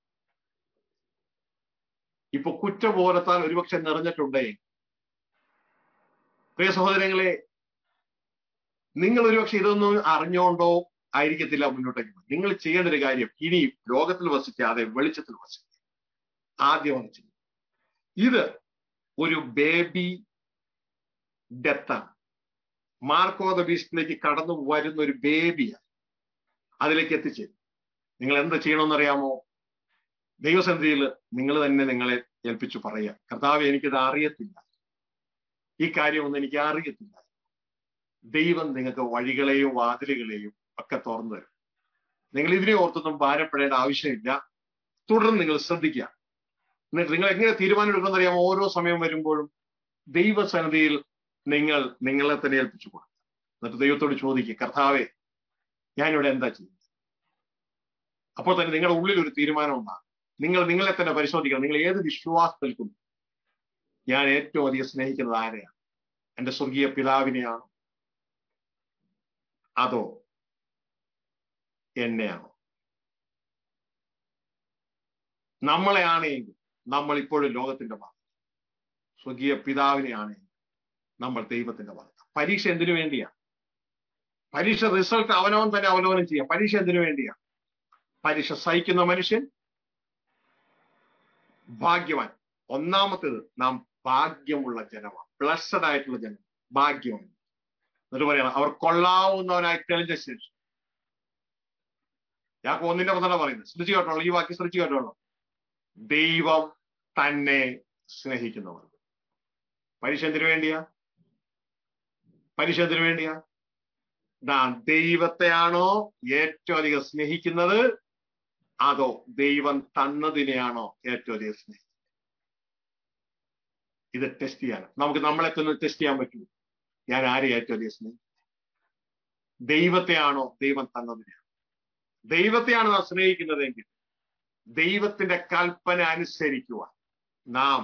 ഇപ്പൊ കുറ്റബോധത്താൽ ഒരുപക്ഷെ നിറഞ്ഞിട്ടുണ്ടേ പ്രിയ സഹോദരങ്ങളെ നിങ്ങൾ ഒരുപക്ഷെ ഇതൊന്നും അറിഞ്ഞുകൊണ്ടോ ആയിരിക്കത്തില്ല മുന്നോട്ടേക്ക് പോകുന്നത്. നിങ്ങൾ ചെയ്യേണ്ട ഒരു കാര്യം ഇനി ലോകത്തിൽ വസിക്കാതെ വെളിച്ചത്തിൽ വസിക്കുക ആദ്യമാണ് ചെയ്യുന്നത് ഇത് ഒരു ബേബി ഡെത്താണ് മാർക്കോ ദ ബീസ്റ്റിലേക്ക് കടന്നു വരുന്ന ഒരു ബേബിയാണ് അതിലേക്ക് എത്തിച്ചേരും നിങ്ങൾ എന്ത് ചെയ്യണമെന്നറിയാമോ ദൈവസന്ധിയിൽ നിങ്ങൾ തന്നെ നിങ്ങളെ ഏൽപ്പിച്ചു പറയുക കർത്താവ് എനിക്കിത് അറിയത്തില്ല ഈ കാര്യമൊന്നും എനിക്ക് അറിയത്തില്ല ദൈവം നിങ്ങൾക്ക് വഴികളെയും വാതിലുകളെയും ഒക്കെ തുറന്നു തരും നിങ്ങൾ ഇതിനെ ഓർത്തൊന്നും ഭാരപ്പെടേണ്ട ആവശ്യമില്ല തുടർന്ന് നിങ്ങൾ ശ്രദ്ധിക്കുക എന്നിട്ട് നിങ്ങൾ എങ്ങനെ തീരുമാനം എടുക്കുമെന്ന് അറിയാമോ ഓരോ സമയം വരുമ്പോഴും ദൈവസന്നിധിയിൽ നിങ്ങൾ നിങ്ങളെ തന്നെ ഏൽപ്പിച്ചു കൊടുക്കുക എന്നിട്ട് ദൈവത്തോട് ചോദിക്കുക കർത്താവെ ഞാനിവിടെ എന്താ ചെയ്യുന്നത് അപ്പോൾ തന്നെ നിങ്ങളുടെ ഉള്ളിൽ ഒരു തീരുമാനം ഉണ്ടാകും നിങ്ങൾ നിങ്ങളെ തന്നെ പരിശോധിക്കണം നിങ്ങൾ ഏത് വിശ്വാസത്തിൽ നിൽക്കുന്നു ഞാൻ ഏറ്റവും അധികം സ്നേഹിക്കുന്നത് ആരെയാണ് എന്റെ സ്വർഗീയ പിതാവിനെയാണോ അതോ എന്നെയാണോ നമ്മളെ ആണെങ്കിൽ നമ്മൾ ഇപ്പോഴും ലോകത്തിന്റെ ഭാഗത്ത് സ്വർഗീയ പിതാവിനെ ആണെങ്കിൽ നമ്മൾ ദൈവത്തിന്റെ ഭാഗത്ത് പരീക്ഷ എന്തിനു വേണ്ടിയാ പരീക്ഷ റിസൾട്ട് അവനവൻ തന്നെ അവലോകനം ചെയ്യാം പരീക്ഷ എന്തിനു വേണ്ടിയാ പരീക്ഷ സഹിക്കുന്ന മനുഷ്യൻ ഭാഗ്യവാൻ ഒന്നാമത്തേത് നാം ഭാഗ്യമുള്ള ജനമാണ് ബ്ലസ്സഡ് ആയിട്ടുള്ള ജനം ഭാഗ്യമാണ് എന്നിട്ട് പറയണം അവർ കൊള്ളാവുന്നവനായി തെളിഞ്ഞ ശേഷം ഞാൻ ഒന്നിന്റെ പന്ത്രണ്ട പറയുന്നത് ശ്രദ്ധിച്ചു കേട്ടോളൂ ഈ വാക്യം ശ്രദ്ധിച്ചു കേട്ടോളൂ ദൈവം തന്നെ സ്നേഹിക്കുന്നവർ പരീക്ഷ എന്തിനു വേണ്ടിയാ പരീക്ഷ എന്തിനു വേണ്ടിയാ നാം ദൈവത്തെയാണോ ഏറ്റവും അധികം സ്നേഹിക്കുന്നത് അതോ ദൈവം തന്നതിനെയാണോ ഏറ്റവും അധികം സ്നേഹിക്കുന്നത് ഇത് ടെസ്റ്റ് ചെയ്യാൻ നമുക്ക് നമ്മളെ തന്നെ ടെസ്റ്റ് ചെയ്യാൻ പറ്റുമോ ഞാൻ ആരെ ഏറ്റവും അധികം സ്നേഹിക്കുന്നത് ദൈവത്തെയാണോ ദൈവം തന്നതിനെയാണോ ദൈവത്തെയാണ് നാം സ്നേഹിക്കുന്നതെങ്കിൽ ദൈവത്തിന്റെ കൽപ്പന അനുസരിക്കുവാൻ നാം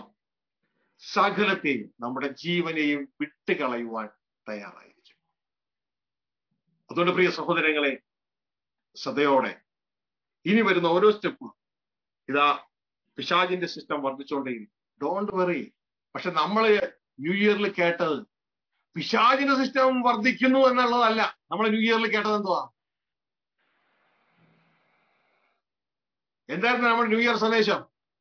സകലത്തെയും നമ്മുടെ ജീവനെയും വിട്ടുകളയുവാൻ തയ്യാറായിരിക്കും അതുകൊണ്ട് പ്രിയ സഹോദരങ്ങളെ ശ്രദ്ധയോടെ ഇനി വരുന്ന ഓരോ സ്റ്റെപ്പും ഇതാ പിശാജിന്റെ സിസ്റ്റം വർദ്ധിച്ചുകൊണ്ടേയിരിക്കും ഡോണ്ട് വെറി പക്ഷെ നമ്മൾ ന്യൂ ഇയറിൽ കേട്ടത് പിശാജിന്റെ സിസ്റ്റം വർദ്ധിക്കുന്നു എന്നുള്ളതല്ല നമ്മൾ ന്യൂ ഇയറിൽ കേട്ടത് എന്തുവാ എന്തായിരുന്നു നമ്മുടെ ന്യൂ ഇയർ സന്ദേശം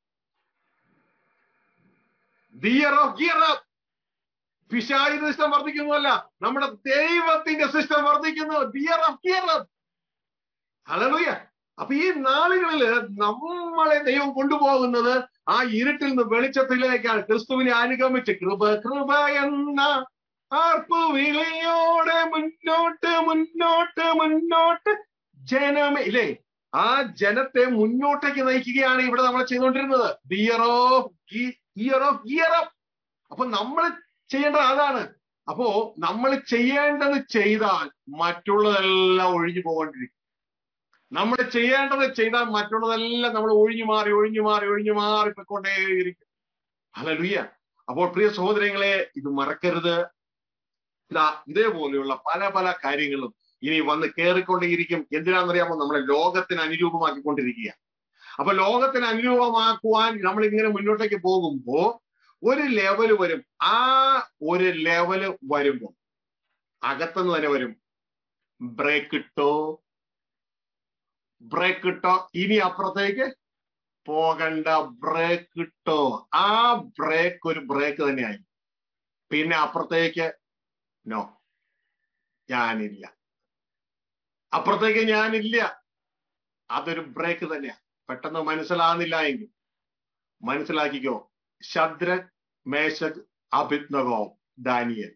ദിയർ ഓഫ് ഗിയർ അപ്പ് പിശാചിന്റെ സിസ്റ്റം വർദ്ധിക്കുന്നതല്ല നമ്മുടെ ദൈവത്തിന്റെ സിസ്റ്റം വർദ്ധിക്കുന്നു the year of gear up hallelujah അപ്പൊ ഈ നാളുകളില് നമ്മളെ ദൈവം കൊണ്ടുപോകുന്നത് ആ ഇരുട്ടിൽ നിന്ന് വെളിച്ചത്തിലേക്കാണ് ക്രിസ്തുവിനെ അനുഗമിച്ച് കൃപ കൃപ എന്ന ആർപ്പുവിളിയോടെ മുന്നോട്ട് മുന്നോട്ട് മുന്നോട്ട് ജനമേ ഇല്ലേ ആ ജനത്തെ മുന്നോട്ടേക്ക് നയിക്കുകയാണ് ഇവിടെ നമ്മൾ ചെയ്തുകൊണ്ടിരുന്നത് the year of year of gear up അപ്പൊ നമ്മൾ ചെയ്യേണ്ടത് അതാണ് അപ്പോ നമ്മൾ ചെയ്യേണ്ടത് ചെയ്താൽ മറ്റുള്ളതെല്ലാം ഒഴിഞ്ഞു പോകൊണ്ടിരിക്കും നമ്മൾ ചെയ്യേണ്ടത് ചെയ്താൽ മറ്റുള്ളതെല്ലാം നമ്മൾ ഒഴിഞ്ഞു മാറി ഒഴിഞ്ഞു മാറി ഒഴിഞ്ഞു മാറി പോയിക്കൊണ്ടേയിരിക്കും ഹല്ലേലൂയ അപ്പോൾ പ്രിയ സഹോദരങ്ങളെ ഇത് മറക്കരുത് ഇതാ ഇതേപോലെയുള്ള പല പല കാര്യങ്ങളും ഇനി വന്ന് കയറിക്കൊണ്ടേയിരിക്കും എന്തിനാണെന്നറിയാമോ നമ്മളെ ലോകത്തിന് അനുരൂപമാക്കിക്കൊണ്ടിരിക്കുക അപ്പൊ ലോകത്തിന് അനുരൂപമാക്കുവാൻ നമ്മൾ ഇങ്ങനെ മുന്നോട്ടേക്ക് പോകുമ്പോ ഒരു ലെവല് വരും ആ ഒരു ലെവല് വരുമ്പോ അകത്തുനിന്ന് തന്നെ വരും ബ്രേക്ക് ഇട്ടോ ബ്രേക്ക് ഇട്ടോ ഇനി അപ്പുറത്തേക്ക് പോകണ്ട ബ്രേക്ക് ഇട്ടോ ആ ബ്രേക്ക് ഒരു ബ്രേക്ക് തന്നെയായി പിന്നെ അപ്പുറത്തേക്ക് നോ ഞാനില്ല അപ്പുറത്തേക്ക് ഞാനില്ല അതൊരു ബ്രേക്ക് തന്നെയാ പെട്ടെന്ന് മനസ്സിലാകുന്നില്ല എങ്കിൽ മനസ്സിലാക്കിക്കോ ശദ്രക് മേശക് അഭിജ്ഞകോ ദാനിയൽ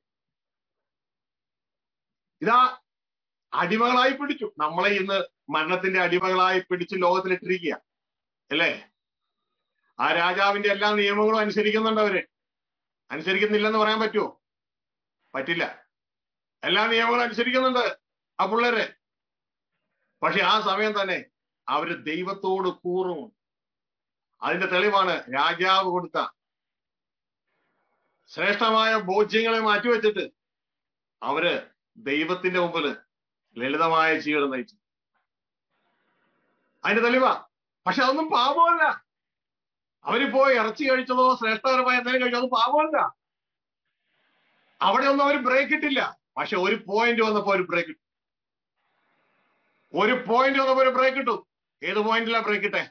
ഇതാ അടിമകളായി പിടിച്ചു നമ്മളെ ഇന്ന് മരണത്തിന്റെ അടിമകളായി പിടിച്ച് ലോകത്തിലിട്ടിരിക്കുക അല്ലേ ആ രാജാവിന്റെ എല്ലാ നിയമങ്ങളും അനുസരിക്കുന്നുണ്ട് അവര് അനുസരിക്കുന്നില്ലെന്ന് പറയാൻ പറ്റുമോ പറ്റില്ല എല്ലാ നിയമങ്ങളും അനുസരിക്കുന്നുണ്ട് ആ പിള്ളേര് പക്ഷെ ആ സമയം തന്നെ അവര് ദൈവത്തോട് കൂറും അതിന്റെ തെളിവാണ് രാജാവ് കൊടുത്ത ശ്രേഷ്ഠമായ ഭോജ്യങ്ങളെ മാറ്റിവെച്ചിട്ട് അവര് ദൈവത്തിന്റെ മുമ്പിൽ ലളിതമായ ജീവിതം നയിച്ചു അതിന്റെ തെളിവാ പക്ഷെ അതൊന്നും പാപമല്ല അവര് പോയി ഇറച്ചി കഴിച്ചതോ ശ്രേഷ്ഠകരമായ എന്തെങ്കിലും കഴിച്ചതോ അത് പാപമല്ല അവിടെ ഒന്നും അവർ ബ്രേക്ക് ഇട്ടില്ല പക്ഷെ ഒരു പോയിന്റ് വന്നപ്പോ ഒരു ബ്രേക്ക് ഇട്ടു ഒരു പോയിന്റ് വന്നപ്പോ ഒരു ബ്രേക്ക് ഇട്ടു ഏത് പോയിന്റിലാ ബ്രേക്ക് ഇട്ടെ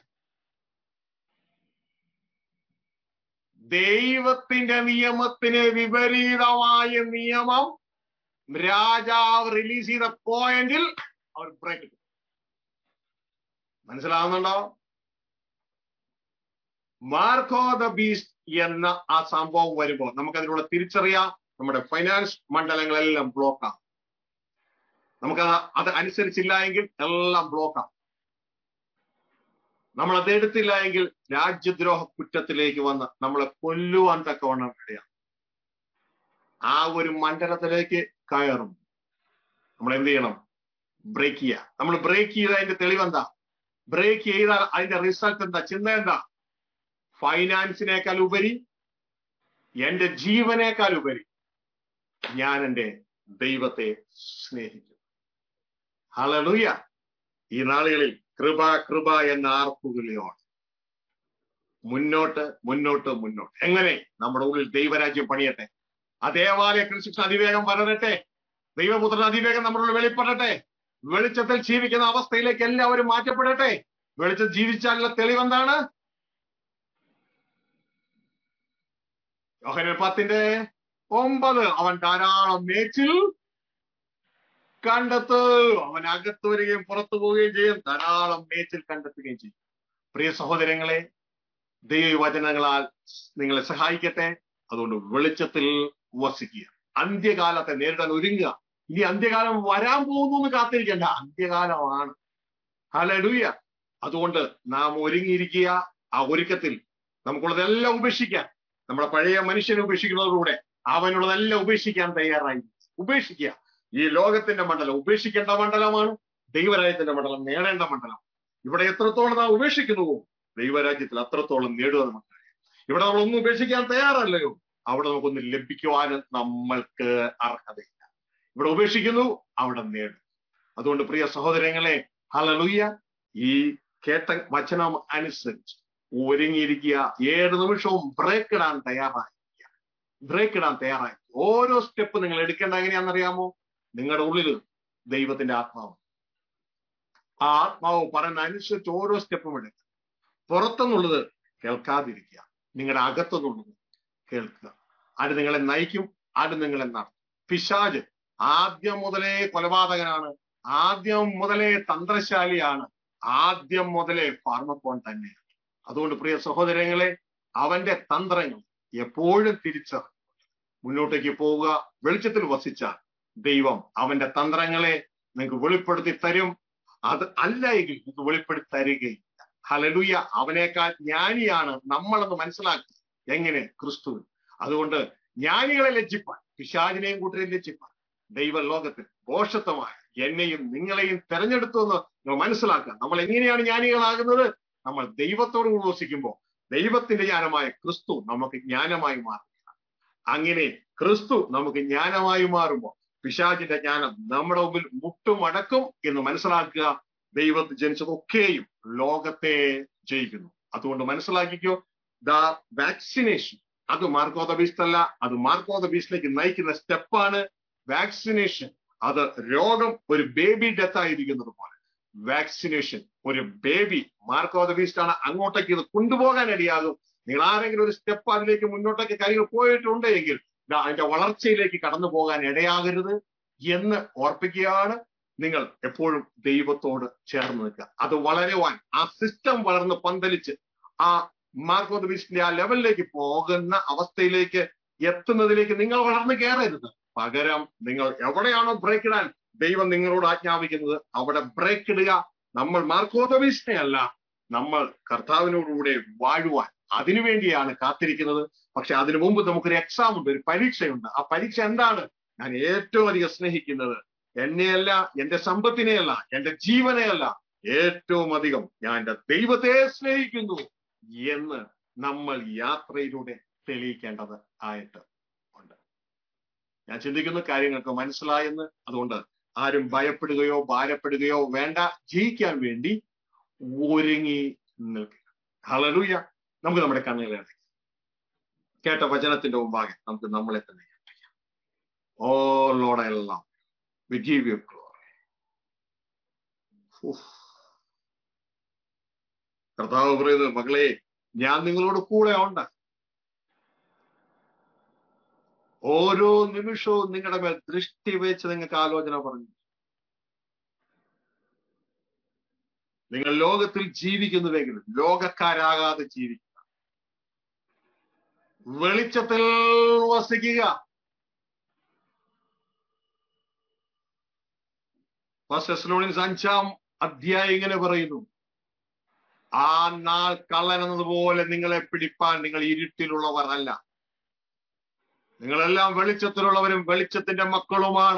ദൈവത്തിന്റെ നിയമത്തിന് വിപരീതമായ നിയമം രാജാവ് റിലീസ് ചെയ്ത പോയിന്റിൽ അവർ ബ്രേക്ക് ഇട്ടു മനസ്സിലാവുന്നുണ്ടോ മാർക്കോ ദ ബീസ്റ്റ് എന്ന ആ സംഭവം വരുമ്പോൾ നമുക്കതിനുള്ള തിരിച്ചറിയാം നമ്മുടെ ഫൈനാൻസ് മണ്ഡലങ്ങളെല്ലാം ബ്ലോക്കാണ് നമുക്ക് അത് അനുസരിച്ചില്ല എങ്കിൽ എല്ലാം ബ്ലോക്കാണ് നമ്മൾ അത് എടുത്തില്ല എങ്കിൽ രാജ്യദ്രോഹ കുറ്റത്തിലേക്ക് വന്ന് നമ്മളെ കൊല്ലുവാൻ തക്കവണ്ണം ഇടയാണ് ആ ഒരു മണ്ഡലത്തിലേക്ക് കയറും നമ്മൾ എന്ത് ചെയ്യണം ബ്രേക്ക് ചെയ്യുക നമ്മൾ ബ്രേക്ക് ചെയ്ത അതിന്റെ തെളിവെന്താ ബ്രേക്ക് ചെയ്താൽ അതിന്റെ റിസൾട്ട് എന്താ ചിന്ത എന്താ ഫൈനാൻസിനേക്കാൾ ഉപരി എന്റെ ജീവനേക്കാൾ ഉപരി ഞാൻ എൻ്റെ ദൈവത്തെ സ്നേഹിക്കും ഹലലൂയ ഈ നാളുകളിൽ കൃപ കൃപ എന്ന ആർപ്പുവിളിയോട് മുന്നോട്ട് മുന്നോട്ട് മുന്നോട്ട് എങ്ങനെ നമ്മുടെ ഉള്ളിൽ ദൈവരാജ്യം പണിയട്ടെ ആ ദേവാലയ കൃഷിക്ക് അതിവേഗം വളരട്ടെ ദൈവപുത്രൻ അതിവേഗം നമ്മുടെ ഉള്ളിൽ വെളിപ്പെടട്ടെ വെളിച്ചത്തിൽ ജീവിക്കുന്ന അവസ്ഥയിലേക്ക് എല്ലാവരും മാറ്റപ്പെടട്ടെ വെളിച്ചം ജീവിച്ചാലുള്ള തെളിവെന്താണ് യോഹന പത്തിന്റെ ഒമ്പത് അവൻ ധാരാളം മേച്ചിൽ കണ്ടെത്തു അവൻ അകത്ത് വരികയും പുറത്തു പോവുകയും ചെയ്യും ധാരാളം മേച്ചിൽ കണ്ടെത്തുകയും ചെയ്യും പ്രിയ സഹോദരങ്ങളെ ദൈവവചനങ്ങളാൽ നിങ്ങളെ സഹായിക്കട്ടെ അതുകൊണ്ട് വെളിച്ചത്തിൽ വസിക്കുക അന്ത്യകാലത്തെ നേരിടാൻ ഒരുങ്ങുക ഇനി അന്ത്യകാലം വരാൻ പോകുന്നു എന്ന് കാത്തിരിക്കണ്ട അന്ത്യകാലമാണ് ഹലഡൂയ അതുകൊണ്ട് നാം ഒരുങ്ങിയിരിക്കുക ആ ഒരുക്കത്തിൽ നമുക്കുള്ളതെല്ലാം ഉപേക്ഷിക്കാൻ നമ്മുടെ പഴയ മനുഷ്യനെ ഉപേക്ഷിക്കുന്നതോടുകൂടെ അവനുള്ളതെല്ലാം ഉപേക്ഷിക്കാൻ തയ്യാറായി ഉപേക്ഷിക്കുക ഈ ലോകത്തിന്റെ മണ്ഡലം ഉപേക്ഷിക്കേണ്ട മണ്ഡലമാണ് ദൈവരാജ്യത്തിന്റെ മണ്ഡലം നേടേണ്ട മണ്ഡലം ഇവിടെ എത്രത്തോളം നാം ഉപേക്ഷിക്കുന്നുവോ ദൈവരാജ്യത്തിൽ അത്രത്തോളം നേടുക നമുക്ക് ഇവിടെ നമ്മളൊന്നും ഉപേക്ഷിക്കാൻ തയ്യാറല്ലയോ അവിടെ നമുക്കൊന്നും ലഭിക്കുവാനും നമ്മൾക്ക് അർഹതയില്ല ഇവിടെ ഉപേക്ഷിക്കുന്നു അവിടെ നേടും അതുകൊണ്ട് പ്രിയ സഹോദരങ്ങളെ ഹലലുയ്യ ഈ കേട്ട വചനം അനുസരിച്ച് ഒരുങ്ങിയിരിക്കുക ഏഴ് നിമിഷവും ബ്രേക്ക് ഇടാൻ തയ്യാറായിരിക്കുക ബ്രേക്ക് ഇടാൻ തയ്യാറായി ഓരോ സ്റ്റെപ്പ് നിങ്ങൾ എടുക്കേണ്ട എങ്ങനെയാണെന്നറിയാമോ നിങ്ങളുടെ ഉള്ളിൽ ദൈവത്തിന്റെ ആത്മാവ് ആ ആത്മാവ് പറയുന്ന അനുസരിച്ച് ഓരോ സ്റ്റെപ്പും എടുക്കുക പുറത്തുനിന്നുള്ളത് കേൾക്കാതിരിക്കുക നിങ്ങളുടെ അകത്തുനിന്നുള്ളത് കേൾക്കുക അത് നിങ്ങളെ നയിക്കും അത് നിങ്ങളെ നടത്തും പിശാജ് ആദ്യം മുതലേ കൊലപാതകനാണ് ആദ്യം മുതലേ തന്ത്രശാലിയാണ് ആദ്യം മുതലേ ഫാർമക്കോൺ തന്നെയാണ് അതുകൊണ്ട് പ്രിയ സഹോദരങ്ങളെ അവന്റെ തന്ത്രങ്ങൾ എപ്പോഴും തിരിച്ചറിഞ്ഞു മുന്നോട്ടേക്ക് പോവുക വെളിച്ചത്തിൽ വസിച്ചാൽ ദൈവം അവന്റെ തന്ത്രങ്ങളെ നിങ്ങൾക്ക് വെളിപ്പെടുത്തി തരും അത് അല്ല എങ്കിൽ നിങ്ങൾക്ക് വെളിപ്പെടുത്തി തരികയില്ല ഹലലുയ അവനേക്കാൾ ജ്ഞാനിയാണ് നമ്മളെന്ന് മനസ്സിലാക്കി എങ്ങനെ ക്രിസ്തു അതുകൊണ്ട് ജ്ഞാനികളെ ലജ്ജിപ്പാൻ പിശാചിനെയും കൂട്ടരെയും ലജ്ജിപ്പാൻ ദൈവ ലോകത്തിൽ ദോഷത്വമായ എന്നെയും നിങ്ങളെയും തെരഞ്ഞെടുത്തു എന്ന് നിങ്ങൾ മനസ്സിലാക്കുക നമ്മൾ എങ്ങനെയാണ് ജ്ഞാനികളാകുന്നത് നമ്മൾ ദൈവത്തോട് കൂടി വസിക്കുമ്പോൾ ദൈവത്തിന്റെ ജ്ഞാനമായ ക്രിസ്തു നമുക്ക് ജ്ഞാനമായി മാറുകയാണ് അങ്ങനെ ക്രിസ്തു നമുക്ക് ജ്ഞാനമായി മാറുമ്പോൾ പിശാചിന്റെ ജ്ഞാനം നമ്മുടെ മുമ്പിൽ മുട്ടുമടക്കും എന്ന് മനസ്സിലാക്കുക ദൈവത്തിൽ ജനിച്ചതൊക്കെയും ലോകത്തെ ജയിക്കുന്നു അതുകൊണ്ട് മനസ്സിലാക്കിക്കോ ദ വാക്സിനേഷൻ അത് മാർക്കോത ബീസ്റ്റ് അല്ല അത് മാർക്കോത ബീസ്റ്റിലേക്ക് നയിക്കുന്ന സ്റ്റെപ്പാണ് വാക്സിനേഷൻ അത് രോഗം ഒരു ബേബി ഡെത്ത് ആയിരിക്കുന്നത് പോലെ വാക്സിനേഷൻ ഒരു ബേബി മാർക്കോത ബീസ്റ്റ് ആണ് അങ്ങോട്ടേക്ക് ഇത് കൊണ്ടുപോകാൻ ഇടയാകും നിങ്ങൾ ആരെങ്കിലും ഒരു സ്റ്റെപ്പ് അതിലേക്ക് മുന്നോട്ടേക്ക് കാര്യങ്ങൾ പോയിട്ടുണ്ടെങ്കിൽ അതിന്റെ വളർച്ചയിലേക്ക് കടന്നു പോകാൻ ഇടയാകരുത് എന്ന് ഓർപ്പിക്കുകയാണ് നിങ്ങൾ എപ്പോഴും ദൈവത്തോട് ചേർന്ന് നിൽക്കുക അത് വളരുവാൻ ആ സിസ്റ്റം വളർന്ന് പന്തലിച്ച് ആ മാർക്കോത് ബീസ്റ്റിന്റെ ആ ലെവലിലേക്ക് പോകുന്ന അവസ്ഥയിലേക്ക് എത്തുന്നതിലേക്ക് നിങ്ങൾ വളർന്നു കയറരുത് പകരം നിങ്ങൾ എവിടെയാണോ ബ്രേക്ക് ഇടാൻ ദൈവം നിങ്ങളോട് ആജ്ഞാപിക്കുന്നത് അവിടെ ബ്രേക്ക് ഇടുക നമ്മൾ മാർക്കോതബീസിനെ അല്ല നമ്മൾ കർത്താവിനോടുകൂടെ വാഴുവാൻ അതിനുവേണ്ടിയാണ് കാത്തിരിക്കുന്നത് പക്ഷെ അതിനു മുമ്പ് നമുക്കൊരു എക്സാം ഉണ്ട് ഒരു പരീക്ഷയുണ്ട് ആ പരീക്ഷ എന്താണ് ഞാൻ ഏറ്റവും അധികം സ്നേഹിക്കുന്നത് എന്നെയല്ല എന്റെ സമ്പത്തിനെയല്ല എന്റെ ജീവനെയല്ല ഏറ്റവും അധികം ഞാൻ എന്റെ ദൈവത്തെ സ്നേഹിക്കുന്നു എന്ന് നമ്മൾ യാത്രയിലൂടെ തെളിയിക്കേണ്ടത് ആയിട്ട് ഉണ്ട് ഞാൻ ചിന്തിക്കുന്ന കാര്യങ്ങൾക്ക് മനസ്സിലായെന്ന് അതുകൊണ്ട് ആരും ഭയപ്പെടുകയോ ഭാരപ്പെടുകയോ വേണ്ട ജയിക്കാൻ വേണ്ടി ഒരുങ്ങി നിൽക്കുക ഹലലൂയ നമുക്ക് നമ്മുടെ കണ്ണുകളെ അടയ്ക്കാം കേട്ട വചനത്തിന്റെ മുമ്പാകെ നമുക്ക് നമ്മളെ തന്നെ അടയ്ക്കാം ഓ ലോടെല്ലാം വി ഗീവ് യു ഗ്ലോറി കർത്താവ് പറയുന്നത് മകളെ ഞാൻ നിങ്ങളോട് കൂടെ ഉണ്ട് ഓരോ നിമിഷവും നിങ്ങളുടെ മേൽ ദൃഷ്ടി വെച്ച് നിങ്ങൾക്ക് ആലോചന പറഞ്ഞു നിങ്ങൾ ലോകത്തിൽ ജീവിക്കുന്നുവെങ്കിലും ലോകക്കാരാകാതെ ജീവിക്കുക വെളിച്ചത്തിൽ വസിക്കുക ഫസ്റ്റ് അഞ്ചാം അധ്യായം ഇങ്ങനെ പറയുന്നു ആ നാൾ കള്ളൻ എന്നതുപോലെ നിങ്ങളെ പിടിപ്പാൻ നിങ്ങൾ ഇരുട്ടിലുള്ളവർ അല്ല നിങ്ങളെല്ലാം വെളിച്ചത്തിലുള്ളവരും വെളിച്ചത്തിന്റെ മക്കളുമാണ്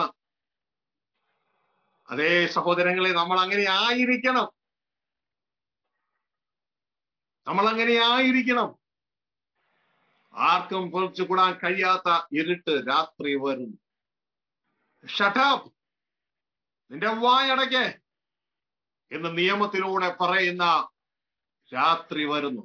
അതേ സഹോദരങ്ങളെ നമ്മൾ അങ്ങനെ ആയിരിക്കണം നമ്മൾ അങ്ങനെ ആയിരിക്കണം ആർക്കും പൊളിച്ചു കൂടാൻ കഴിയാത്ത ഇരുട്ട് രാത്രി വരും ഷട്ടാപ്പ് നിന്റെ വായടയ്ക്ക് എന്ന് നിയമത്തിലൂടെ പറയുന്ന രാത്രി വരുന്നു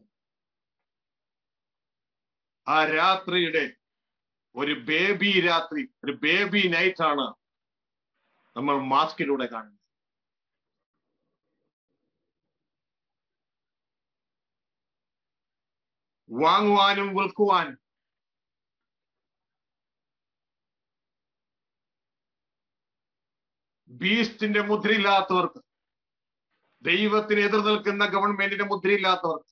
ആ രാത്രിയുടെ ഒരു ബേബി രാത്രി ഒരു ബേബി നൈറ്റ് ആണ് നമ്മൾ മാസ്കിലൂടെ കാണുന്നത് വാങ്ങുവാനും വിൽക്കുവാനും ബീസ്റ്റിന്റെ മുദ്രയില്ലാത്തവർക്ക് ദൈവത്തിന് എതിർ നിൽക്കുന്ന ഗവൺമെന്റിന്റെ മുദ്രയില്ലാത്തവർക്ക്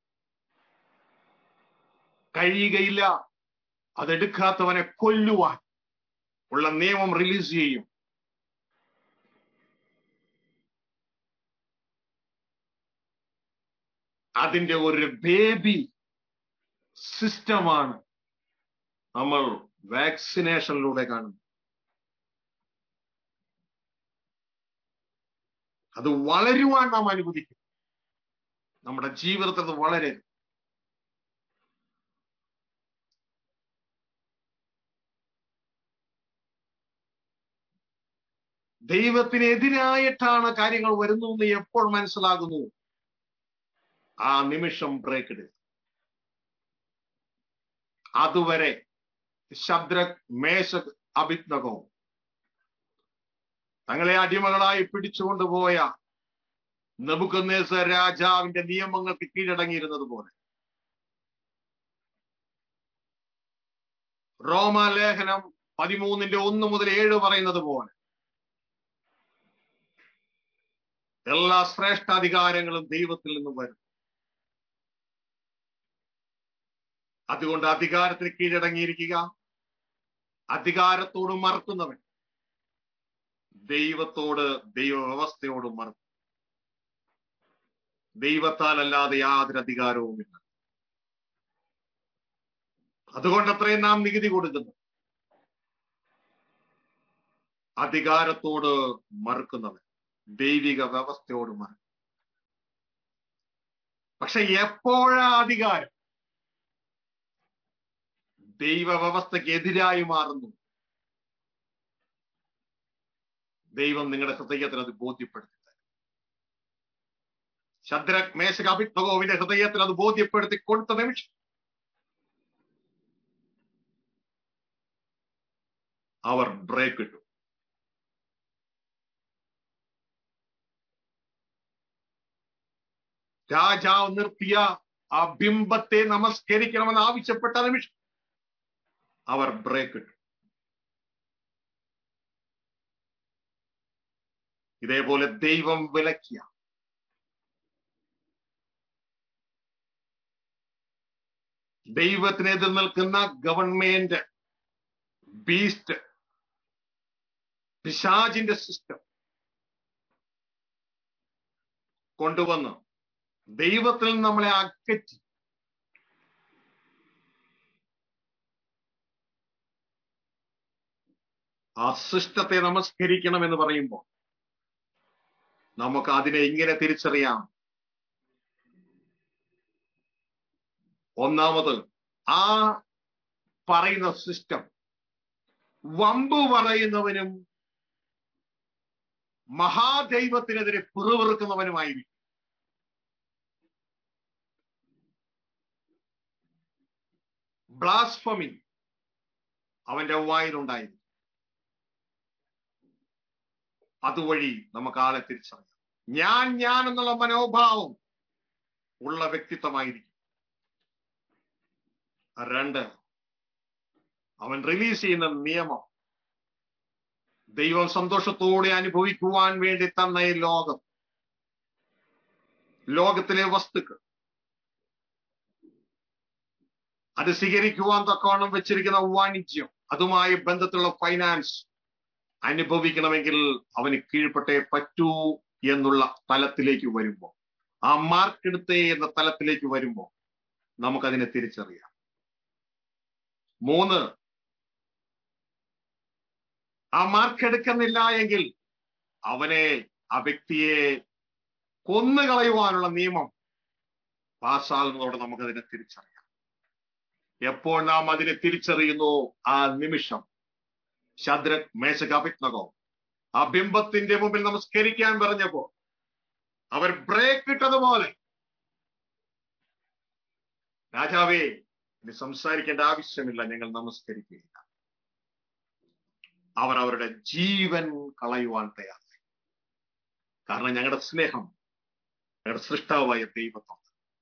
കഴിയുകയില്ല അതെടുക്കാത്തവനെ കൊല്ലുവാൻ ഉള്ള നിയമം റിലീസ് ചെയ്യും അതിന്റെ ഒരു ബേബി സിസ്റ്റമാണ് നമ്മൾ വാക്സിനേഷനിലൂടെ കാണുന്നത് അത് വളരുവാൻ നാം അനുവദിക്കും നമ്മുടെ ജീവിതത്തിൽ അത് വളരെ ദൈവത്തിനെതിരായിട്ടാണ് കാര്യങ്ങൾ വരുന്നു എന്ന് എപ്പോൾ മനസ്സിലാകുന്നു ആ നിമിഷം ബ്രേക്ക് ഇടുക അതുവരെ ശബ്ദക് മേശക് അഭിജ്ഞകവും തങ്ങളെ അടിമകളായി പിടിച്ചുകൊണ്ടുപോയ നബുക്കന്നേസർ രാജാവിന്റെ നിയമങ്ങൾക്ക് കീഴടങ്ങിയിരുന്നത് പോലെ റോമാലേഖനം പതിമൂന്നിന്റെ ഒന്ന് മുതൽ ഏഴ് പറയുന്നത് പോലെ എല്ലാ ശ്രേഷ്ഠാധികാരങ്ങളും ദൈവത്തിൽ നിന്ന് വരും അതുകൊണ്ട് അധികാരത്തിന് കീഴടങ്ങിയിരിക്കുക അധികാരത്തോട് മറക്കുന്നവൻ ദൈവത്തോട് ദൈവ വ്യവസ്ഥയോട് മറക്കും ദൈവത്താൽ അല്ലാതെ യാതൊരു അധികാരവുമില്ല അതുകൊണ്ട് അത്രയും നാം നികുതി കൊടുക്കുന്നു അധികാരത്തോട് മറുക്കുന്നവൻ ദൈവിക വ്യവസ്ഥയോട് മറക്കും പക്ഷെ എപ്പോഴാ അധികാരം ദൈവ വ്യവസ്ഥയ്ക്ക് എതിരായി മാറുന്നു ദൈവം നിങ്ങളുടെ ഹൃദയത്തിന് അത് ബോധ്യപ്പെടുത്തി തരും ശദ്രക് മേശക അഭിജ്ഞകോവിന്റെ ഹൃദയത്തിൽ അത് ബോധ്യപ്പെടുത്തി കൊടുത്ത നിമിഷം അവർ ബ്രേക്ക് ഇട്ടു രാജാവ് നിർത്തിയ ആ ബിംബത്തെ നമസ്കരിക്കണമെന്ന് ആവശ്യപ്പെട്ട നിമിഷം അവർ ബ്രേക്ക് ഇട്ടു ഇതേപോലെ ദൈവം വിലക്കിയ ദൈവത്തിനെതിർ നിൽക്കുന്ന ഗവൺമെന്റ് ബീസ്റ്റ് പിശാജിന്റെ സിസ്റ്റം കൊണ്ടുവന്ന് ദൈവത്തിൽ നിന്ന് നമ്മളെ അകറ്റി ആ സിസ്റ്റത്തെ നമസ്കരിക്കണം എന്ന് പറയുമ്പോൾ നമുക്ക് അതിനെ ഇങ്ങനെ തിരിച്ചറിയാം ഒന്നാമത് ആ പറയുന്ന സിസ്റ്റം വമ്പ് പറയുന്നവനും മഹാദൈവത്തിനെതിരെ പിറുവിറുക്കുന്നവനുമായിരിക്കും ബ്ലാസ്ഫമി അവന്റെ വായിലുണ്ടായിരുന്നു അതുവഴി നമുക്ക് ആളെ തിരിച്ചറിയാം ഞാൻ ഞാൻ എന്നുള്ള മനോഭാവം ഉള്ള വ്യക്തിത്വമായിരിക്കും രണ്ട് അവൻ റിലീസ് ചെയ്യുന്ന നിയമം ദൈവം സന്തോഷത്തോടെ അനുഭവിക്കുവാൻ വേണ്ടി തന്ന ഈ ലോകം ലോകത്തിലെ വസ്തുക്കൾ അത് സ്വീകരിക്കുവാൻ തക്കവണ്ണം വെച്ചിരിക്കുന്ന വാണിജ്യം അതുമായി ബന്ധത്തിലുള്ള ഫൈനാൻസ് അനുഭവിക്കണമെങ്കിൽ അവന് കീഴ്പ്പെട്ടേ പറ്റൂ എന്നുള്ള തലത്തിലേക്ക് വരുമ്പോൾ ആ മാർക്കെടുത്തേ എന്ന തലത്തിലേക്ക് വരുമ്പോൾ നമുക്കതിനെ തിരിച്ചറിയാം മൂന്ന് ആ മാർക്ക് എടുക്കുന്നില്ല എങ്കിൽ അവനെ ആ വ്യക്തിയെ കൊന്നുകളയുവാനുള്ള നിയമം പാസ്സാകുന്നതോടെ നമുക്കതിനെ തിരിച്ചറിയാം എപ്പോൾ നാം അതിനെ തിരിച്ചറിയുന്നു ആ നിമിഷം ശദ്രക് മേശകാപിത്നകോ ആ ബിംബത്തിന്റെ മുമ്പിൽ നമസ്കരിക്കാൻ പറഞ്ഞപ്പോ അവർ ബ്രേക്ക് ഇട്ടതുപോലെ രാജാവേ ഇനി സംസാരിക്കേണ്ട ആവശ്യമില്ല ഞങ്ങൾ നമസ്കരിക്കുകയില്ല അവർ അവരുടെ ജീവൻ കളയുവാൻ തയ്യാറായി കാരണം ഞങ്ങളുടെ സ്നേഹം ഞങ്ങളുടെ സൃഷ്ടാവായ ദൈവത്തോട്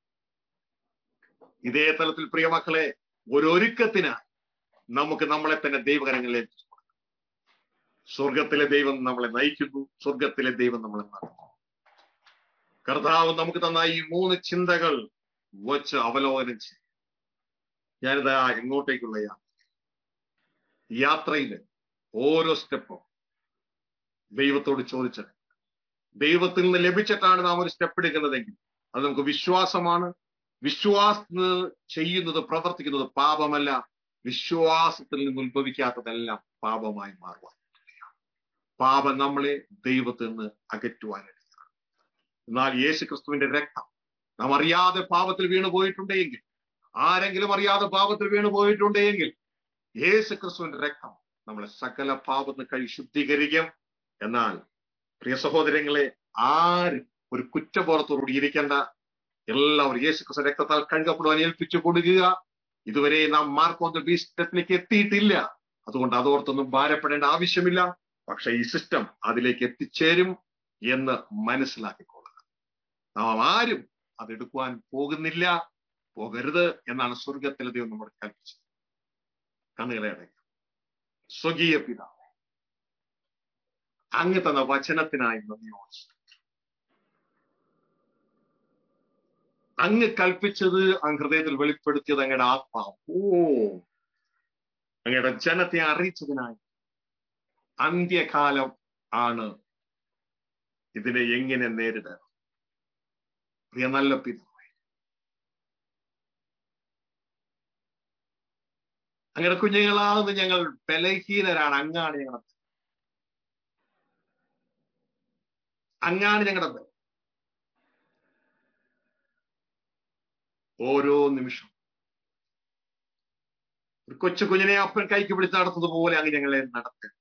ഇതേ തലത്തിൽ പ്രിയമക്കളെ ഒരൊരുക്കത്തിന് നമുക്ക് നമ്മളെ തന്നെ ദൈവകരങ്ങളിൽ ഏൽപ്പിച്ചു കൊടുക്കാം സ്വർഗത്തിലെ ദൈവം നമ്മളെ നയിക്കുന്നു സ്വർഗത്തിലെ ദൈവം നമ്മളെ നടത്തുന്നു കർത്താവ് നമുക്ക് തന്ന ഈ മൂന്ന് ചിന്തകൾ വച്ച് അവലോകനം ചെയ്യും ഞാനിതാ എങ്ങോട്ടേക്കുള്ള യാത്ര യാത്രയില് ഓരോ സ്റ്റെപ്പും ദൈവത്തോട് ചോദിച്ചത് ദൈവത്തിൽ നിന്ന് ലഭിച്ചിട്ടാണ് നാം ഒരു സ്റ്റെപ്പ് എടുക്കുന്നതെങ്കിൽ അത് നമുക്ക് വിശ്വാസമാണ് വിശ്വാസത്തിന് ചെയ്യുന്നത് പ്രവർത്തിക്കുന്നത് പാപമല്ല വിശ്വാസത്തിൽ നിന്ന് ഉത്ഭവിക്കാത്തതെല്ലാം പാപമായി മാറുവാൻ പാപം നമ്മളെ ദൈവത്തിൽ നിന്ന് അകറ്റുവാനാണ് എന്നാൽ യേശു ക്രിസ്തുവിന്റെ രക്തം നാം അറിയാതെ പാപത്തിൽ വീണു പോയിട്ടുണ്ടെങ്കിൽ ആരെങ്കിലും അറിയാതെ പാപത്തിൽ വീണു പോയിട്ടുണ്ടെങ്കിൽ യേശു ക്രിസ്തുവിന്റെ രക്തം നമ്മളെ സകല പാപത്തിന് കഴി ശുദ്ധീകരിക്കും എന്നാൽ പ്രിയ സഹോദരങ്ങളെ ആരും ഒരു കുറ്റബോധത്തോടുകൂടി ഇരിക്കേണ്ട എല്ലാവരും യേശു ക്രിസ്തു രക്തത്താൽ കഴുകപ്പെടുവാൻ ഏൽപ്പിച്ചു കൊടുക്കുക ഇതുവരെ നാം മാർക്ക് ഓൺ ദ ബീസ്റ്റത്തിലേക്ക് എത്തിയിട്ടില്ല അതുകൊണ്ട് അതോർത്തൊന്നും ഭാരപ്പെടേണ്ട ആവശ്യമില്ല പക്ഷെ ഈ സിസ്റ്റം അതിലേക്ക് എത്തിച്ചേരും എന്ന് മനസ്സിലാക്കിക്കൊള്ളുക നാം ആരും അതെടുക്കുവാൻ പോകുന്നില്ല പോകരുത് എന്നാണ് സ്വർഗത്തിലെ ദൈവം നമ്മോട് കൽപ്പിച്ചത് കണ്ണുകളെ അടയ്ക്കാം സ്വകീയ പിതാവ് അങ്ങ് തന്ന വചനത്തിനായി നന്ദിയോട് അങ്ങ് കൽപ്പിച്ചത് അങ്ങ് ഹൃദയത്തിൽ വെളിപ്പെടുത്തിയത് അങ്ങയുടെ ആത്മാവ് ഓ അങ്ങയുടെ ജനത്തെ അറിയിച്ചതിനായി അന്ത്യകാലം ആണ് ഇതിനെ എങ്ങനെ നേരിടണം പ്രിയ നല്ല പിതാവ് അങ്ങയുടെ കുഞ്ഞുങ്ങളാകുന്ന ഞങ്ങൾ ബലഹീനരാണ് അങ്ങാണ് ഞങ്ങളുടെ അങ്ങാണ് ഞങ്ങളുടെ ബലം ഓരോ നിമിഷം ഒരു കൊച്ചു കുഞ്ഞിനെ അപ്പൻ കൈക്ക് പിടിച്ച് നടത്തുന്നതുപോലെ അങ്ങ് ഞങ്ങളെ നടത്തുക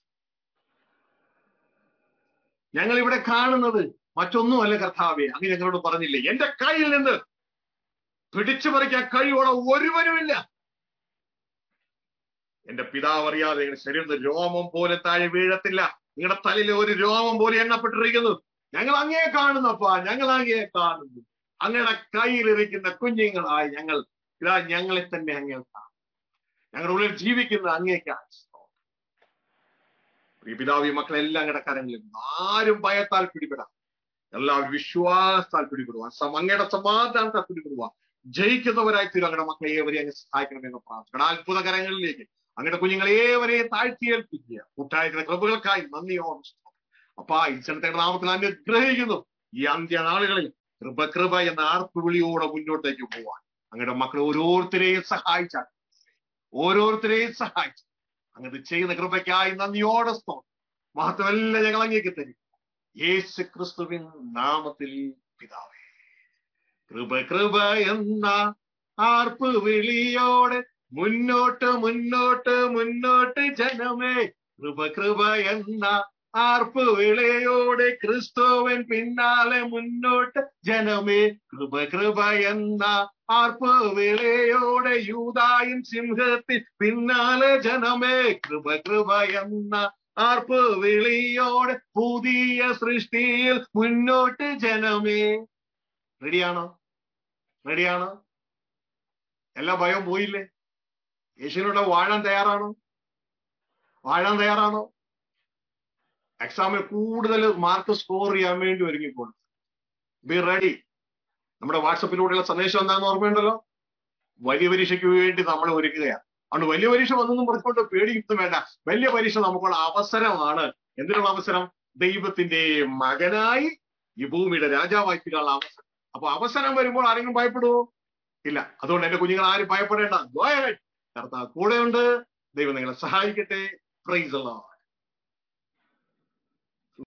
ഞങ്ങൾ ഇവിടെ കാണുന്നത് മറ്റൊന്നുമല്ല കർത്താവെ അങ്ങ് ഞങ്ങളോട് പറഞ്ഞില്ലേ എന്റെ കയ്യിൽ നിന്ന് പിടിച്ചു പറിക്കാൻ കഴിവുള്ള ഒരുവനുമില്ല എന്റെ പിതാവ് അറിയാതെ നിങ്ങളുടെ ശരീരത്തിൽ രോമം പോലെ താഴെ വീഴത്തില്ല നിങ്ങളുടെ തലയിലെ ഒരു രോമം പോലെ എണ്ണപ്പെട്ടിരിക്കുന്നു ഞങ്ങൾ അങ്ങേ കാണുന്നപ്പാ ഞങ്ങൾ അങ്ങേ കാണുന്നു അങ്ങയുടെ കയ്യിലിരിക്കുന്ന കുഞ്ഞുങ്ങളായി ഞങ്ങൾ ഇതാ ഞങ്ങളെ തന്നെ അങ്ങേ കാണും ഞങ്ങളുടെ ഉള്ളിൽ ജീവിക്കുന്ന അങ്ങേക്കാണ് ഈ പിതാവി മക്കളെല്ലാം അങ്ങയുടെ കരങ്ങളിൽ ആരും ഭയത്താൽ പിടിപെടാം എല്ലാവരും വിശ്വാസത്താൽ പിടിപെടുവാൻ അങ്ങയുടെ സമാധാനത്താൽ പിടിപെടുവാൻ ജയിക്കുന്നവരായി തീരും അങ്ങയുടെ മക്കളെ ഏവരെ അങ്ങ് സഹായിക്കണമെന്ന് പ്രാർത്ഥിക്കണം അത്ഭുത കരങ്ങളിലേക്ക് അങ്ങയുടെ കുഞ്ഞുങ്ങളെ ഏവരെയും താഴ്ത്തിയേൽപ്പിക്കുക കൂട്ടായിട്ടുള്ള കൃപകൾക്കായി നന്ദിയോട് അപ്പാ ഈ ജനത്തെ നാമത്തിൽ അനുഗ്രഹിക്കുന്നു ഈ അന്ത്യനാളുകളിൽ കൃപ കൃപ എന്ന ആർപ്പ് വിളിയോടെ മുന്നോട്ടേക്ക് പോവാൻ അങ്ങയുടെ മക്കളെ ഓരോരുത്തരെയും സഹായിച്ചാൽ ഓരോരുത്തരെയും സഹായിച്ചു അങ്ങത് ചെയ്യുന്ന കൃപയ്ക്കായി നന്ദിയോടെ സ്തോത്രം മഹത്വമെല്ലാം ഞങ്ങൾ അങ്ങേക്ക് തരും യേശു ക്രിസ്തുവിൻ നാമത്തിൽ പിതാവേ കൃപ കൃപ എന്ന ആർപ്പ് വിളിയോടെ മുന്നോട്ട് മുന്നോട്ട് മുന്നോട്ട് ജനമേ കൃപ കൃപ എന്ന ആർപ്പ് വിളയോടെ ക്രിസ്തുവൻ പിന്നാലെ മുന്നോട്ട് ജനമേ കൃപ കൃപ എന്ന ആർപ്പ് വിളയോടെ യൂതായും സിംഹത്തിൽ പിന്നാലെ ജനമേ കൃപ കൃപ എന്ന ആർപ്പ് വിളിയോടെ പുതിയ സൃഷ്ടിയിൽ മുന്നോട്ട് ജനമേ റെഡിയാണോ റെഡിയാണോ എല്ലാ ഭയവും പോയില്ലേ യേശുവിനോട് വാഴാൻ തയ്യാറാണോ വാഴാൻ തയ്യാറാണോ എക്സാമിൽ കൂടുതൽ മാർക്ക് സ്കോർ ചെയ്യാൻ വേണ്ടി ഒരുങ്ങിക്കൊണ്ട് ബി റെഡി നമ്മുടെ വാട്സപ്പിലൂടെയുള്ള സന്ദേശം എന്താണെന്ന് ഓർമ്മയുണ്ടല്ലോ വലിയ പരീക്ഷയ്ക്ക് വേണ്ടി നമ്മൾ ഒരുക്കുകയാണ് അതുകൊണ്ട് വലിയ പരീക്ഷ വന്നൊന്നും പറഞ്ഞുകൊണ്ട് പേടിയൊന്നും വേണ്ട വലിയ പരീക്ഷ നമുക്കുള്ള അവസരമാണ് എന്തിനുള്ള അവസരം ദൈവത്തിന്റെ മകനായി ഈ ഭൂമിയുടെ രാജാവായി തീരാനുള്ള അവസരം അപ്പൊ അവസരം വരുമ്പോൾ ആരെങ്കിലും ഭയപ്പെടുവോ ഇല്ല അതുകൊണ്ട് എന്റെ കുഞ്ഞുങ്ങൾ ആരും ഭയപ്പെടേണ്ട കർത്താവ് കൂടെയുണ്ട് ദൈവം നിങ്ങളെ സഹായിക്കട്ടെ പ്രൈസ് അല്ലാ